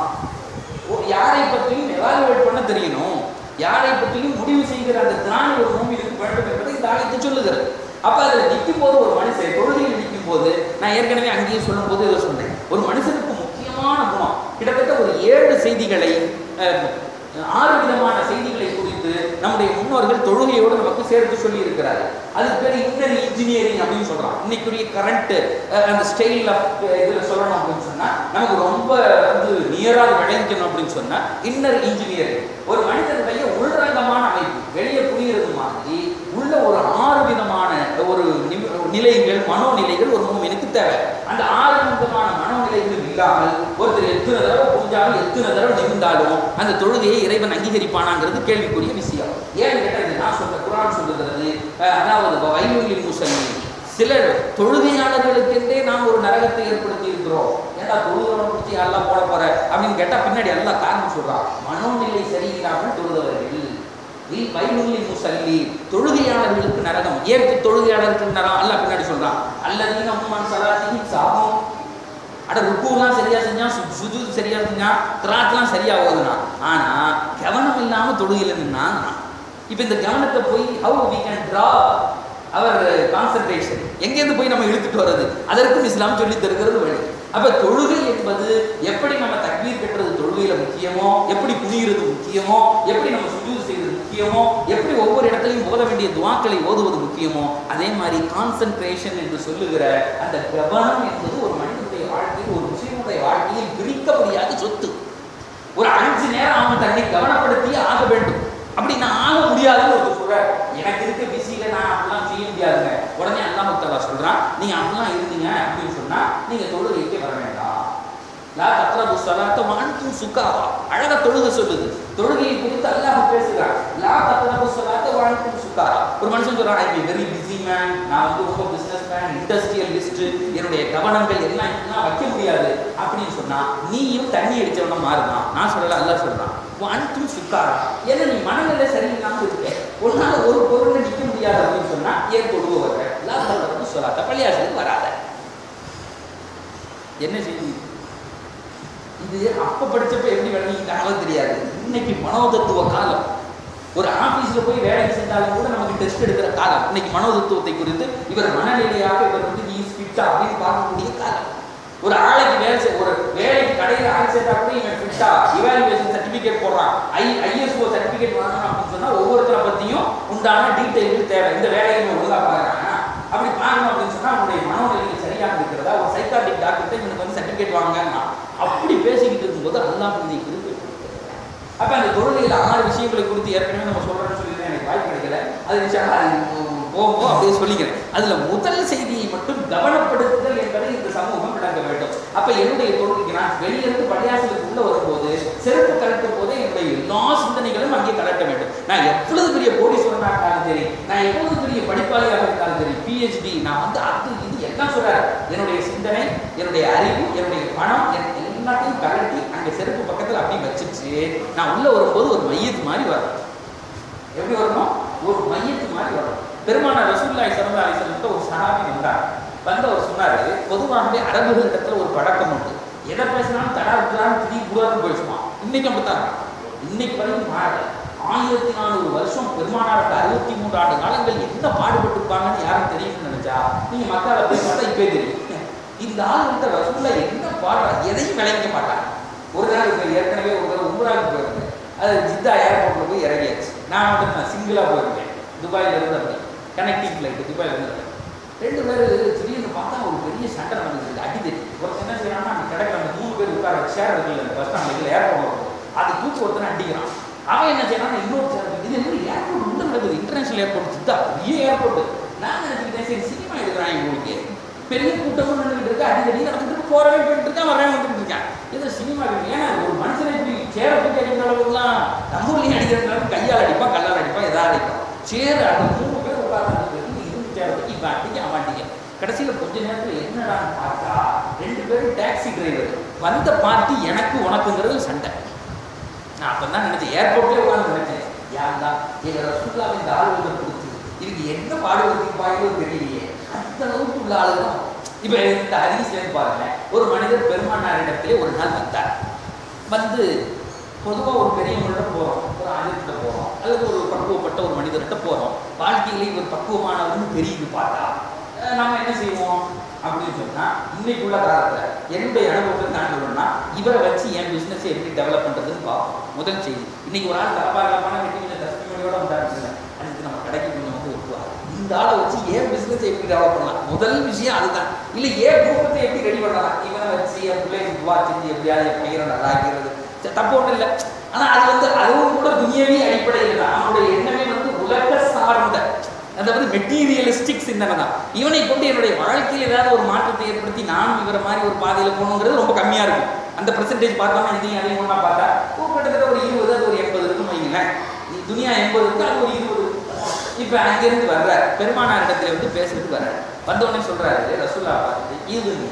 ஒரு யாரை பற்றியும் எவாலுவேட் பண்ண தெரியணும் யாரை பற்றியும் முடிவு செய்கிற அந்த திராணி ஒரு மூமினுக்கு வேண்டும் என்பதை இந்த ஆயத்தை சொல்லுகிறது அப்ப அதில் நிற்கும் போது ஒரு மனுஷன் தொழுகையில் நிற்கும் போது நான் ஏற்கனவே அங்கேயே சொல்லும் போது இதை சொன்னேன் ஒரு மனுஷனுக்கு முக்கியமான குணம் கிட்டத்தட்ட ஒரு ஏழு செய்திகளை அஹ், ஆறு விதமான செய்திகளை குறித்து நம்முடைய முன்னோர்கள் தொழுகையோடு நமக்கு சேர்த்து சொல்லி இருக்கிறார்கள் அதுக்கு பேர் இன்னர் இன்ஜினியரிங் அப்படின்னு சொல்றான் இன்னைக்குரிய கரண்ட் அந்த ஸ்டைல் ஆஃப் இதில் சொல்லணும் அப்படின்னு சொன்னா நமக்கு ரொம்ப வந்து நியராக விளைவிக்கணும் அப்படின்னு சொன்னா இன்னர் இன்ஜினியரிங் ஒரு மனிதனுடைய உள்ரங்கமான அமைப்பு வெளியே புரிகிறது மாதிரி உள்ள ஒரு ஆறு விதமான ஒரு நிமி- நிலைகள் மனோநிலைகள் ஒரு மூமினுக்கு தேவை அந்த ஆறு விதமான மனோநிலைகள் இல்லாமல் ஒருத்தர் எத்தனை தடவை புரிஞ்சாலும் எத்தனை தடவை நிமிந்தாலும் அந்த தொழுகையை இறைவன் அங்கீகரிப்பானாங்கிறது கேள்விக்குரிய விஷயம் ஏன்னு கேட்டால் இது நான் சொல்ற குரான் சொல்லுகிறது அஹ், அதாவது வைலுலில் முசல்லி சிலர் தொழுகையாளர்களுக்கென்றே நாம் ஒரு நரகத்தை ஏற்படுத்தி இருக்கிறோம் ஏன்டா தொழுகிறவனை பிடிச்சி எல்லாம் போட போற அப்படின்னு கேட்டா பின்னாடி எல்லாம் காரணம் சொல்றான் மனோநிலை சரியில்லாமல் தொழுதவர்கள் இல் வைலுல்லி முசல்லி தொழுகையாளர்களுக்கு நரகம் ஏற்கு தொழுகையாளர்களுக்கு நரகம் அல்லாஹ் பின்னாடி சொல்றான் அல்லதீன உம்மான் சலாத்திஹி சாகும் அட ருக்குலாம் சரியா செஞ்சான் சு- சுஜூத் சரியா செஞ்சான் கிராத்லாம் சரியா ஓதுனான் ஆனா கவனம் இல்லாம தொழுகையில நின்னான் இப்போ இந்த கவனத்தை போய் how we can draw our concentration எங்கேருந்து போய் நம்ம இழுத்துட்டு வர்றது அதற்கும் இஸ்லாம் சொல்லி தருகிறது வழி அப்ப தொழுகை என்பது எப்படி நம்ம தக்பீர் கட்டுறது தொழுகையில முக்கியமோ எப்படி குனிகிறது முக்கியமோ எப்படி நம்ம சுஜூது செய்வது முக்கியமோ எப்படி ஒவ்வொரு இடத்துலையும் ஓத வேண்டிய துவாக்களை ஓதுவது முக்கியமோ அதே மாதிரி கான்சன்ட்ரேஷன் என்று சொல்லுகிற அந்த கவனம் என்பது ஒரு மனிதனுடைய வாழ்க்கையில் ஒரு முஸ்லீமுடைய வாழ்க்கையில் பிரிக்க முடியாத சொத்து ஒரு அஞ்சு நேரம் அவன் தன்னை கவனப்படுத்தியே ஆக வேண்டும் அப்படி நான் ஆக முடியாதுன்னு ஒருத்தர் சொல்றாரு எனக்கு இருக்க பிஸியில நான் அப்படிலாம் செய்ய முடியாதுங்க உடனே அல்லாஹ் முத்தலா சொல்றான் நீங்க அப்படிலாம் இருந்தீங்க அப்படின்னு சொன்னா நீங்க தொழுகைக்கே வர வேண்டாம் லா தக்ரபு ஸலாத்த வஅன்தும் சுக்காரா அழகா தொழுகை சொல்லுது தொழுகையை குறித்து அல்லாஹ் பேசுறான் லா தக்ரபு ஸலாத்த வஅன்தும் சுக்காரா ஒரு மனுஷன் சொல்றான் ஐ வெரி பிஸி மேன் நான் வந்து ரொம்ப பிசினஸ் மேன் இண்டஸ்ட்ரியலிஸ்ட் என்னுடைய கவனங்கள் எல்லாம் இப்படிலாம் வைக்க முடியாது அப்படின்னு சொன்னா நீயும் தண்ணி அடிச்சவன மாறுதான் நான் சொல்லல அல்லாஹ் சொல்றான் அன்றும் சுக்காரா ஏன்னா நீ மனநிலை சரியில்லாம இருக்க உன்னால ஒரு பொருள்ல நிக்க முடியாது அப்படின்னு சொன்னா ஏன் தொழுவ வர்ற லா தக்ரபு ஸலாத்த பள்ளியாசலுக்கு வராத என்ன செய்தி இது அப்ப படிச்சப்ப எப்படி விளங்கிக்கிட்டாங்களோ தெரியாது இன்னைக்கு மனோதத்துவ காலம் ஒரு ஆபீஸ்ல போய் வேலைக்கு சென்றாலும் கூட நமக்கு டெஸ்ட் எடுக்கிற காலம் இன்னைக்கு மனோதத்துவத்தை குறித்து இவர் மனநிலையாக இவர் வந்து நீ ஃபிட்டா அப்படின்னு பார்க்கக்கூடிய காலம் ஒரு ஆளைக்கு வேலை செய் ஒரு வேலைக்கு கடையில் ஆள் சேர்த்தா கூட இவன் ஃபிட்டா இவாலுவேஷன் சர்டிபிகேட் போடுறான் ஐ ஐஎஸ்ஓ சர்டிபிகேட் வாங்கணும் அப்படின்னு சொன்னா ஒவ்வொருத்தரை பத்தியும் உண்டான டீட்டெயில் தேவை இந்த வேலையை இவன் ஒழுங்கா பார்க்கறான் அப்படி பார்க்கணும் அப்படின்னு சொன்னா அவனுடைய மனோநிலை சரியாக இருக்கிறதா ஒரு சைக்காட்டிக் டாக்டர்கிட்ட இவனுக்கு வந்து சர்டிபிகேட் வாங்கன்னா அப்படி பேசிக்கிட்டு இருக்கும்போது அல்லாஹ் இதை குறித்து அப்ப அந்த தொழுகையில ஆறு விஷயங்களை குறித்து ஏற்கனவே நம்ம சொல்றோம்னு சொல்லி எனக்கு வாய்ப்பு கிடைக்கல அது நிச்சயமா அது போகும்போது அப்படியே சொல்லிக்கிறேன் அதுல முதல் செய்தியை மட்டும் கவனப்படுத்துதல் என்பதை இந்த சமூகம் விளங்க வேண்டும் அப்ப என்னுடைய தொழுகைக்கு நான் வெளியிருந்து பள்ளியாசலுக்கு உள்ள வரும்போது செருப்பு கலட்டும் போதே என்னுடைய எல்லா சிந்தனைகளும் அங்கே கலட்ட வேண்டும் நான் எவ்வளவு பெரிய கோடீஸ்வரனா இருந்தாலும் சரி நான் எவ்வளவு பெரிய படிப்பாளியாக இருந்தாலும் சரி பிஹெச்டி நான் வந்து அது இது எல்லாம் சொல்றாரு என்னுடைய சிந்தனை என்னுடைய அறிவு என்னுடைய பணம் என் எல்லாத்தையும் கலட்டி அங்க செருப்பு பக்கத்துல அப்படியே வச்சுட்டு நான் உள்ள வரும்போது ஒரு மையத்து மாதிரி வரும் எப்படி வரணும் ஒரு மையத்து மாதிரி வரும் பெருமான ரசூல்லாய் சல்லா அலிஸ்லம்கிட்ட ஒரு சஹாபி வந்தார் வந்து அவர் சொன்னாரு பொதுவாகவே அரபுகள் இடத்துல ஒரு பழக்கம் உண்டு எதை பேசினாலும் தடா விட்டுறான்னு திடீர் கூடாது போயிடுச்சுமா இன்னைக்கு அப்படித்தான் இன்னைக்கு வரைக்கும் மாறல ஆயிரத்தி நானூறு வருஷம் பெருமானாருக்கு அறுபத்தி மூன்று ஆண்டு காலங்கள் என்ன பாடுபட்டிருப்பாங்கன்னு யாரும் தெரியும்னு நினைச்சா நீங்க மக்களை போய் பார்த்தா இப்பே தெரியும் இந்த ஆளுகிட்ட ரசூல்லா என்ன பாடுறா எதையும் விளங்க மாட்டாங்க ஒரு நாள் இப்ப ஏற்கனவே ஒரு தடவை உம்ராவுக்கு போயிருந்தேன் அது ஜித்தா ஏர்போர்ட்ல போய் இறங்கியாச்சு நான் மட்டும் நான் சிங்கிளா போயிருந்தேன் துபாயில இருந்து அப்படி கனெக்டிங் ஃபிளைட் துபாயில இருந்து ரெண்டு பேர் திடீர்னு பார்த்தா ஒரு பெரிய சண்டை நடந்தது அடிதடி ஒருத்தர் என்ன செய்யறான்னா அந்த கடைக்கு அந்த மூணு பேர் உட்கார சேர் இருக்குல்ல அந்த பஸ் ஸ்டாண்ட்ல ஏர்போர்ட் அது தூக்கு ஒருத்தனை அடிக்கிறான் அவன் என்ன செய்யறான் இன்னொரு சேர் இது என்ன ஏர்போர்ட் உள்ள நடக்குது இன்டர்நேஷனல் ஏர்போர்ட் சித்தா பெரிய ஏர்போர்ட் நான் நினைச்சுக்கிட்டேன் சரி சினிமா எடுக்கிறான் உங்களுக்கு பெரிய கூட்டமும் நடந்துட்டு இருக்கு அடிக்கடி நடந்துட்டு போறவே போயிட்டு இருக்கான் வரவே வந்துட்டு இருக்கான் இது சினிமா ஏன்னா ஒரு மனுஷனை இப்படி சேர தூக்கி அடிக்கிற அளவுக்குலாம் நம்ம ஊர்லயும் அடிக்கிற அளவுக்கு கையால் அடிப்பான் கல்லால் அடிப்பான் எதாவது அடிப்பான் சேர் அந்த மூணு பேர் உட்கார்ந்து இருந்து சேர தூக்கி இப்போ அடிக்க அவன் அடிக்க கடைசியில் கொஞ்ச நேரத்தில் என்னடான்னு பார்த்தா ரெண்டு பேரும் டாக்ஸி டிரைவர் வந்த பார்ட்டி எனக்கு உனக்குங்கிறது சண்டை நான் அப்போ தான் நினைச்சேன் ஏர்போர்ட்லேயே உட்காந்து நினைச்சேன் யாருந்தா எங்க ரசூல்லாவை இந்த ஆளுநர் கொடுத்து இதுக்கு என்ன பாடுபடுத்திப்பாங்களோ தெரியலையே அந்த அளவுக்கு உள்ள ஆளுதான் இப்ப இந்த ஹதீஸ்லேருந்து பாருங்க ஒரு மனிதர் பெருமானாரிடத்திலே ஒரு நாள் வந்தார் வந்து பொதுவாக ஒரு பெரியவங்கள்ட்ட போகிறோம் ஒரு ஆயுதத்திட்ட போகிறோம் அல்லது ஒரு பக்குவப்பட்ட ஒரு மனிதர்கிட்ட போகிறோம் வாழ்க்கையில இவர் பக்குவமானவர்னு தெரியுது பார்த்தா அஹ் நாம என்ன செய்வோம் அப்படின்னு சொன்னா இன்னைக்கு உள்ள காலத்துல என்னுடைய அனுபவத்தை நான் சொல்லணும்னா இவரை வச்சு என் பிசினஸ் எப்படி டெவலப் பண்றதுன்னு பார்ப்போம் முதல் செய்தி இன்னைக்கு ஒரு ஆள் தப்பா இல்லாம வெட்டி கொஞ்சம் தஸ்மியோட வந்தாருங்க அதுக்கு நம்ம கடைக்கு கொஞ்சம் வந்து ஒட்டுவார் இந்த ஆளை வச்சு ஏன் பிசினஸ் எப்படி டெவலப் பண்ணலாம் முதல் விஷயம் அதுதான் இல்ல ஏன் குடும்பத்தை எப்படி ரெடி பண்ணலாம் இவனை வச்சு என் பிள்ளைக்கு வா செஞ்சு எப்படியாவது என் பையனை நல்லா ஆக்கிறது சரி, தப்பு ஒன்றும் இல்லை ஆனா அது வந்து அதுவும் கூட துணியவே அடிப்படையில் தான் அவனுடைய எண்ணமே வந்து உலக சார்ந்த அந்த வந்து மெட்டீரியலிஸ்டிக் சிந்தனை தான் இவனை கொண்டு என்னுடைய வாழ்க்கையில் ஏதாவது ஒரு மாற்றத்தை ஏற்படுத்தி நானும் இவரை மாதிரி ஒரு பாதையில் போகணுங்கிறது ரொம்ப கம்மியாக இருக்கும் அந்த பர்சன்டேஜ் பார்த்தோம்னா இதையும் அதையும் ஒன்றா பார்த்தா ஓ, கிட்டத்தட்ட ஒரு இருபது அது ஒரு எண்பது இருக்குன்னு வைங்களேன் நீ துனியா எண்பது இருக்கு அது ஒரு இருபது இப்போ அங்கேருந்து வர்றார் பெருமானார் இடத்துல வந்து பேசுறதுக்கு வர்றார் வந்தோடனே சொல்றாரு ரசூல்லா பார்த்துட்டு இது நீ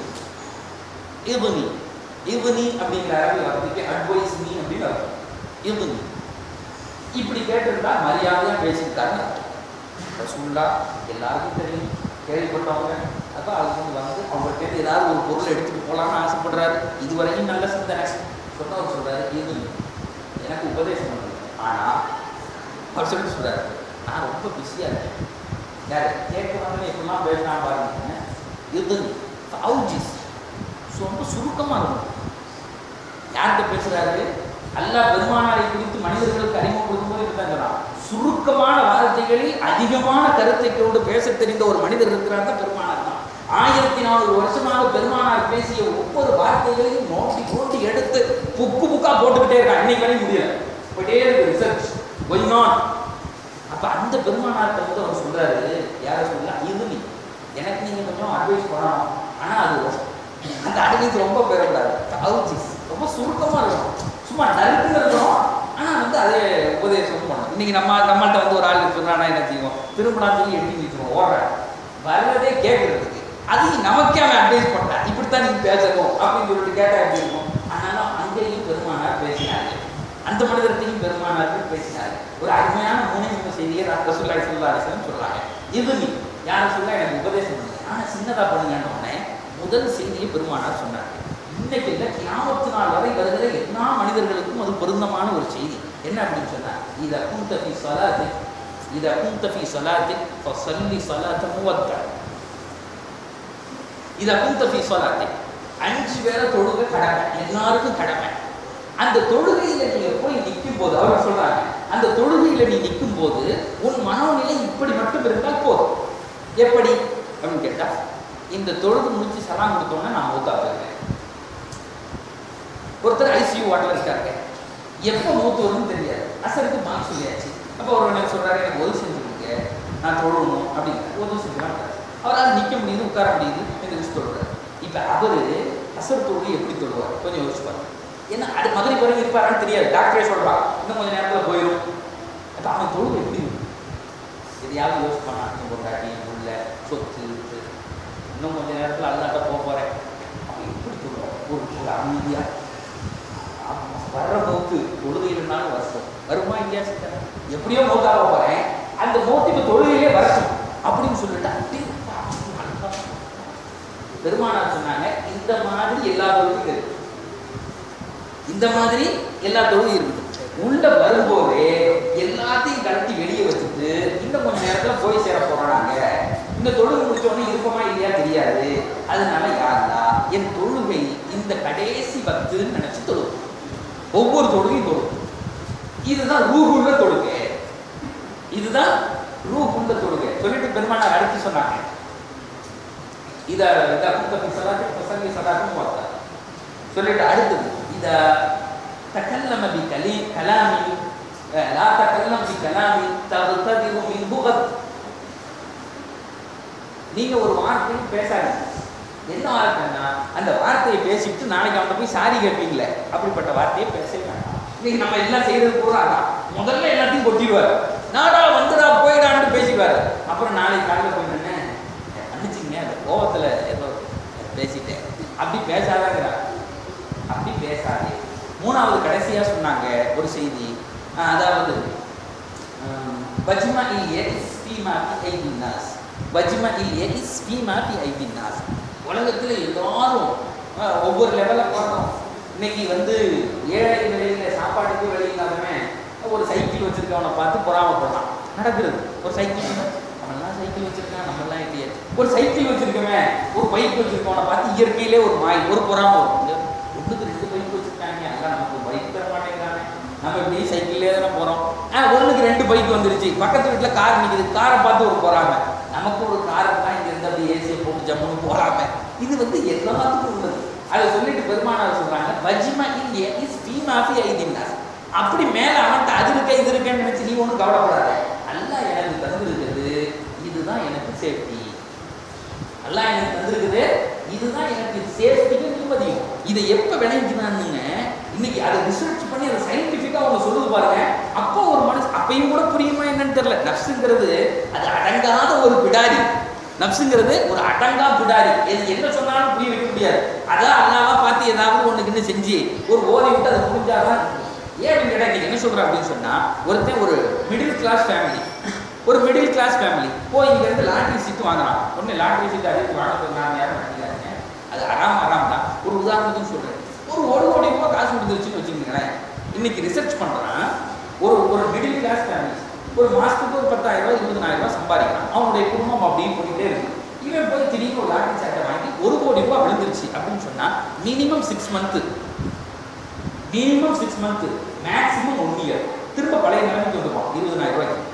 இது நீ இது நீ அப்படிங்கிற அரபி வார்த்தைக்கு அட்வைஸ் நீ அப்படின்னு அர்த்தம் இது நீ இப்படி கேட்டிருந்தா மரியாதையா பேசியிருக்காருன்னு அர்த்தம். ரசூல்லா எல்லாருக்கும் தெரியும் கேள்விப்பட்டவங்க அப்போ அதுக்கு வந்து அவங்கள்ட்ட ஏதாவது ஒரு பொருள் எடுத்துட்டு போகலாம்னு ஆசைப்படுறாரு இதுவரையும் நல்ல சிந்தனை சொன்னவர் சொல்றாரு இது எனக்கு உபதேசம் பண்ணுது ஆனா அவர் சொல்லிட்டு சொல்றாரு நான் ரொம்ப பிஸியா இருக்கேன் யாரு கேட்கறவங்க எப்படிலாம் பேசினா பாருங்க இது தௌஜிஸ் ரொம்ப சுருக்கமா இருக்கும் யார்கிட்ட பேசுறாரு அல்லாஹ் பெருமானாரை குறித்து மனிதர்களுக்கு அறிமுகப்படுத்தும் போது இப்படி தான் சொல்றான் சுருக்கமான வார்த்தைகளில் அதிகமான கருத்தை கொண்டு பேச தெரிந்த ஒரு மனிதர் இருக்கிறார் தான் பெருமானார் தான் ஆயிரத்தி நானூறு வருஷமாக பெருமானார் பேசிய ஒவ்வொரு வார்த்தைகளையும் நோட்டி நோட்டி எடுத்து புக்கு புக்கா போட்டுக்கிட்டே இருக்கான் இன்னைக்கு வரையும் முடியல போயிட்டே இருக்கு ரிசர்ச் going on அப்ப அந்த பெருமானார்ட்ட வந்து அவர் சொல்றாரு யார சொல்லலாம் இது நீ எனக்கு நீங்க கொஞ்சம் அட்வைஸ் பண்ணணும் ஆனா அது அந்த அட்வைஸ் ரொம்ப பெறக்கூடாது அவுச்சிஸ் ரொம்ப சுருக்கமா இருக்கணும் சும்மா நறுக்குன்னு இருக்கணும் ஆனா வந்து அதே உபதேசம் பண்ணணும் இன்னைக்கு நம்ம நம்மள்ட்ட வந்து ஒரு ஆள் சொல்றானா என்ன செய்வோம் திருமணம் சொல்லி எட்டி நிற்கிறோம் ஓடுறேன் வர்றதே கேட்கறதுக்கு அது நமக்கே அவன் அட்வைஸ் பண்ணான் இப்படித்தான் நீங்க பேசணும் அப்படின்னு சொல்லிட்டு கேட்டா எப்படி இருக்கும் ஆனாலும் அங்கேயும் பெருமானார் பேசினாரு அந்த மனிதர்கிட்டையும் பெருமானார்கள் பேசினார் ஒரு அருமையான முனைவு செய்தியை ரசூல்லாய் சொல்லா அலிஸ்லாம் சொல்றாங்க இது நீ யாரும் சொல்ல எனக்கு உபதேசம் பண்ணுங்க ஆனா சின்னதா பண்ணுங்கன்னு உடனே முதல் செய்தியை பெருமானார் சொன்னார் இன்னைக்கு இல்லை கியாமத்து நாள் வரை வருகிற எல்லா மனிதர்களுக்கும் அது பொருந்தமான ஒரு செய்தி என்ன அப்படின்னு சொன்னா இத குந்தபி சலாத்தி இத குந்தபி சலாத்தி ஃபஸல்லி சலாத்த முவத்தா இத குந்தபி சலாத்தி அஞ்சு பேரை தொழுக கடமை எல்லாருக்கும் கடமை அந்த தொழுகையில நீங்க போய் நிற்கும் போது அவர் சொல்றாங்க அந்த தொழுகையில நீ நிற்கும் போது உன் மனோநிலை இப்படி மட்டும் இருந்தால் போதும் எப்படி அப்படின்னு கேட்டா இந்த தொழுது முடிச்சு சலாம் கொடுத்தோன்னே நான் மூத்தா போயிருக்கேன் ஒருத்தர் ஐசியூ வார்டில் இருக்காங்க எப்போ மூத்து வரும்னு தெரியாது அசருக்கு மார்க் சொல்லியாச்சு அப்போ அவர் எனக்கு சொல்றாரு எனக்கு உதவி செஞ்சு கொடுங்க நான் தொழணும் அப்படின்னு உதவி செஞ்சுலாம் அவரால் நிற்க முடியுது உட்கார முடியுது என்று சொல்றாரு இப்போ அவரு அசர் தொழுகை எப்படி தொழுவார் கொஞ்சம் யோசிச்சு பாருங்க ஏன்னா அது மதுரை பிறகு இருப்பாரான்னு தெரியாது டாக்டரே சொல்றான் இன்னும் கொஞ்சம் நேரத்தில் போயிடும் அப்போ அவன் தொழுகை எப்படி இருக்கும் எதையாவது யோசிப்பானா என் பொண்டாட்டி என் புள்ள சொத்து இது. இன்னும் கொஞ்ச நேரத்தில் அல்லாட்ட போக போகிறேன் அவன் எப்படி சொல்லுவான் ஒரு ஒரு அமைதியாக வர்ற மௌத்து தொழுகையிலனாலும் வருஷம் வருமா இல்லையா சித்தா எப்படியோ மௌத்தாக போகிறேன் அந்த மௌத்து இப்போ தொழுகையிலே வரட்டும் அப்படின்னு சொல்லிட்டு அப்படியே பெருமானார் சொன்னாங்க இந்த மாதிரி எல்லா தொழுகையும் இருக்கு இந்த மாதிரி எல்லா தொழுகையும் இருக்குது உள்ள வரும்போதே எல்லாத்தையும் கழட்டி வெளியே வச்சுட்டு இன்னும் கொஞ்ச நேரத்துல போய் சேர போறாங்க இந்த தொழுகை முடிச்ச உடனே இருப்போமா இல்லையா தெரியாது அதனால யாருலா என் தொழுகை இந்த கடைசி பத்துன்னு நினைச்சு தொழுகும் ஒவ்வொரு தொழுகையும் தொழுகும் இதுதான் ரூஹுள்ள தொழுகை இதுதான் ரூஹுள்ள தொழுகை சொல்லிட்டு பெருமானார் அடுத்து சொன்னாங்க இத இத குந்தபி சலாத்து பசங்கி சலாத்துன்னு பார்த்தா சொல்லிட்டு அடுத்தது இத تكلم بكلام كلام لا تكلم بكلام تغتدر من بغض நீங்க ஒரு வார்த்தையும் பேசாதீங்க என்ன வார்த்தைன்னா அந்த வார்த்தையை பேசிட்டு நாளைக்கு அவனை போய் சாரி கேட்பீங்களே அப்படிப்பட்ட வார்த்தையை பேசவே வேண்டாம் இன்னைக்கு நம்ம எல்லாம் செய்யறது பூரா அதான் முதல்ல எல்லாத்தையும் கொட்டிடுவார் நாடா வந்துடா போயிடான்னு பேசிடுவார் அப்புறம் நாளைக்கு காலையில் போய் நின்று மன்னிச்சுங்க அந்த கோபத்தில் ஏதோ பேசிட்டேன் அப்படி பேசாதாங்கிறார் அப்படி பேசாதே மூணாவது கடைசியாக சொன்னாங்க ஒரு செய்தி ஆஹ் அதாவது வஜ்மா இல் எஸ் ஃபீமா ஃபி ஐதின் நாஸ் வஜ்மா இல் எஸ் ஃபீமா ஃபி ஐதின் நாஸ் உலகத்தில் எல்லாரும் ஆஹ் ஒவ்வொரு லெவலில் போகிறோம் இன்னைக்கு வந்து ஏழை நிலையில் சாப்பாட்டுக்கு வழி இல்லாதவன் ஒரு சைக்கிள் வச்சிருக்கவனை பார்த்து பொறாமப்படலாம் நடக்கிறது ஒரு சைக்கிள் அவன்லாம் சைக்கிள் வச்சிருக்கான் நம்மளாம் இல்லையே ஒரு சைக்கிள் வச்சிருக்கவன் ஒரு பைக் வச்சிருக்கவனை பார்த்து இயற்கையிலே ஒரு மாய் ஒரு பொறாம வரும் இங்க ஒன்றுக்கு ரெண்டு பைக் வச்சிருக்காங்க அதான் நமக்கு பைக் தர மாட்டேங்கிறாங்க நம்ம இப்படி சைக்கிள்லேயே தானே போகிறோம் ஆ ஒன்றுக்கு ரெண்டு பைக் வந்துருச்சு பக்கத்து வீட்டில் கார் நிற்குது காரை பார்த்து ஒரு பொறாம நமக்கு ஒரு கார் தான் இங்கே இருந்து அப்படி ஏசியை போட்டு ஜம்முன்னு போறாம இது வந்து எல்லாத்துக்கும் உள்ளது அதை சொல்லிட்டு பெருமானார் சொல்றாங்க வஜ்மா இந்தியா இஸ் ஃபீமாஃபி ஐதின்னா அப்படி மேல அவன்கிட்ட அது இருக்க இது இருக்கேன்னு நினைச்சு நீ ஒன்றும் கவலைப்படாத அல்லாஹ் எனக்கு தந்திருக்கிறது இதுதான் எனக்கு சேஃப்டி அல்லாஹ் எனக்கு தந்திருக்குது இதுதான் எனக்கு சேஃப்டிக்கும் நிம்மதியும் இதை எப்போ விளைஞ்சினானுங்க இன்னைக்கு அதை ரிசர்ச் பண்ணி அதை சயின்டிஃபிக்காக அவங்க சொல்லுது பாருங்க அப்போ ஒரு மனசு அப்பயும் கூட புரியுமா என்னன்னு தெரியல நப்சுங்கிறது அது அடங்காத ஒரு பிடாரி நப்சுங்கிறது ஒரு அடங்கா பிடாரி எது என்ன சொன்னாலும் புரிய வைக்க முடியாது அதான் அல்லாவா பார்த்து ஏதாவது ஒண்ணுக்குன்னு செஞ்சு ஒரு ஓதை விட்டு அதை முடிஞ்சாதான் ஏன் அப்படின்னு கேட்டா இன்னைக்கு என்ன சொல்றேன் அப்படின்னு சொன்னா ஒருத்தன் ஒரு மிடில் கிளாஸ் ஃபேமிலி ஒரு மிடில் கிளாஸ் ஃபேமிலி போய் இங்க இருந்து லாட்ரி சீட்டு வாங்குறான் ஒண்ணு லாட்ரி சீட்டு அதுக்கு வாங்க நான் யாரும் பண்ணிக்கிறாங்க அது அறாம அறாம தான் ஒரு உதாரணத்துக்கு சொல்றேன் ஒரு ஒரு கோடி ரூபாய் காசு கொடுத்துருச்சுன்னு வச்சுக்கோங்களேன் இன்னைக்கு ரிசர்ச் பண்றான் ஒரு ஒரு மிடில் கிளாஸ் ஃபேமிலி ஒரு மாசத்துக்கு ஒரு பத்தாயிரம் ரூபாய் இருபதாயிரம் ரூபாய் சம்பாதிக்கிறான் அவனுடைய குடும்பம் அப்படியே போயிட்டே இருக்கு இவன் போய் திடீர்னு ஒரு லாட்டரி சட்டை வாங்கி ஒரு கோடி ரூபாய் விழுந்துருச்சு அப்படின்னு சொன்னா minimum six month minimum six month maximum one year திரும்ப பழைய நிலைமைக்கு வந்துருவான் இருபதாயிரம் ரூபாய்க்கு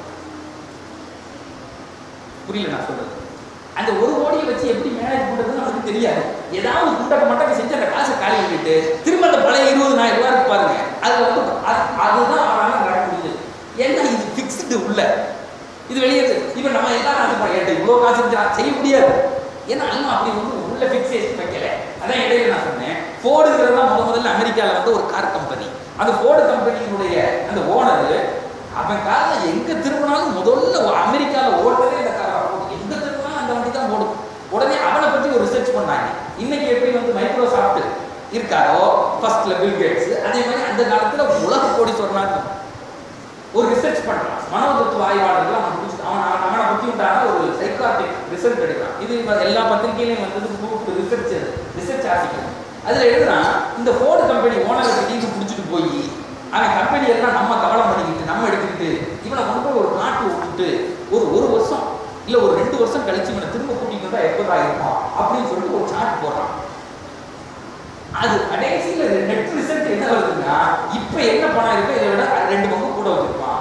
புரியல நான் சொல்றது அந்த ஒரு கோடியை வச்சு எப்படி மேனேஜ் பண்றதுன்னு அவனுக்கு தெரியாது ஏதாவது குண்டக்க மட்டக்க செஞ்சு அந்த காசை காலி பண்ணிட்டு திரும்ப அந்த பழைய இருபதாயிரம் ரூபாய் இருக்கு பாருங்க அது வந்து அது- அதுதான் அவனால நடக்க முடியுது ஏன்னா இது ஃபிக்ஸ்டு உள்ள இது வெளியே இப்போ நம்ம எல்லாரும் அது பண்ணிட்டு இவ்வளோ காசு இருந்தா செய்ய முடியாது ஏன்னா இன்னும் அப்படி வந்து உள்ள ஃபிக்ஸேஷன் வைக்கல அதான் இடையில நான் சொன்னேன் ஃபோர்டுங்கிறது தான் முத முதல்ல அமெரிக்காவில் வந்து ஒரு கார் கம்பெனி அந்த ஃபோர்டு கம்பெனியினுடைய அந்த ஓனர் அவன் காரில் எங்க திரும்பினாலும் முதல்ல அமெரிக்காவில் ஓடுறதே இந்த கார் எங்க திரும்பினாலும் அந்த வண்டி தான் ஓடும் உடனே அவனை பற்றி ஒரு ரிசர்ச் பண்ணாங்க இன்னைக்கு எப்படி வந்து மைக்ரோசாஃப்ட் இருக்காரோ ஃபர்ஸ்ட்ல பில் கேட்ஸ் அதே மாதிரி அந்த காலத்துல உலக கோடி சொன்னாங்க ஒரு ரிசர்ச் பண்றான் மனோதத்துவ ஆய்வாளர்கள் அவன் புடிச்சு அவன் அவன் அவனை பத்தி உண்டான ஒரு சைக்காட்டிக் ரிசர்ச் எடுக்கிறான் இது இப்ப எல்லா பத்திரிகையிலையும் வந்தது கூப்பிட்டு ரிசர்ச் ரிசர்ச் ஆர்டிக்கல் அதுல எழுதுறான் இந்த ஃபோர்டு கம்பெனி ஓனரை திடீர்னு பிடிச்சிட்டு போய் அவன் கம்பெனி எல்லாம் நம்ம கவனம் பண்ணிக்கிட்டு நம்ம எடுத்துக்கிட்டு இவனை கொண்டு போய் ஒரு நாட்டில் விட்டுட்டு ஒரு ஒரு வருஷம் இல்ல ஒரு ரெண்டு வருஷம் கழிச்சு இவனை திரும்ப கூட்டிட்டு வந்தா எப்பதான் இருக்கும் அப்படின்னு சொல்லிட்டு ஒரு சார்ட் போடுறான் அது கடைசியில நெட் ரிசல்ட் என்ன வருதுன்னா இப்ப என்ன பணம் இருக்கோ இதை விட அது ரெண்டு பங்கு கூட வச்சிருப்பான்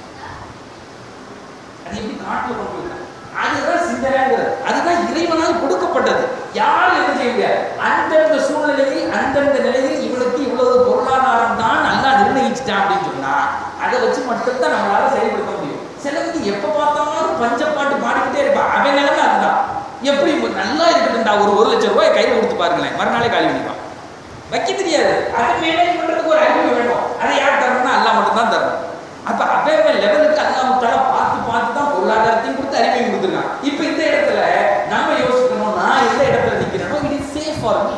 அது எப்படி காட்டுல கொண்டு போயிருக்கான் அதுதான் சிந்தனைங்கிறது அதுதான் இறைவனால் கொடுக்கப்பட்டது யாரும் என்ன செய்ய முடியாது அந்தந்த சூழ்நிலையில் அந்தந்த நிலையில் இவனுக்கு இவ்வளவு பொருளாதாரம் தான் நல்லா நிர்ணயிச்சுட்டான் அப்படின்னு சொன்னா அதை வச்சு மட்டும்தான் நம்மளால செயல்படுத்த முடியும் சிலருக்கு எப்ப பார்த்தாலும் பஞ்சப்பாட்டு பாடிக்கிட்டே இருப்பான் அவன் நிலைமை அதுதான் எப்படி நல்லா இருக்கட்டும்டா ஒரு ஒரு லட்சம் ரூபாய் கையில கொடுத்து பாருங்களேன் மறுநாளே காலி பண்ணிப்பான் வைக்க தெரியாது அதை மேனேஜ் பண்றதுக்கு ஒரு அறிவு வேணும் அதை யார் தரணும்னா அல்லா மட்டும் தான் தரணும் அப்ப அவன் லெவலுக்கு அல்லா முத்தால பார்த்து பார்த்து தான் பொருளாதாரத்தையும் கொடுத்து அறிவையும் கொடுத்துருக்கான் இப்ப இந்த இடத்துல நம்ம யோசிக்கணும் நான் எந்த இடத்துல நிக்கிறேனோ இது சேஃப் ஃபார் மீ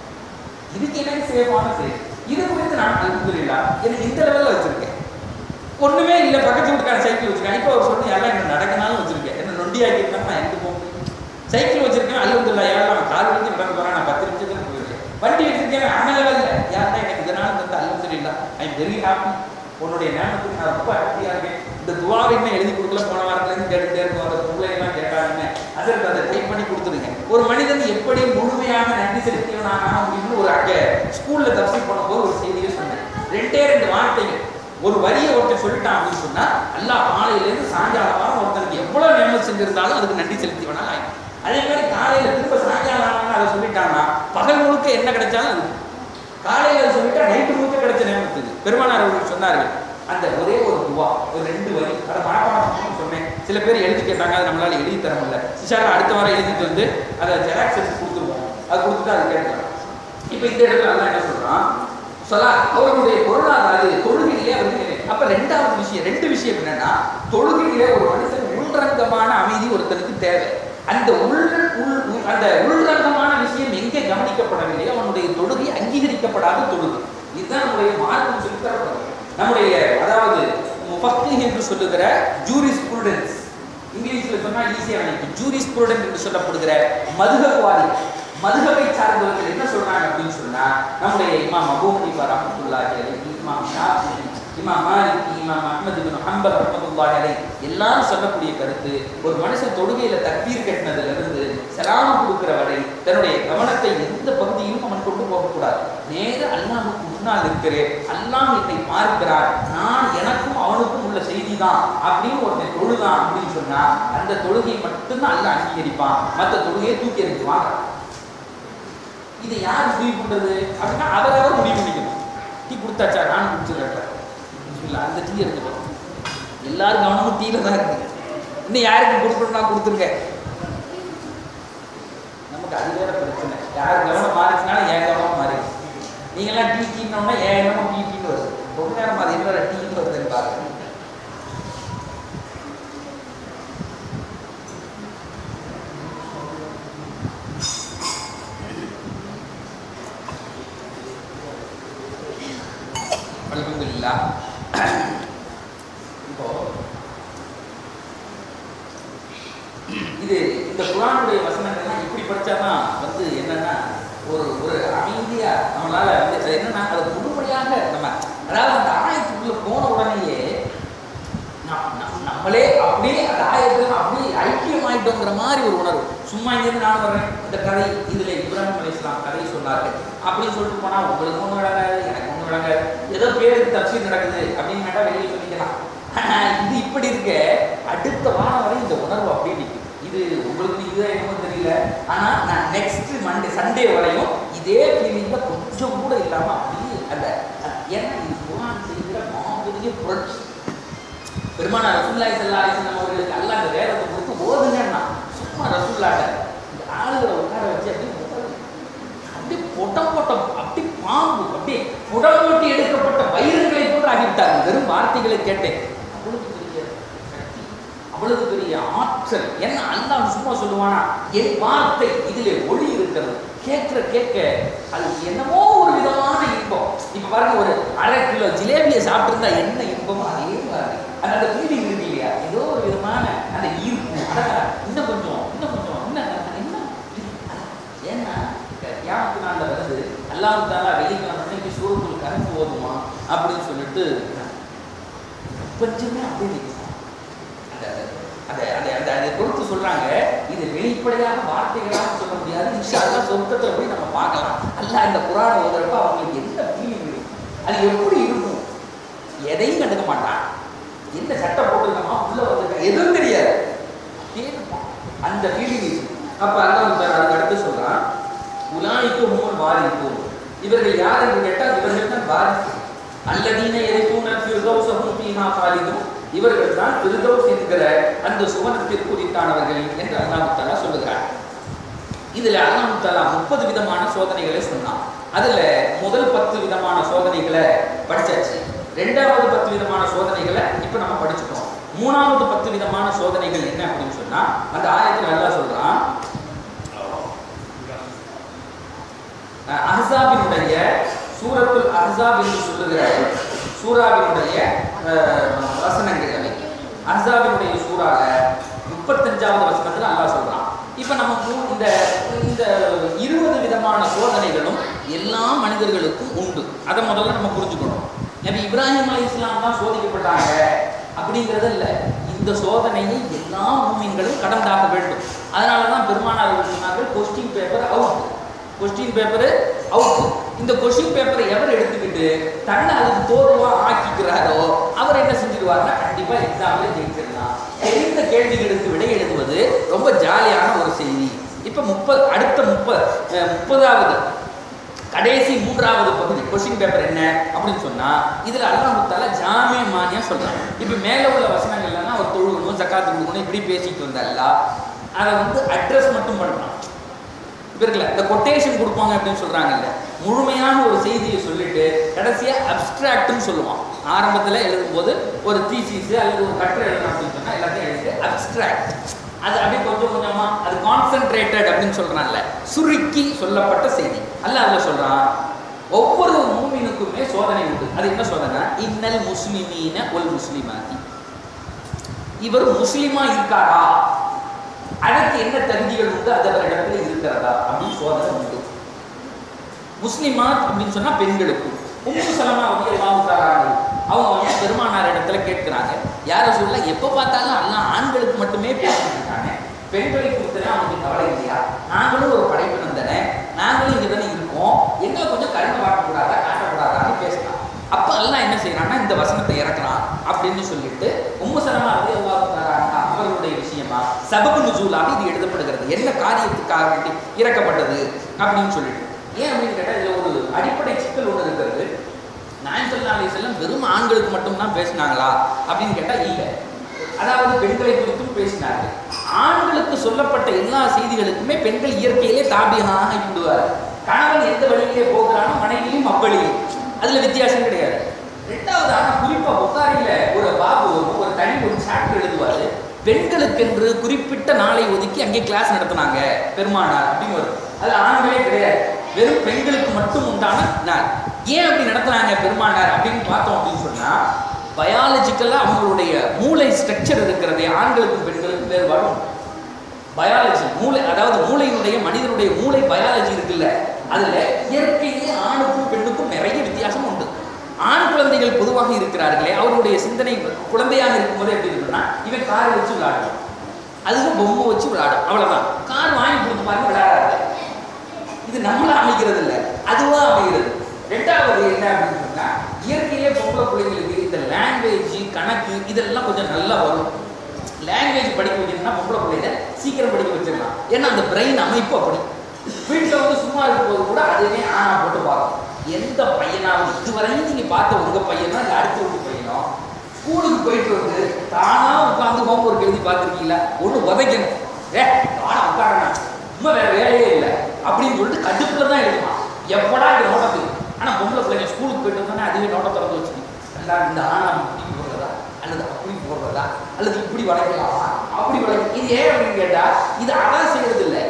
இதுக்கு எனக்கு சேஃபான சேஃப் இது குறித்து நான் அல்ஹம்துலில்லாஹ் எனக்கு இந்த லெவல்ல வச்சிருக்கேன் ஒண்ணுமே இல்ல பக்கத்து வீட்டுக்கார சைக்கிள் வச்சிருக்கேன் இப்போ அவர் சொன்ன எல்லாம் என்ன நடக்கனாலும் வச்சிருக்கேன் என்ன நொண்டி ஆக்கியிருந்தா நான் எங்க போக முடியும் சைக்கிள் வச்சிருக்கேன் அல்ஹம்துலில்லாஹ் யாரும் நான் கால் வச்சு நடந்து போறேன் நான் பத்து நிமிஷத்துல போயிருக்கேன் வண்டி வச்சிருக்கேன் அந்த லெவல்ல யாருன்னா எனக்கு இதனால தந்த அல்ஹம்துலில்லாஹ் ஐ எம் வெரி ஹாப்பி உன்னுடைய நேமத்துக்கு நான் ரொம்ப ஹாப்பியா இருக்கேன் இந்த துவாவை இன்னும் எழுதி கொடுக்கல போன வாரத்துல இருந்து கேட்டுட்டே இருக்கும் அந்த பிள்ளைங்களாம் கேட்டாங்க அதற்கு அதை டைப் பண்ணி கொடுத்துருங்க ஒரு மனிதன் எப்படி முழுமையாக நன்றி செலுத்தியவனாக ஆக முடியும்னு ஒரு அங்க ஸ்கூல்ல தப்சீல் பண்ணும்போது ஒரு செய்தியை சொன்னேன் ரெண்டே ரெண்டு வார்த்தைகள் ஒரு வரியை ஒருத்தன் சொல்லிட்டான் அப்படின்னு சொன்னா அல்லாஹ் காலையில இருந்து சாயங்காலம் வரை ஒருத்தனுக்கு எவ்வளவு நேரம் செஞ்சிருந்தாலும் அதுக்கு நன்றி செலுத்தியவனா ஆயிடும் அதே மாதிரி காலையில திரும்ப சாயங்காலம் ஆனாலும் அதை சொல்லிட்டான்னா பகல் முழுக்க என்ன கிடைச்சாலும் அது காலையில அதை சொல்லிட்டா நைட்டு முழுக்க கிடைச்ச நேரத்துக்கு பெருமானார் அவர்கள் சொன்னார்கள் அந்த ஒரே ஒரு துவா ஒரு ரெண்டு வரி அதை மனப்பாடம் சொன்னேன் சில பேர் எழுதி கேட்டாங்க அதை நம்மளால எழுதி தர முடியல சிஷால அடுத்த வாரம் எழுதிட்டு வந்து அதை ஜெராக்ஸ் எடுத்து கொடுத்துருவோம் அது கொடுத்துட்டு அது கேட்கலாம் இப்போ இந்த இடத்துல அல்லாஹ் என்ன சொல்றான் சொல்லா அவர்களுடைய பொருளாதார தொழுகையிலே வந்து அப்ப ரெண்டாவது விஷயம் ரெண்டு விஷயம் என்னன்னா தொழுகையிலே ஒரு மனுஷன் உள்ரங்கமான அமைதி ஒருத்தனுக்கு தேவை அந்த உள் உள் உள்- அந்த உள்ரங்கமான விஷயம் எங்கே கவனிக்கப்படவில்லையோ அவனுடைய தொழுகை அங்கீகரிக்கப்படாத தொழுகை இதுதான் நம்முடைய மார்க்கம் சொல்லித்தரப்படுது நம்முடைய அதாவது முஃபக்கி என்று சொல்லுகிற ஜூரிஸ் ஸ்டூடெண்ட்ஸ் இங்கிலீஷ்ல சொன்னா ஈஸியா நினைக்கும் ஜூரிஸ் ஸ்டூடெண்ட் என்று சொல்லப்படுகிற மதுகவாதி மதுகவை சார்ந்தவர்கள் என்ன சொல்றாங்க அப்படின்னு சொன்னா நம்முடைய இமாம் அபூ ஹனீஃபா ரஹ்மத்துல்லாஹி அலைஹி இமாம் ஷாஃபி இமாம் மாலிக் இமாம் அஹ்மத் இப்னு ஹம்பல் ரஹ்மத்துல்லாஹி அலைஹி எல்லாரும் சொல்லக்கூடிய கருத்து ஒரு மனுஷன் தொழுகையில தக்பீர் கட்டினதுல இருந்து சலாம் கொடுக்கிற வரை தன்னுடைய கவனத்தை எந்த பகுதியிலும் அவன் கொண்டு போகக்கூடாது நேர அல்லாஹ்வுக்கு முன்னால் இருக்கிறேன் அல்லாஹ் என்னை பார்க்கிறார் நான் எனக்கும் அவனுக்கும் உள்ள செய்தி தான் அப்படின்னு ஒருத்தன் தொழுதான் அப்படின்னு சொன்னா அந்த தொழுகையை மட்டும்தான் அல்லாஹ் அங்கீகரிப்பான் மற்ற தொழுகையை தூக்கி எறிஞ்சுவான் இதை யார் முடிவு பண்றது அப்படின்னா அவரவர் முடிவு பண்ணிக்கணும் டீ கொடுத்தாச்சா நான் குடிச்சிடறேன் இல்லை அந்த டீ எடுத்துக்கணும் எல்லாரும் கவனமும் டீல தான் இருக்கு இன்னும் யாருக்கு கொடுக்கணும்னா கொடுத்துருங்க நமக்கு அது வேற பிரச்சனை யார் கவனம் மாறிச்சுனாலும் என் கவனம் மாறி நீங்களாம் டீ டீனோம்னா ஏன் என்னமோ டீ டீன்னு வருது ரொம்ப நேரம் அது என்ன டீன்னு வருதுன்னு பாருங்க அல்ஹம்துலில்லாஹ் இப்போ இது இந்த குரானுடைய வசனங்கள்லாம் இப்படி படிச்சாதான் வந்து என்னன்னா ஒரு ஒரு அமைதியா நம்மளால வந்து அது என்னன்னா அது முழுமையாக நம்ம அதாவது அந்த ஆயத்துக்குள்ள போன உடனேயே நம்- நம்- மாறிட்டோங்கிற மாதிரி ஒரு உணர்வு சும்மா இங்கேருந்து நான் வர்றேன் இந்த கதை இதில் இப்ராஹிம் அலி இஸ்லாம் கதை சொன்னார்கள் அப்படின்னு சொல்லிட்டு போனால் உங்களுக்கு ஒன்றும் விளங்காது எனக்கு ஒன்றும் விளங்காது ஏதோ பேருக்கு தப்சீர் நடக்குது அப்படின்னு கேட்டால் வெளியே சொல்லிக்கலாம் ஆனால் இது இப்படி இருக்க அடுத்த வாரம் வரை இந்த உணர்வு அப்படியே நிற்கும் இது உங்களுக்கு இதுதான் என்னமோ தெரியல ஆனால் நான் நெக்ஸ்ட் மண்டே சண்டே வரையும் இதே ஃபீலிங்கில் கொஞ்சம் கூட இல்லாமல் அப்படியே அந்த அந்த- ஏன்னா இது குரான் செய்கிற மாபெரிய புரட்சி பெருமானா ரசூல்லாய் சல்லா அலிஸ்லாம் அவர்களுக்கு அல்லாஹ் அந்த வேதத்தை கொடுத்து ஓதுங்கன்னா சும்மா ரசூல்லாட்ட இந்த ஆளுகளை உட்கார வச்சு அப்படியே முதல்ல அப்படியே பொட்டம் பொட்டம் அப்படி பாம்பு அப்படியே புடம் போட்டு எடுக்கப்பட்ட வயிறுகளை போன்று ஆகிவிட்டார்கள் வெறும் வார்த்தைகளை கேட்டேன் அவ்வளவு பெரிய சக்தி அவ்வளவு பெரிய ஆற்றல் என்ன அல்லாஹ் சும்மா சொல்லுவானா என் வார்த்தை இதிலே ஒளி இருக்கிறது கேட்கிற கேட்க அது என்னமோ ஒரு விதமான இன்பம் இப்ப பாருங்க ஒரு அரை கிலோ ஜிலேபியை சாப்பிட்டிருந்தா என்ன இன்பமோ அதே மாதிரி அந்த அந்த ஃபீலிங் இருக்கு இல்லையா ஏதோ ஒரு விதமான அந்த ஈர்ப்பு அடடா, இன்னும் கொஞ்சம் இன்னும் கொஞ்சம் இன்னும் இன்னும் ஏன்னா தியானத்து நாளில் வருது அல்லாஹ் தாலா வெள்ளிக்கிழமை சூரத்துல் கருப்பு ஓதுமா அப்படின்னு சொல்லிட்டு கொஞ்சமே அப்படியே நிற்கும் அந்த அந்த அந்த அந்த அதை பொறுத்து சொல்றாங்க இது வெளிப்படையாக வார்த்தைகளாக சொல்ல முடியாது இன்ஷா அல்லாஹ் சொர்க்கத்துல போய் நம்ம பார்க்கலாம் அல்லாஹ் இந்த குரானை ஓதுறப்ப அவங்களுக்கு என்ன ஃபீலிங் இருக்கும் அது எப்படி இருக்கும் எதையும் கண்டுக்க மாட்டான் என்ன சட்டை போட்டுருக்கமா உள்ள வந்திருக்க எதுவும் தெரியாது அப்படியே இருப்பான். அந்த ஃபீலிங் அப்ப அல்லாஹ் தாலா அதுக்கு அடுத்து சொல்றான் உலாய்க்கு ஹுமுல் வாரிக்கும் இவர்கள் யார் என்று கேட்டால் இவர்கள் தான் வாரிசு அல்லதீன எரிப்பூன ஃபிர்தௌஸஹும் ஃபீஹா காலிதும் இவர்கள் தான் ஃபிர்தௌஸ் என்கிற அந்த சுவனத்திற்கு உரித்தானவர்கள் என்று அல்லாஹ் தஆலா சொல்லுகிறார் இதுல அல்லாஹ் தஆலா முப்பது விதமான சோதனைகளை சொன்னான் அதுல முதல் பத்து விதமான சோதனைகளை படிச்சாச்சு ரெண்டாவது பத்து விதமான சோதனைகளை இப்ப நம்ம படிச்சுட்டோம் மூணாவது பத்து விதமான சோதனைகள் என்ன அப்படின்னு சொன்னா அந்த ஆயத்துல அல்லாஹ் சொல்றான் அஹ் அஹ்ஸாபினுடைய சூரத்துல் அஹ்ஸாப் என்று சொல்லுகிற சூராவினுடைய அஹ், வசனங்கள் அஹ்ஸாபினுடைய சூறால முப்பத்தஞ்சாவது வசனத்துல அல்லாஹ் சொல்றான் இப்ப நம்ம மூ- இந்த இந்த இருபது விதமான சோதனைகளும் எல்லா மனிதர்களுக்கும் உண்டு அதை முதல்ல நம்ம புரிஞ்சுக்கணும் நபி இப்ராஹிம் அலி இஸ்லாம் தான் சோதிக்கப்பட்டாங்க அப்படிங்கிறது இல்லை இந்த சோதனையை எல்லா மூமின்களும் கடந்தாக வேண்டும் அதனால தான் பெருமானார் அவர்கள் சொன்னார்கள் question paper out question paper out இந்த கொஸ்டின் பேப்பரை எவர் எடுத்துக்கிட்டு தன்னை அதுக்கு தோதுவா ஆக்கிக்கிறாரோ அவர் என்ன செஞ்சிருவாருன்னா கண்டிப்பா எக்ஸாம்ல ஜெயிச்சிடலாம் தெரிந்த கேள்விகளுக்கு விடை எழுதுவது ரொம்ப ஜாலியான ஒரு செய்தி இப்ப முப்பது அடுத்த முப்பது முப்பதாவது கடைசி மூன்றாவது பகுதி கொஸ்டின் பேப்பர் என்ன அப்படின்னு சொன்னா இதுல அல்லாஹ் தாலா ஜாமிய மானியா சொல்றாங்க இப்ப மேல உள்ள வசனங்கள்லாம் அவர் தொழுகணும் ஜக்காத்து கொடுக்கணும் இப்படி பேசிட்டு வந்தால அதை வந்து அட்ரஸ் மட்டும் பண்றான் இப்ப இருக்குல்ல இந்த கொட்டேஷன் கொடுப்பாங்க அப்படின்னு சொல்றாங்கல்ல முழுமையான ஒரு செய்தியை சொல்லிட்டு கடைசியா அப்ஸ்ட்ராக்ட்னு சொல்லுவான் ஆரம்பத்துல எழுதும்போது ஒரு தீசிஸ் அல்லது ஒரு கட்டுரை எழுதணும் அப்படின்னு சொன்னா எல்லாத்தையும் எழுதிட்டு அப்ஸ்ட்ராக்ட் அது அப்படியே கொஞ்சம் கொஞ்சமா அது கான்சென்ட்ரேட்டட் அப்படின்னு சொல்றான்ல சுருக்கி சொல்லப்பட்ட செய்தி அல்ல அதுல சொல்றான் ஒவ்வொரு மூமினுக்குமே சோதனை உண்டு அது என்ன சோதனை இன்னல் முஸ்லிமீன ஒல் முஸ்லிமாதி இவர் முஸ்லிமா இருக்காரா அதற்கு என்ன தகுதிகள் உண்டு அது அவரிடத்துல இருக்கிறதா அப்படின்னு சோதனை உண்டு முஸ்லிமாத் அப்படின்னு சொன்னா பெண்களுக்கு உம்மு சலமா வந்து எல்லாம் அவங்க வந்து பெருமானார் இடத்துல கேட்கிறாங்க யார சொல்ல எப்ப பார்த்தாலும் எல்லாம் ஆண்களுக்கு மட்டுமே பேசிட்டு இருக்காங்க பெண்களை குறித்தனா அவங்களுக்கு கவலை இல்லையா நாங்களும் ஒரு படைப்பினம் தானே நாங்களும் இங்க தானே இருக்கோம் எங்களை கொஞ்சம் கருணை காட்டக்கூடாதா காட்டக்கூடாதான்னு பேசலாம் அப்ப எல்லாம் என்ன செய்யறாங்கன்னா இந்த வசனத்தை இறக்குறான் அப்படின்னு சொல்லிட்டு உம்மு சலமா வந்து அவர்களுடைய விஷயமா சபகு நுசூலாக இது எழுதப்படுகிறது என்ன காரியத்துக்காக வேண்டி இறக்கப்பட்டது அப்படின்னு சொல்லிட்டு ஏன் அப்படின்னு கேட்டால் இதுல ஒரு அடிப்படை சிக்கல் ஒன்று இருக்கிறது நாயன்சல் நாளை செல்லம் வெறும் ஆண்களுக்கு மட்டும்தான் பேசினாங்களா அப்படின்னு கேட்டால் இல்லை அதாவது பெண்களை குறித்தும் பேசினார்கள் ஆண்களுக்கு சொல்லப்பட்ட எல்லா செய்திகளுக்குமே பெண்கள் இயற்கையிலே தாபியமாக விடுவார் கணவன் எந்த வழியிலே போகிறானோ மனைவியும் அவ்வழியே அதுல வித்தியாசம் கிடையாது ரெண்டாவது ஆனா குறிப்பா புகாரில ஒரு பாபு வரும், ஒரு தனி ஒரு சாப்டர் எழுதுவாரு பெண்களுக்கென்று குறிப்பிட்ட நாளை ஒதுக்கி அங்கே கிளாஸ் நடத்துனாங்க பெருமானார் அப்படின்னு வரும் அது ஆண்களே கிடையாது வெறும் பெண்களுக்கு மட்டும் உண்டான நாள் ஏன் அப்படி நடத்துனாங்க பெருமானார் அப்படின்னு பார்த்தோம் அப்படின்னு சொன்னா பயாலஜிக்கலாக அவங்களுடைய மூளை ஸ்ட்ரக்சர் இருக்கிறதே ஆண்களுக்கும் பெண்களுக்கும் வேறுபாடு உண்டு. பயாலஜி மூளை அதாவது மூளையினுடைய மனிதனுடைய மூளை பயாலஜி இருக்குல்ல அதுல இயற்கையிலே ஆணுக்கும் பெண்ணுக்கும் நிறைய வித்தியாசம் உண்டு ஆண் குழந்தைகள் பொதுவாக இருக்கிறார்களே அவருடைய சிந்தனை குழந்தையாக இருக்கும்போது எப்படி இருக்குன்னா இவன் காரை வச்சு விளையாடுவான் அதுக்கு பொம்மை வச்சு விளையாடும் அவ்வளவுதான் கார் வாங்கி கொடுத்து பாருங்க விளையாடாது இது நம்மள அமைக்கிறது இல்லை அதுவா அமைகிறது ரெண்டாவது என்ன அப்படின்னு சொன்னா இயற்கையிலே பொம்பளை பிள்ளைங்களுக்கு இந்த லாங்குவேஜ் கணக்கு இதெல்லாம் கொஞ்சம் நல்லா வரும் லாங்குவேஜ் படிக்க வைக்கணும்னா பொம்பளை பிள்ளைங்க சீக்கிரம் படிக்க வச்சிடலாம் ஏன்னா அந்த பிரெயின் அமைப்பு அப்படி வீட்டில் வந்து சும்மா இருக்கும்போது கூட அதுவே ஆனா போட்டு பார்க்கும் எந்த பையனாவது இதுவரையும் நீங்க பார்த்த உங்க பையனோ இல்லை அடுத்த வீட்டு பையனோ ஸ்கூலுக்கு போயிட்டு வந்து தானா உட்காந்து ஹோம்ஒர்க் எழுதி பார்த்துருக்கீங்களா ஒன்று உதைக்கணும் ஏ தானா உட்காரணும் இன்னும் வேற வேலையே இல்லை அப்படின்னு சொல்லிட்டு கடுப்புல தான் எழுதுவான் எப்படா இந்த நோட்டத்துக்கு ஆனா பொம்பளை பிள்ளைங்க ஸ்கூலுக்கு போயிட்டு வந்தோன்னா அதுவே நோட்டை திறந்து வச்சுக்கணும் நல்லா இந்த ஆனா இப்படி போடுறதா அல்லது அப்படி போடுறதா அல்லது இப்படி வளைக்கலாமா அப்படி வளைக்க இது ஏன் அப்படின்னு கேட்டா இது அதான் செய்யறது இல்லை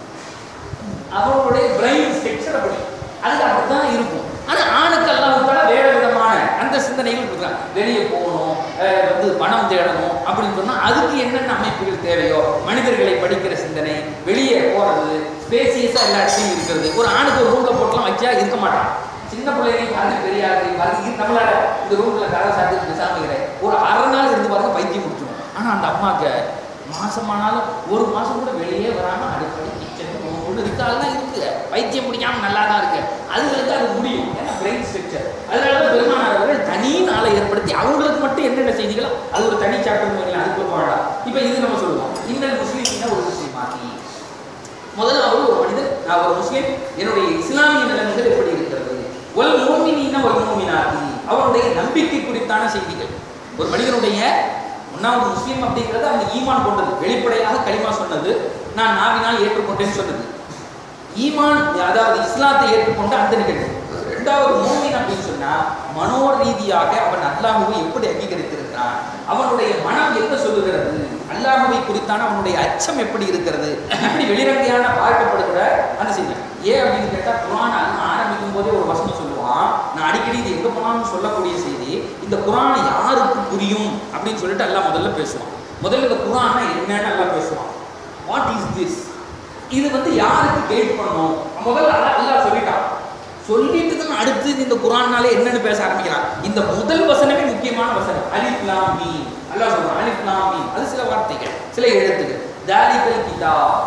அவங்களுடைய பிரெயின் ஸ்ட்ரக்சர் அப்படி அது அப்படித்தான் இருக்கும் ஆனா ஆணுக்கெல்லாம் உட்பட வேற விதமான அந்த சிந்தனைகள் இருக்கலாம் வெளியே போகணும் அஹ் வந்து பணம் தேடணும் அப்படின்னு சொன்னா அதுக்கு என்னென்ன அமைப்புகள் தேவையோ மனிதர்களை படிக்கிற சிந்தனை வெளியே போறது ஸ்பேசியஸா எல்லா இடத்துலையும் இருக்கிறது ஒரு ஆணுக்கு ஒரு ரூம்ல போட்டுலாம் வச்சா இருக்க மாட்டான் சின்ன பிள்ளைங்க பாருங்க பெரிய ஆளு பாருங்க இது நம்மளால இந்த ரூம்ல கதை சாத்தி பேசாம இருக்கிறேன் ஒரு அரை நாள் இருந்து பாருங்க பைத்தியம் முடிச்சிடும் ஆனா அந்த அம்மாக்கு மாசமானாலும் ஒரு மாசம் கூட வெளியே வராம அடிப்படை கிச்சன் ஒன்று இருக்காலாம் இருக்கு வைத்தியம் முடியாம நல்லா தான் இருக்கு அதுகளுக்கு அது முடியும் ஏன்னா பிரெயின் ஸ்ட்ரக்சர் அதனால தான் பெருமானார்கள் தனி நாளை ஏற்படுத்தி அவங்களுக்கு மட்டும் என்னென்ன செய்திகளோ அது ஒரு தனி சாப்டர் வைக்கலாம் அதுக்கு வேண்டாம் இப்போ இது நம்ம சொல்லுவோம் இன்னல் முஸ்லீம்னா ஒரு முஸ்லீம் ஆகி முதல்ல அவர் ஒரு மனிதர் நான் ஒரு முஸ்லீம் என்னுடைய இஸ்லாமிய நிலைமைகள் எப்படி இருக்கிறது ஒல் மோமினா ஒரு மோமினாகி அவருடைய நம்பிக்கை குறித்தான செய்திகள் ஒரு மனிதனுடைய ஒன்னாவது முஸ்லீம் அப்படிங்கிறது அவங்க ஈமான் கொண்டது வெளிப்படையாக களிமா சொன்னது நான் நாவினால் ஏற்றுக்கொண்டேன்னு சொன்னது ஈமான் அதாவது இஸ்லாத்தை ஏற்றுக்கொண்ட அந்த நிகழ்வு ரெண்டாவது மோமின் அப்படின்னு சொன்னா மனோ ரீதியாக அவன் அல்லாஹுவை எப்படி அங்கீகரித்திருக்கிறான் அவனுடைய மனம் என்ன சொல்லுகிறது அல்லாஹுவை குறித்தான அவனுடைய அச்சம் எப்படி இருக்கிறது இப்படி வெளிரங்கையான பார்க்கப்படுகிற அந்த செய்தி ஏன் அப்படின்னு கேட்டா குரான் அல்லாஹ் ஆரம்பிக்கும் போதே ஒரு வசனம் சொல்லுவான் நான் அடிக்கடி இது எங்க போனாலும் சொல்லக்கூடிய செய்தி இந்த குரான் யாருக்கு புரியும் அப்படின்னு சொல்லிட்டு அல்லாஹ் முதல்ல பேசுவான் முதல்ல இந்த குரான் என்னன்னு எல்லாம் பேசுவான் வாட் இஸ் திஸ் இது வந்து யாருக்கு கைட் பண்ணும் முதல்ல அல்லாஹ் அல்லாஹ் சொல்லிட்டான் சொல்லிட்டு தான் அடுத்து இந்த குரான்னாலே என்னன்னு பேச ஆரம்பிக்கிறான் இந்த முதல் வசனமே முக்கியமான வசனம் அலிஃப் லாம் மீம் அல்லாஹ் சொல்றான் அலிஃப் லாம் மீம் அது சில வார்த்தைகள் சில எழுத்துக்கள் தாலிகல் கிதாப்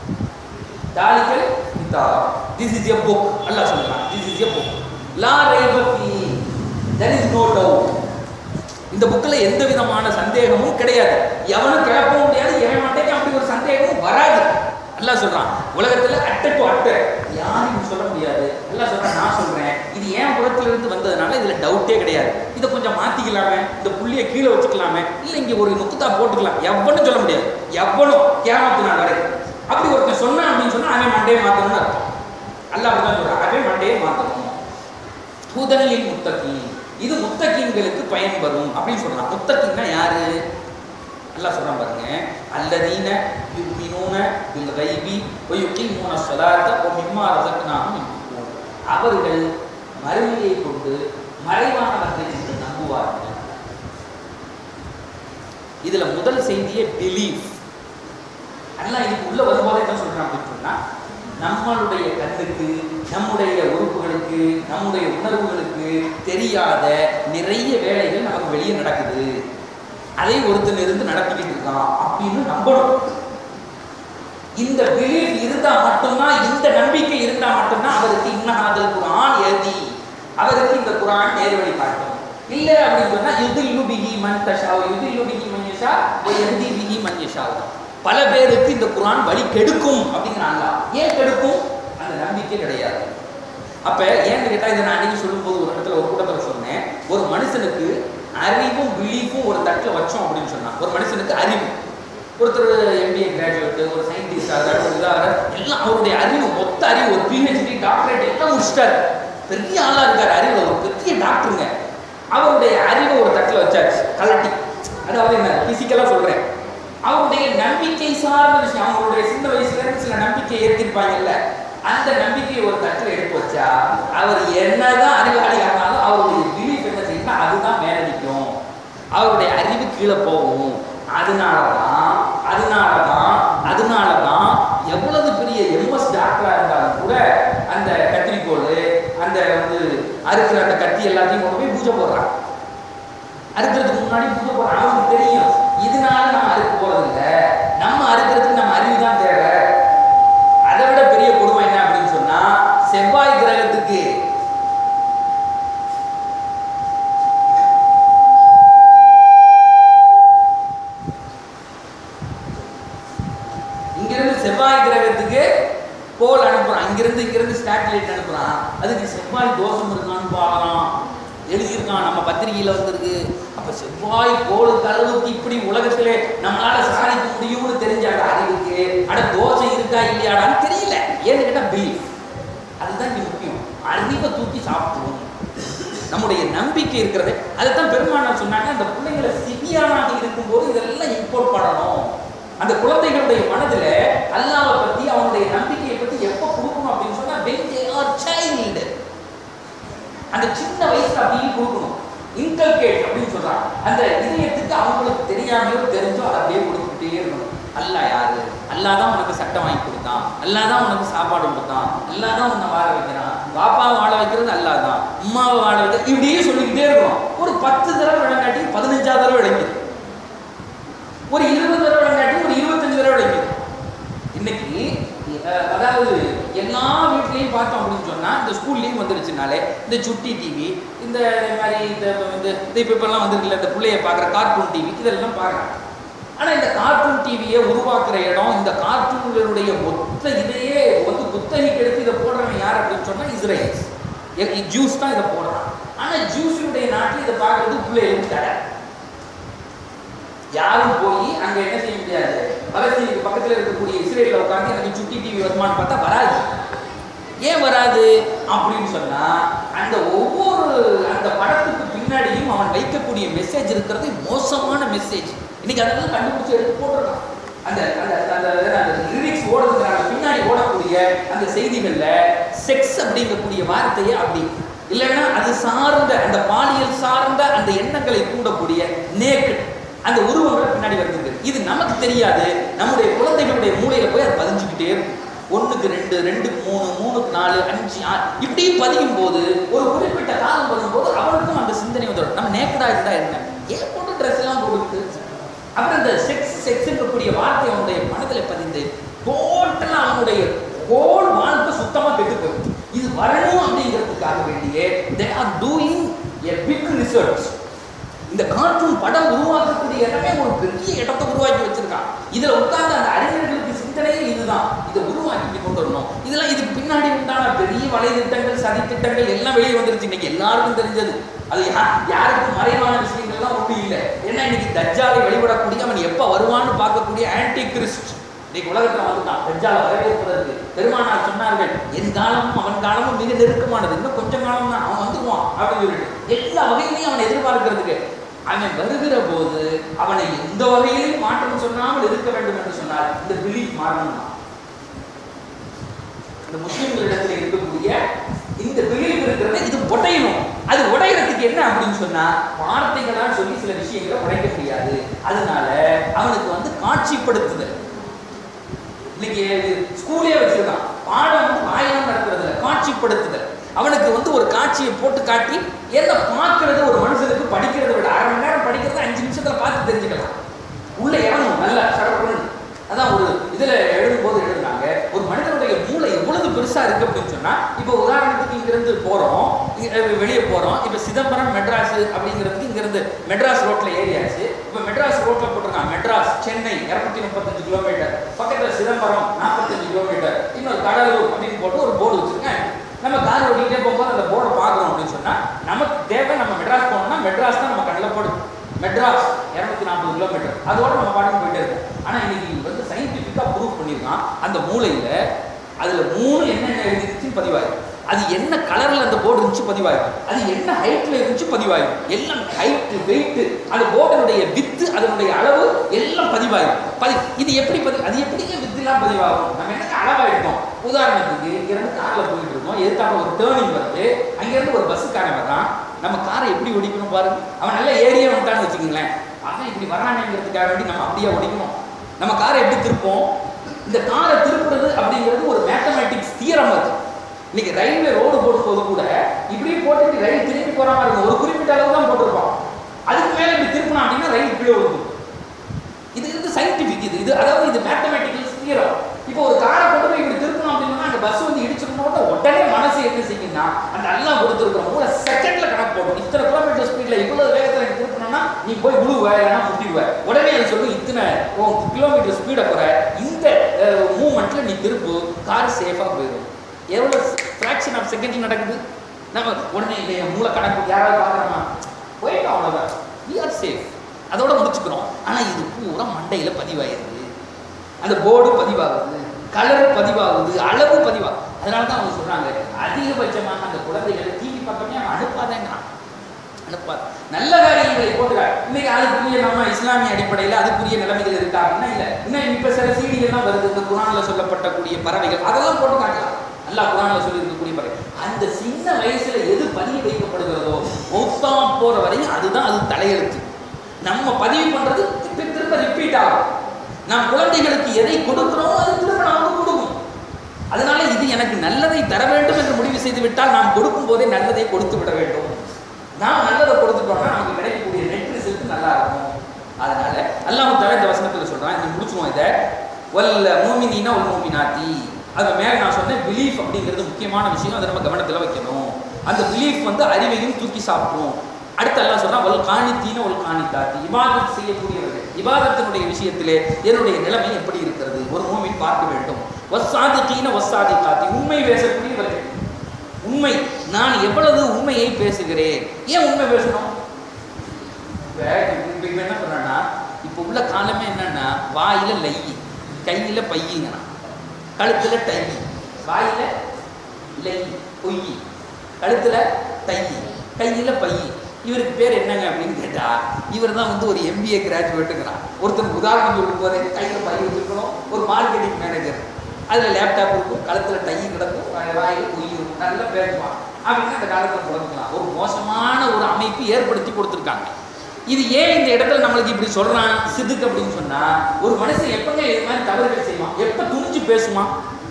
தாலிகல் கிதாப் this is a book Allah சொல்றான் திஸ் இஸ் எ புக் லா ரைப ஃபீ there is no doubt இந்த புக்கில் எந்த விதமான சந்தேகமும் கிடையாது எவனும் கிளப்பவும் முடியாது எவன் மாட்டேங்க அப்படி ஒரு சந்தேகமும் வராது அல்லாஹ் சொல்றான் உலகத்துல அட்டை டு அட்டை யாரும் சொல்ல முடியாது அல்லாஹ் சொல்றான் நான் சொல்றேன் இது ஏன் புறத்துல இருந்து வந்ததுனால இதுல டவுட்டே கிடையாது இதை கொஞ்சம் மாத்திக்கலாமே இந்த புள்ளிய கீழே வச்சுக்கலாமே இல்ல இங்க ஒரு நுக்குத்தா போட்டுக்கலாம் எவனும் சொல்ல முடியாது எவனும் கேமத்து நாள் வரை அப்படி ஒருத்தன் சொன்னான் அப்படின்னு சொன்னா அவன் மண்டையை மாத்தணும்னு அர்த்தம் அல்லாஹ் அப்படிதான் சொல்றான் அவன் மண்டையை மாத்தணும் ஹுதனில் முத்தகி இது முத்தகீன்களுக்கு பயன்பெறும் அப்படின்னு சொல்றான் முத்தகின்னா யாரு அல்லாஹ் சொல்றான் பாருங்க அல்லதீன யுமினூன பில் கைபி வ யுகீமூன ஸலாத்த வ மிம்மா ரஸக்னாஹும் யுன்ஃபிகூன் அவர்கள் மறுமையை கொண்டு மறைவானவற்றை என்று நம்புவார்கள் இதுல முதல் செய்தியே பிலீஃப் அல்லாஹ் இதுக்கு உள்ள வரும்போதே என்ன சொல்றான் அப்படின்னு சொன்னா நம்மளுடைய கண்ணுக்கு நம்முடைய உறுப்புகளுக்கு நம்முடைய உணர்வுகளுக்கு தெரியாத நிறைய வேலைகள் நமக்கு வெளியே நடக்குது அதை ஒருத்தன் இருந்து நடத்திக்கிட்டு இருக்கான் அப்படின்னு நம்பணும் இந்த பிலீஃப் இருந்தா மட்டும்தான் இந்த நம்பிக்கை இருந்தா மட்டும்தான் அவருக்கு இன்னஹாதல் குரான் எழுதி அவருக்கு இந்த குரான் நேர்வழி காட்டும் இல்ல அப்படின்னு சொன்னா யுதில்லு பிஹி மன் தஷா யுதில்லு பிஹி மன் யஷா வ யஹ்தி பிஹி மன் யஷா பல பேருக்கு இந்த குரான் வழி கெடுக்கும் அப்படிங்கிறாங்க ஏன் கெடுக்கும் அந்த நம்பிக்கை கிடையாது அப்ப ஏன்னு கேட்டா இதை நான் அன்னைக்கு சொல்லும்போது ஒரு இடத்துல ஒரு கூட்டத்தில் சொன்னேன் ஒரு மனுஷனுக்கு அறிவும் பிலீஃபும் ஒரு தட்டில் வச்சோம் அப்படின்னு சொன்னா ஒரு மனுஷனுக்கு அறிவு ஒருத்தர் எம்பிஏ கிராஜுவேட் ஒரு சயின்டிஸ்ட் ஆகிறார் ஒரு இதாக எல்லாம் அவருடைய அறிவு மொத்த அறிவு ஒரு பிஹெச்டி டாக்டரேட் எல்லாம் முடிச்சிட்டாரு பெரிய ஆளா இருக்காரு அறிவுல ஒரு பெரிய டாக்டருங்க அவருடைய அறிவை ஒரு தட்டில் வச்சாச்சு கலட்டி அதாவது என்ன பிசிக்கலா சொல்றேன் அவருடைய நம்பிக்கை சார்ந்த விஷயம் அவங்களுடைய சின்ன வயசுல இருந்து சில நம்பிக்கை ஏற்றிருப்பாங்கல்ல அந்த நம்பிக்கையை ஒரு தட்டில் எடுத்து வச்சா அவர் என்னதான் அறிவாளி ஆனாலும் அவருடைய பிலீஃப் என்ன செய்யும்னா அதுதான் மேல நிற்கும் அவருடைய அறிவு கீழே போகும் அதனாலதான் அதனாலதான் அதனாலதான் எவ்வளவு பெரிய எம்எஸ் டாக்டரா இருந்தாலும் கூட அந்த கத்திரிக்கோள் அந்த வந்து அறுக்கிற அந்த கத்தி எல்லாத்தையும் கொண்டு போய் பூஜை போடுறான் அறுக்கிறதுக்கு முன்னாடி பூஜை போடுறான் அவனுக்கு தெரியும் இதனால நம்ம அறுக்க போறது இல்ல நம்ம கீழே வந்திருக்கு அப்ப செவ்வாய் கோளுக்கு அளவுக்கு இப்படி உலகத்திலே நம்மளால சாதிக்க முடியும்னு தெரிஞ்சாட அறிவுக்கு அட தோசை இருக்கா இல்லையாடான்னு தெரியல ஏன்னு கேட்டா பிலீஃப் அதுதான் இங்க முக்கியம் அறிவை தூக்கி சாப்பிடுவோம் நம்முடைய நம்பிக்கை இருக்கிறது அதைத்தான் பெருமானார் சொன்னாங்க அந்த பிள்ளைங்களை சிவியானாக இருக்கும்போது இதெல்லாம் இம்போர்ட் பண்ணணும் அந்த குழந்தைகளுடைய மனதுல அல்லாவை பத்தி அவனுடைய நம்பிக்கையை பத்தி எப்ப கொடுக்கணும் அப்படின்னு சொன்னா when they are child அந்த சின்ன வயசுல அப்படியே கொடுக்கணும் இன்கல்கேட் அப்படின்னு சொல்றாங்க அந்த இதயத்துக்கு அவங்களுக்கு தெரியாமையோ தெரிஞ்சோ அதை அப்படியே கொடுத்துக்கிட்டே இருக்கணும் அல்லாஹ் யாரு அல்லாஹ் தான் உனக்கு சட்டம் வாங்கி கொடுத்தான் அல்லாஹ் தான் உனக்கு சாப்பாடு கொடுத்தான் அல்லாஹ் தான் உன்னை வாழ வைக்கிறான் பாப்பாவை வாழ வைக்கிறது அல்லாஹ் தான் உம்மாவை வாழ வைக்கிறது இப்படியே சொல்லிக்கிட்டே இருக்கணும் ஒரு பத்து தடவை விளங்காட்டி பதினஞ்சாவது தடவை விளங்கிது ஒரு இருபது தடவை விளங்காட்டி ஒரு இருபத்தஞ்சு தடவை விளங்கிது இன்னைக்கு அஹ், அதாவது எல்லா வீட்லேயும் பார்த்தோம் அப்படின்னு சொன்னா இந்த ஸ்கூல் லீவ் வந்துருச்சுனாலே இந்த சுட்டி டிவி இந்த மாதிரி இந்த இந்த இந்த இப்போ இப்பெல்லாம் வந்துருக்குல்ல இந்த பிள்ளைய பார்க்குற கார்ட்டூன் டிவி இதெல்லாம் பார்க்குறாங்க ஆனா இந்த கார்ட்டூன் டிவியை உருவாக்குற இடம் இந்த கார்ட்டூன்களுடைய மொத்த இதையே வந்து குத்தகைக்கு எடுத்து இதை போடுறவன் யார் அப்படின்னு சொன்னா இஸ்ரேல்ஸ் ஜூஸ் தான் இதை போடுறான் ஆனா ஜூஸினுடைய நாட்டில் இதை பார்க்கறது பிள்ளைகளுக்கு தடை யாரும் போய் அங்க என்ன செய்ய முடியாது பலஸ்தீனுக்கு பக்கத்துல இருக்கக்கூடிய இஸ்ரேல்ல உட்கார்ந்து எனக்கு சுட்டி டிவி வருமான்னு பார்த்தா வராது ஏன் வராது அப்படின்னு சொன்னா அந்த ஒவ்வொரு அந்த படத்துக்கு பின்னாடியும் அவன் வைக்கக்கூடிய மெசேஜ் இருக்கிறது மோசமான மெசேஜ் இன்னைக்கு அதெல்லாம் கண்டுபிடிச்சு எடுத்து போட்டுருக்கான் அந்த அந்த அந்த அந்த லிரிக்ஸ் ஓடுறதுனால பின்னாடி ஓடக்கூடிய அந்த செய்திகள்ல செக்ஸ் அப்படிங்கக்கூடிய வார்த்தையே அப்படி இல்லைன்னா அது சார்ந்த அந்த பாலியல் சார்ந்த அந்த எண்ணங்களை தூண்டக்கூடிய நேக்கட் அந்த உருவங்கள் பின்னாடி வருது இது நமக்கு தெரியாது நம்முடைய குழந்தைகளுடைய மூளையில போய் அது பதிஞ்சுக்கிட்டே இருக்கும் ஒண்ணுக்கு ரெண்டு ரெண்டுக்கு மூணு மூணுக்கு நாலு அஞ்சு ஆறு இப்படி பதியும் போது ஒரு குறிப்பிட்ட காலம் வரும்போது அவனுக்கும் அந்த சிந்தனை வந்துடும் நம்ம நேக்கடா இருந்தா என்ன ஏன் போட்டு ட்ரெஸ் எல்லாம் போட்டுக்கிட்டு அப்புறம் இந்த செக்ஸ் செக்ஸ்ங்கக்கூடிய வார்த்தை அவனுடைய மனதில் பதிந்து டோட்டலாக அவனுடைய ஹோல் வாழ்க்கை சுத்தமா கெட்டு போயிடும் இது வரணும் அப்படிங்கிறதுக்காக வேண்டியே they are doing a big research இந்த கார்ட்டூன் படம் உருவாக்கக்கூடிய இடமே ஒரு பெரிய இடத்தை உருவாக்கி வச்சிருக்கான் இதுல உட்கார்ந்து அந்த அறிஞர்களுக்கு சிந்தனையே இதுதான் இதை உருவாக்கி கொண்டு வரணும் இதெல்லாம் இதுக்கு பின்னாடி உண்டான பெரிய வலை திட்டங்கள் சதி திட்டங்கள் எல்லாம் வெளியே வந்துருச்சு இன்னைக்கு எல்லாருக்கும் தெரிஞ்சது அது யா- யாருக்கும் மறைவான விஷயங்கள்லாம் ஒன்றும் இல்லை ஏன்னா இன்னைக்கு தஜ்ஜாலை வழிபடக்கூடிய அவன் எப்ப வருவான்னு பார்க்கக்கூடிய ஆன்டி கிறிஸ்ட் இன்னைக்கு உலகத்துல வந்துட்டான் தஜ்ஜாலை வரவேற்பதற்கு பெருமானார் சொன்னார்கள் என் காலமும் அவன் காலமும் மிக நெருக்கமானது இன்னும் கொஞ்சம் காலம் தான் அவன் வந்துருவான் அப்படின்னு சொல்லிட்டு எல்லா வகையிலையும் அவன் எதிர்பார்க்கிறதுக்கு அவன் வருகிற போது அவனை எந்த வகையிலும் மாற்றம் சொன்னாமல் இருக்க வேண்டும் என்று சொன்னார் இந்த பிலீஃப் மாறணும் தான். இந்த முஸ்லிம்களிடத்தில் இருக்கக்கூடிய இந்த பிலீஃப் இருக்கிறத இது உடையணும் அது உடையறதுக்கு என்ன அப்படின்னு சொன்னா வார்த்தைகளா சொல்லி சில விஷயங்களை உடைக்க முடியாது அதனால அவனுக்கு வந்து காட்சிப்படுத்துதல் இன்னைக்கு ஸ்கூலே வச்சிருக்கான் பாடம் வந்து வாயிலாம் நடத்துறது இல்ல காட்சிப்படுத்துதல் அவனுக்கு வந்து ஒரு காட்சியை போட்டு காட்டி என்ன பார்க்கறது ஒரு மனுஷனுக்கு படிக்கிறதை விட அரை மணி நேரம் படிக்கிறத அஞ்சு நிமிஷத்துல பார்த்து தெரிஞ்சுக்கலாம் உள்ள இறங்கும் நல்லா சரப்புன்னு அதான் ஒரு இதுல எழுதும் போது எழுதுனாங்க ஒரு மனிதனுடைய மூளை எவ்வளவு பெருசா இருக்கு அப்படின்னு சொன்னா இப்போ உதாரணத்துக்கு இங்க இருந்து போறோம் இங்க, அஹ், வெளியே போறோம் இப்போ சிதம்பரம் மெட்ராஸ் அப்படிங்கிறதுக்கு இங்க இருந்து மெட்ராஸ் ரோட்ல ஏறியாச்சு இப்போ மெட்ராஸ் ரோட்ல போட்டிருக்காங்க மெட்ராஸ் சென்னை இருநூத்தி முப்பத்தஞ்சு கிலோமீட்டர் பக்கத்துல சிதம்பரம் நாற்பத்தஞ்சு கிலோமீட்டர் இன்னொரு கடலூர் அப்படின்னு போட்டு ஒரு போர்டு வச்சிருக்கேன் நம்ம கார் ஓட்டிகிட்டே போகும்போது அந்த போர்டை பார்க்குறோம் அப்படின்னு சொன்னா நமக்கு தேவை நம்ம மெட்ராஸ் போகணும்னா மெட்ராஸ் தான் நம்ம கண்ணில் போடும் மெட்ராஸ் இரநூத்தி நாற்பது கிலோமீட்டர் அதோட நம்ம பாட்டுக்கு போயிட்டே இருக்கோம் ஆனா இன்னைக்கு வந்து சயின்டிஃபிக்காக ப்ரூவ் பண்ணியிருக்கான் அந்த மூளையில அதுல மூணு என்னென்ன எழுதிருச்சுன்னு பதிவாயிரும் அது என்ன கலர்ல அந்த போர்டு இருந்துச்சு பதிவாயிரும் அது என்ன ஹைட்ல இருந்துச்சு பதிவாயிரும் எல்லாம் ஹைட் வெயிட் அந்த போர்டனுடைய வித்து அதனுடைய அளவு எல்லாம் பதிவாயிரும் பதி இது எப்படி பதி அது எப்படிங்க வித்துலாம் பதிவாகும் நம்ம என்னங்க அளவா எடுத்தோம் உதாரணத்துக்கு இங்க இருந்து கார்ல போயிட்டு இருக்கோம் எதிர்த்தாப்புல ஒரு டேர்னிங் வருது அங்க இருந்து ஒரு பஸ்ஸுக்காரன் வர்றான் நம்ம காரை எப்படி ஓடிக்கணும் பாருங்க அவன் நல்ல ஏரியா வந்துட்டான்னு வச்சுக்கோங்களேன் அவன் இப்படி வரானேங்கிறதுக்காக வேண்டி நம்ம அப்படியே ஓடிக்கணும் நம்ம காரை எப்படி திருப்போம் இந்த காரை திருப்புறது அப்படிங்கிறது ஒரு மேத்தமேட்டிக்ஸ் தியரம் அது இன்னைக்கு ரயில்வே ரோடு போடும் போது கூட இப்படியே போட்டு ரயில் திருப்பி போற மாதிரி இருக்கும் ஒரு குறிப்பிட்ட அளவு தான் போட்டிருப்பான் அதுக்கு மேல இப்படி திருப்பினா அப்படின்னா ரயில் கீழே விழுகும் இது வந்து சயின்டிபிக் இது இது அதாவது இது மேத்தமேட்டிக்கல் தியரம் இப்போ ஒரு காரை கொண்டு போய் இப்படி திருப்பணும் அப்படின்னா அந்த பஸ் வந்து இடிச்சிருந்தோட உடனே மனசு என்ன செய்யும்னா அந்த எல்லாம் கொடுத்துருக்கோம் கூட செகண்ட்ல கணக்கு போடும் இத்தனை கிலோமீட்டர் ஸ்பீட்ல இவ்வளவு வேகத்துல நீ திருப்பணும்னா நீ போய் விழுவ இல்லைன்னா முட்டிடுவ உடனே அது சொல்லி இத்தனை கிலோமீட்டர் ஸ்பீடை குறை இந்த மூமெண்ட்ல நீ திருப்பு கார் சேஃபா போயிடும் எவ்வளவு ஃப்ராக்ஷன் ஆஃப் செகண்ட்ல நடக்குது நம்ம உடனே இல்லையா மூளை கணக்கு யாராவது பார்க்குறோமா போயிட்டோம் அவ்வளோதான் வி ஆர் சேஃப் அதோட முடிச்சுக்கிறோம் ஆனால் இது பூரா மண்டையில் பதிவாயிருது அந்த போர்டு பதிவாகுது கலர் பதிவாகுது அளவு பதிவாகுது அதனால தான் அவங்க சொல்றாங்க அதிகபட்சமாக அந்த குழந்தைகளை டிவி பக்கமே அவன் அனுப்பாதேங்கிறான் அனுப்பாது நல்ல காரியங்களை போட்டுறாரு இன்னைக்கு அதுக்குரிய நம்ம இஸ்லாமிய அடிப்படையில் அதுக்குரிய நிலைமைகள் இருக்கா அப்படின்னா இல்லை இன்னும் இப்போ சில சீடிகள்லாம் வருது இந்த குரான்ல சொல்லப்பட்டக்கூடிய பறவைகள் அதெல்லாம் போட்டு காட்டலாம் அல்லாஹ் குரான்ல சொல்லி இருக்கக்கூடிய பறவை அந்த சின்ன வயசுல எது பதிவு வைக்கப்படுகிறதோ மௌத்தா போற வரையும் அதுதான் அது தலையெழுத்து நம்ம பதிவு பண்றது திருப்பி திரும்ப ரிப்பீட் ஆகும் நாம் குழந்தைகளுக்கு எதை கொடுக்கிறோமோ அது திரும்ப நமக்கு கொடுக்கும் அதனால இது எனக்கு நல்லதை தர வேண்டும் என்று முடிவு செய்து விட்டால் நாம் கொடுக்கும் போதே நல்லதை கொடுத்து விட வேண்டும் நாம் நல்லதை கொடுத்துட்டோம்னா நமக்கு கிடைக்கக்கூடிய நெட் ரிசல்ட் நல்லா இருக்கும் அதனால அல்லாஹ் தலை இந்த வசனத்தில் சொல்றான் இது முடிச்சுவோம் இதை வல்ல மூமினா ஒரு மூமினாத்தி அது மேலே நான் சொன்னேன் பிலீஃப் அப்படிங்கிறது முக்கியமான விஷயம் அதை நம்ம கவனத்தில் வைக்கணும் அந்த பிலீஃப் வந்து அறிவையும் தூக்கி சாப்பிடும் அடுத்து அல்லாஹ் சொல்றான் வல் காணித்தீன ஒரு காணித்தாத்தி இபாதத் செய்யக்கூடியவர்கள் இபாதத்தினுடைய விஷயத்திலே என்னுடைய நிலைமை எப்படி இருக்கிறது ஒரு மூமின் பார்க்க வேண்டும் வசாதித்தீன வசாதி காத்தி உண்மை பேசக்கூடியவர்கள் உண்மை நான் எவ்வளவு உண்மையை பேசுகிறேன் ஏன் உண்மை பேசணும் இப்ப இப்ப இவன் என்ன சொல்றான்னா இப்போ உள்ள காலமே என்னன்னா வாயில லை கையில பையங்கண்ணா கழுத்துல டை வாயில லை பொய் கழுத்துல தை கையில பை இவருக்கு பேர் என்னங்க அப்படின்னு கேட்டா இவர் தான் வந்து ஒரு எம்பிஏ கிராஜுவேட்டுங்கிறான் ஒருத்தனுக்கு உதாரணம் சொல்லும் போதே கையில பை வச்சிருக்கணும் ஒரு மார்க்கெட்டிங் மேனேஜர் அதுல லேப்டாப் இருக்கும் கழுத்துல டை கிடக்கும் வாய்- வாயில பொய் இருக்கும் நல்லா பேசுவான் அப்படின்னு அந்த காலத்துல புலந்துக்கலாம் ஒரு மோசமான ஒரு அமைப்பு ஏற்படுத்தி கொடுத்துருக்காங்க இது ஏன் இந்த இடத்துல நம்மளுக்கு இப்படி சொல்றான் சிதுக்கு அப்படின்னு சொன்னா ஒரு மனுஷன் எப்பங்க இது மாதிரி தவறுகள் செய்வான் எப்ப துணிஞ்சு பேசுவான்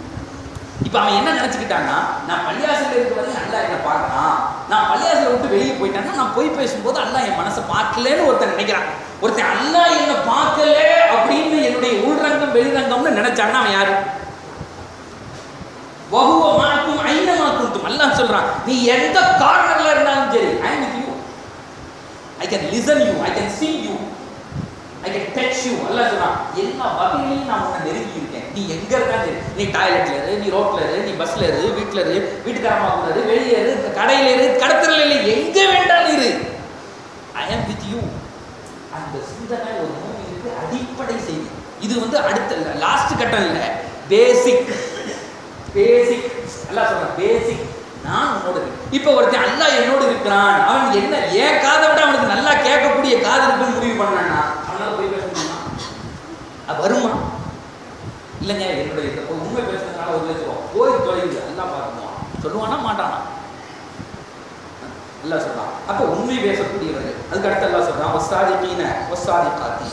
இப்ப அவன் என்ன நினைச்சுக்கிட்டான்னா நான் பள்ளியாசல இருக்க வரையும் அல்லா என்ன பார்க்கறான் நான் பள்ளியாசல விட்டு வெளியே போயிட்டேன்னா நான் போய் பேசும்போது அல்லா என் மனசை பார்க்கலன்னு ஒருத்தன் நினைக்கிறான் ஒருத்தன் அல்லா என்ன பார்க்கல அப்படின்னு என்னுடைய உள்ரங்கம் வெளிரங்கம்னு நினைச்சான்னா அவன் யாரு வகுவ மாக்கும் ஐநமா குந்தும் அல்லாஹ் சொல்றான் நீ எந்த கார்னர்ல இருந்தாலும் சரி I am with you I can listen you I can see you I can touch you Allah சொல்றான் எல்லா வகையிலையும் நான் உன்னை நெருங்கி இருக்கேன் நீ எங்க இருந்தாலும் சரி நீ டாய்லெட்ல இரு நீ ரோட்ல இரு நீ பஸ்ல இரு வீட்ல இரு வீட்டுக்காரமா கூட இரு வெளியே இரு கடையில இரு கடத்தல இரு எங்க வேண்டாலும் இரு ஐ அம் வித் யூ அந்த சிந்தனை ஒரு மூவிக்கு அடிப்படை செய்தி இது வந்து அடுத்த லாஸ்ட் கட்டம் இல்ல பேசிக் பேசிக் அல்லாஹ் சொல்றான் பேசிக் நான் உன்னோட இருக்கேன் இப்போ ஒருத்தன் அல்லாஹ் என்னோட இருக்கிறான் அவன் என்ன ஏன் காதை விட அவனுக்கு நல்லா கேட்கக்கூடிய காது இருக்குன்னு முடிவு பண்ணான்னா அவனால போய் பேச முடியுமா அது வருமா இல்லைங்க என்னுடைய இந்த உண்மை பேசுறதுனால ஒரு லட்சம் போய் தொலையுது எல்லாம் பார்க்கணும் சொல்லுவானா மாட்டானா அல்லாஹ் சொல்றான் அப்போ உண்மை பேசக்கூடியவர்கள் அதுக்கு அடுத்து அல்லாஹ் சொல்றான் ஒசாதிகீன ஒசாதி காத்தி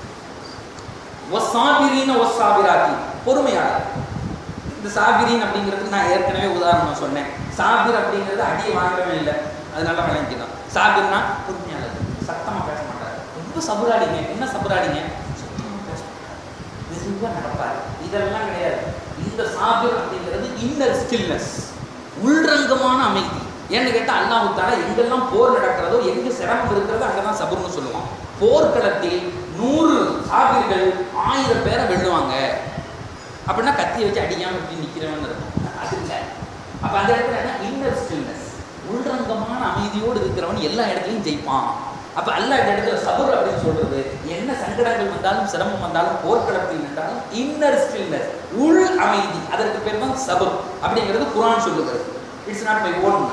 ஒசாபிரீன ஒசாபிராத்தி பொறுமையாளர் இந்த சாபிரின் அப்படிங்கிறதுக்கு நான் ஏற்கனவே உதாரணம் சொன்னேன் சாபிர் அப்படிங்கிறது அடியை வாங்கவே இல்லை அதனால விளங்கிக்கலாம் சாபிர்னா பொறுமையாளர் சத்தமாக பேச மாட்டார் ரொம்ப சபுராடிங்க என்ன சபுராடிங்க சத்தமாக பேச மாட்டார் மெதுவாக நடப்பார் இதெல்லாம் கிடையாது இந்த சாபிர் அப்படிங்கிறது இன்னர் ஸ்டில்னஸ் உள்ரங்கமான அமைதி ஏன்னு கேட்டால் அல்லாஹுத்தால எங்கெல்லாம் போர் நடக்கிறதோ எங்க சிரமம் இருக்கிறதோ அங்கே தான் சபுர்னு சொல்லுவான் போர்க்களத்தில் நூறு சாபிர்கள் ஆயிரம் பேரை வெல்லுவாங்க அப்படின்னா கத்தியை வச்சு அடிக்காம இப்படி நிக்கிறவன் இருக்கும் அது இல்லை அப்ப அந்த இடத்துல என்ன இன்னர் ஸ்டில்னஸ் உள்ரங்கமான அமைதியோடு இருக்கிறவன் எல்லா இடத்துலையும் ஜெயிப்பான் அப்ப அல்ல இந்த இடத்துல சபுர் அப்படின்னு சொல்றது என்ன சங்கடங்கள் வந்தாலும் சிரமம் வந்தாலும் போர்க்களத்தில் நின்றாலும் இன்னர் ஸ்டில்னஸ் உள் அமைதி அதற்கு பேர் தான் சபுர் அப்படிங்கிறது குரான் சொல்லுகிறது it's not my own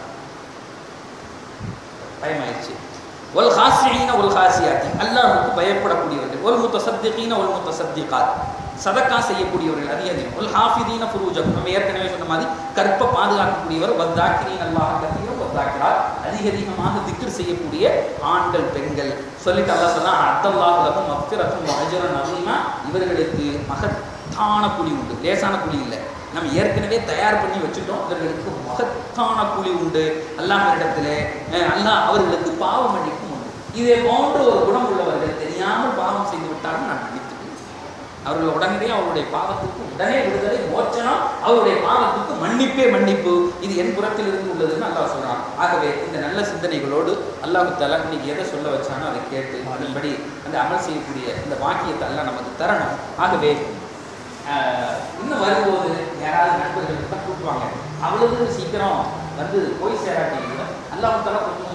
time ஆயிடுச்சு ஒல் ஹாசியீன ஒல் ஹாசியாத்தி அல்லாஹுக்கு பயப்படக்கூடியவர்கள் ஒல் முத்தசத்திகீன ஒல் முத்தசத்திகாத் சதக்கா செய்யக்கூடியவர்கள் அதிக அதிகம் ஒல் ஹாஃபிதீன ஃபுரூஜம் நம்ம ஏற்கனவே சொன்ன மாதிரி கற்பை பாதுகாக்கக்கூடியவர் வத்தாக்கிரீன் அல்லாஹ் கத்தீரம் வத்தாக்கிறார் அதிக அதிகமாக திக்ர் செய்யக்கூடிய ஆண்கள் பெண்கள் சொல்லிட்டு அல்லாஹ் சொன்னா அத்தல்லாஹுலகும் மக்ஃபிரத்தும் அஜரன் அதிகமா இவர்களுக்கு மகத்தான கூலி உண்டு லேசான கூலி இல்லை நம்ம ஏற்கனவே தயார் பண்ணி வச்சுட்டோம் இவர்களுக்கு மகத்தான கூலி உண்டு அல்லாஹ்விடத்திலே அஹ் அல்லாஹ் அவர்களுக்கு பாவ மன்னிப்பும் உண்டு இதே போன்ற ஒரு குணம் உள்ளவர்கள் தெரியாமல் பாவம் செய்து விட்டாலும் நான் மன்னித்துக்கிறேன் அவர்கள் உடனடியே அவருடைய பாவத்துக்கு உடனே விடுதலை மோச்சனம் அவருடைய பாவத்துக்கு மன்னிப்பே மன்னிப்பு இது என் புறத்தில் இருந்து உள்ளதுன்னு அல்லாஹ் சொல்றான் ஆகவே இந்த நல்ல சிந்தனைகளோடு அல்லாஹு தலா இன்னைக்கு எதை சொல்ல வச்சானோ அதை கேட்டு அதன்படி அந்த அமல் செய்யக்கூடிய இந்த வாக்கியத்தை எல்லாம் நமக்கு தரணும் ஆகவே ஆஹ், இன்னும் வரும்போது யாராவது நண்பர்கள் இருந்தால் கூப்பிடுவாங்க அவ்வளவு சீக்கிரம் வந்து போய் சேராட்டி கூட அல்லாஹ் தலா கொஞ்சம் கொஞ்சமாக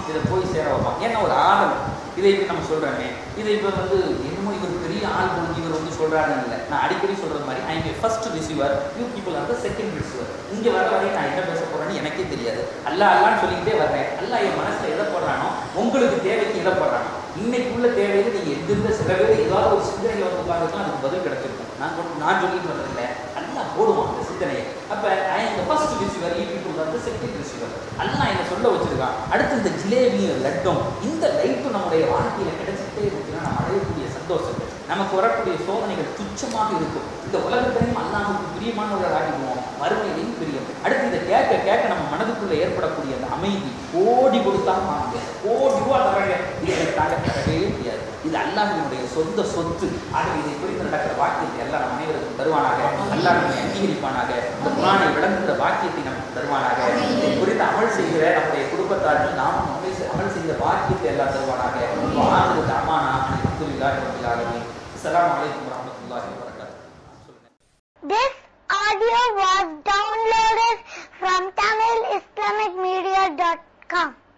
இதை போய் சேர வைப்பான் ஏன்னா ஒரு ஆதம் இதை இப்படி நம்ம சொல்றோமே இதை இப்போ வந்து என்னமோ இவர் பெரிய ஆள் புரிஞ்சு இவர் வந்து சொல்றாருன்னு இல்லை நான் அடிக்கடி சொல்றது மாதிரி I am first receiver you people are the second receiver இங்க வர வரையும் நான் என்ன பேச போறேன்னு எனக்கே தெரியாது அல்ல அல்லான்னு சொல்லிக்கிட்டே வர்றேன் அல்ல என் மனசுல எதை போடுறானோ உங்களுக்கு தேவைக்கு எதை போடுறானோ இன்னைக்குள்ள தேவையில நீங்க எந்தெந்த சில பேர் ஏதாவது ஒரு சிந்தனையில வந்து உட்காந்துருக்கலாம் அதுக்கு பதில் கிடைச்சிருக்கும் நான் கொண்டு- நான் சொல்லிட்டு வர்றதில்ல அல்லா போடுவான் அந்த சிந்தனையை அப்ப I am first receiver you people are the second receiver Allah என்ன சொல்ல வச்சிருக்கான் அடுத்து இந்த ஜிலேபியும் லட்டும் இந்த லைட்டும் நம்முடைய வாழ்க்கையில கிடைச்சிட்டே இருந்துச்சுன்னா நம்ம அடையக்கூடிய சந்தோஷம் நமக்கு வரக்கூடிய சோதனைகள் துச்சமாக இருக்கும் இந்த உலகத்திலையும் அல்லாஹுக்கு பிரியமானவர்கள் ஆகிடுவோம் மறுமையிலையும் பிரியம் அடுத்து இதை கேட்க கேட்க நம்ம மனதுக்குள்ள ஏற்படக்கூடிய அந்த அமைதி கோடி கொடுத்தாலும் வாங்க கோடி ரூபா தராங்க இதை எனக்கு தாங்க தரவே முடியாது இது அல்லாஹினுடைய சொந்த சொத்து ஆக இதை குறித்து நடக்கிற வாக்கியத்தை எல்லாம் நம்ம அனைவருக்கும் தருவானாக அல்லாஹ் நம்மை அங்கீகரிப்பானாக இந்த குரானை விளங்குகிற வாக்கியத்தை நமக்கு தருவானாக இதை குறித்து அமல் செய்கிற நம்முடைய குடும்பத்தார்கள் நாம் அமல் செய்- அமல் செய்கிற வாக்கியத்தை எல்லாம் தருவானாக ஆண்டு அம்மானா அலமதுல்லாஹி ரபில் ஆலமீன் அஸ்ஸலாமு அலைக்கும் வரஹ்மத்துல்லாஹி வபரகாத்துஹு சொல்லுங்க This audio was downloaded from TamilIslamicMedia.com.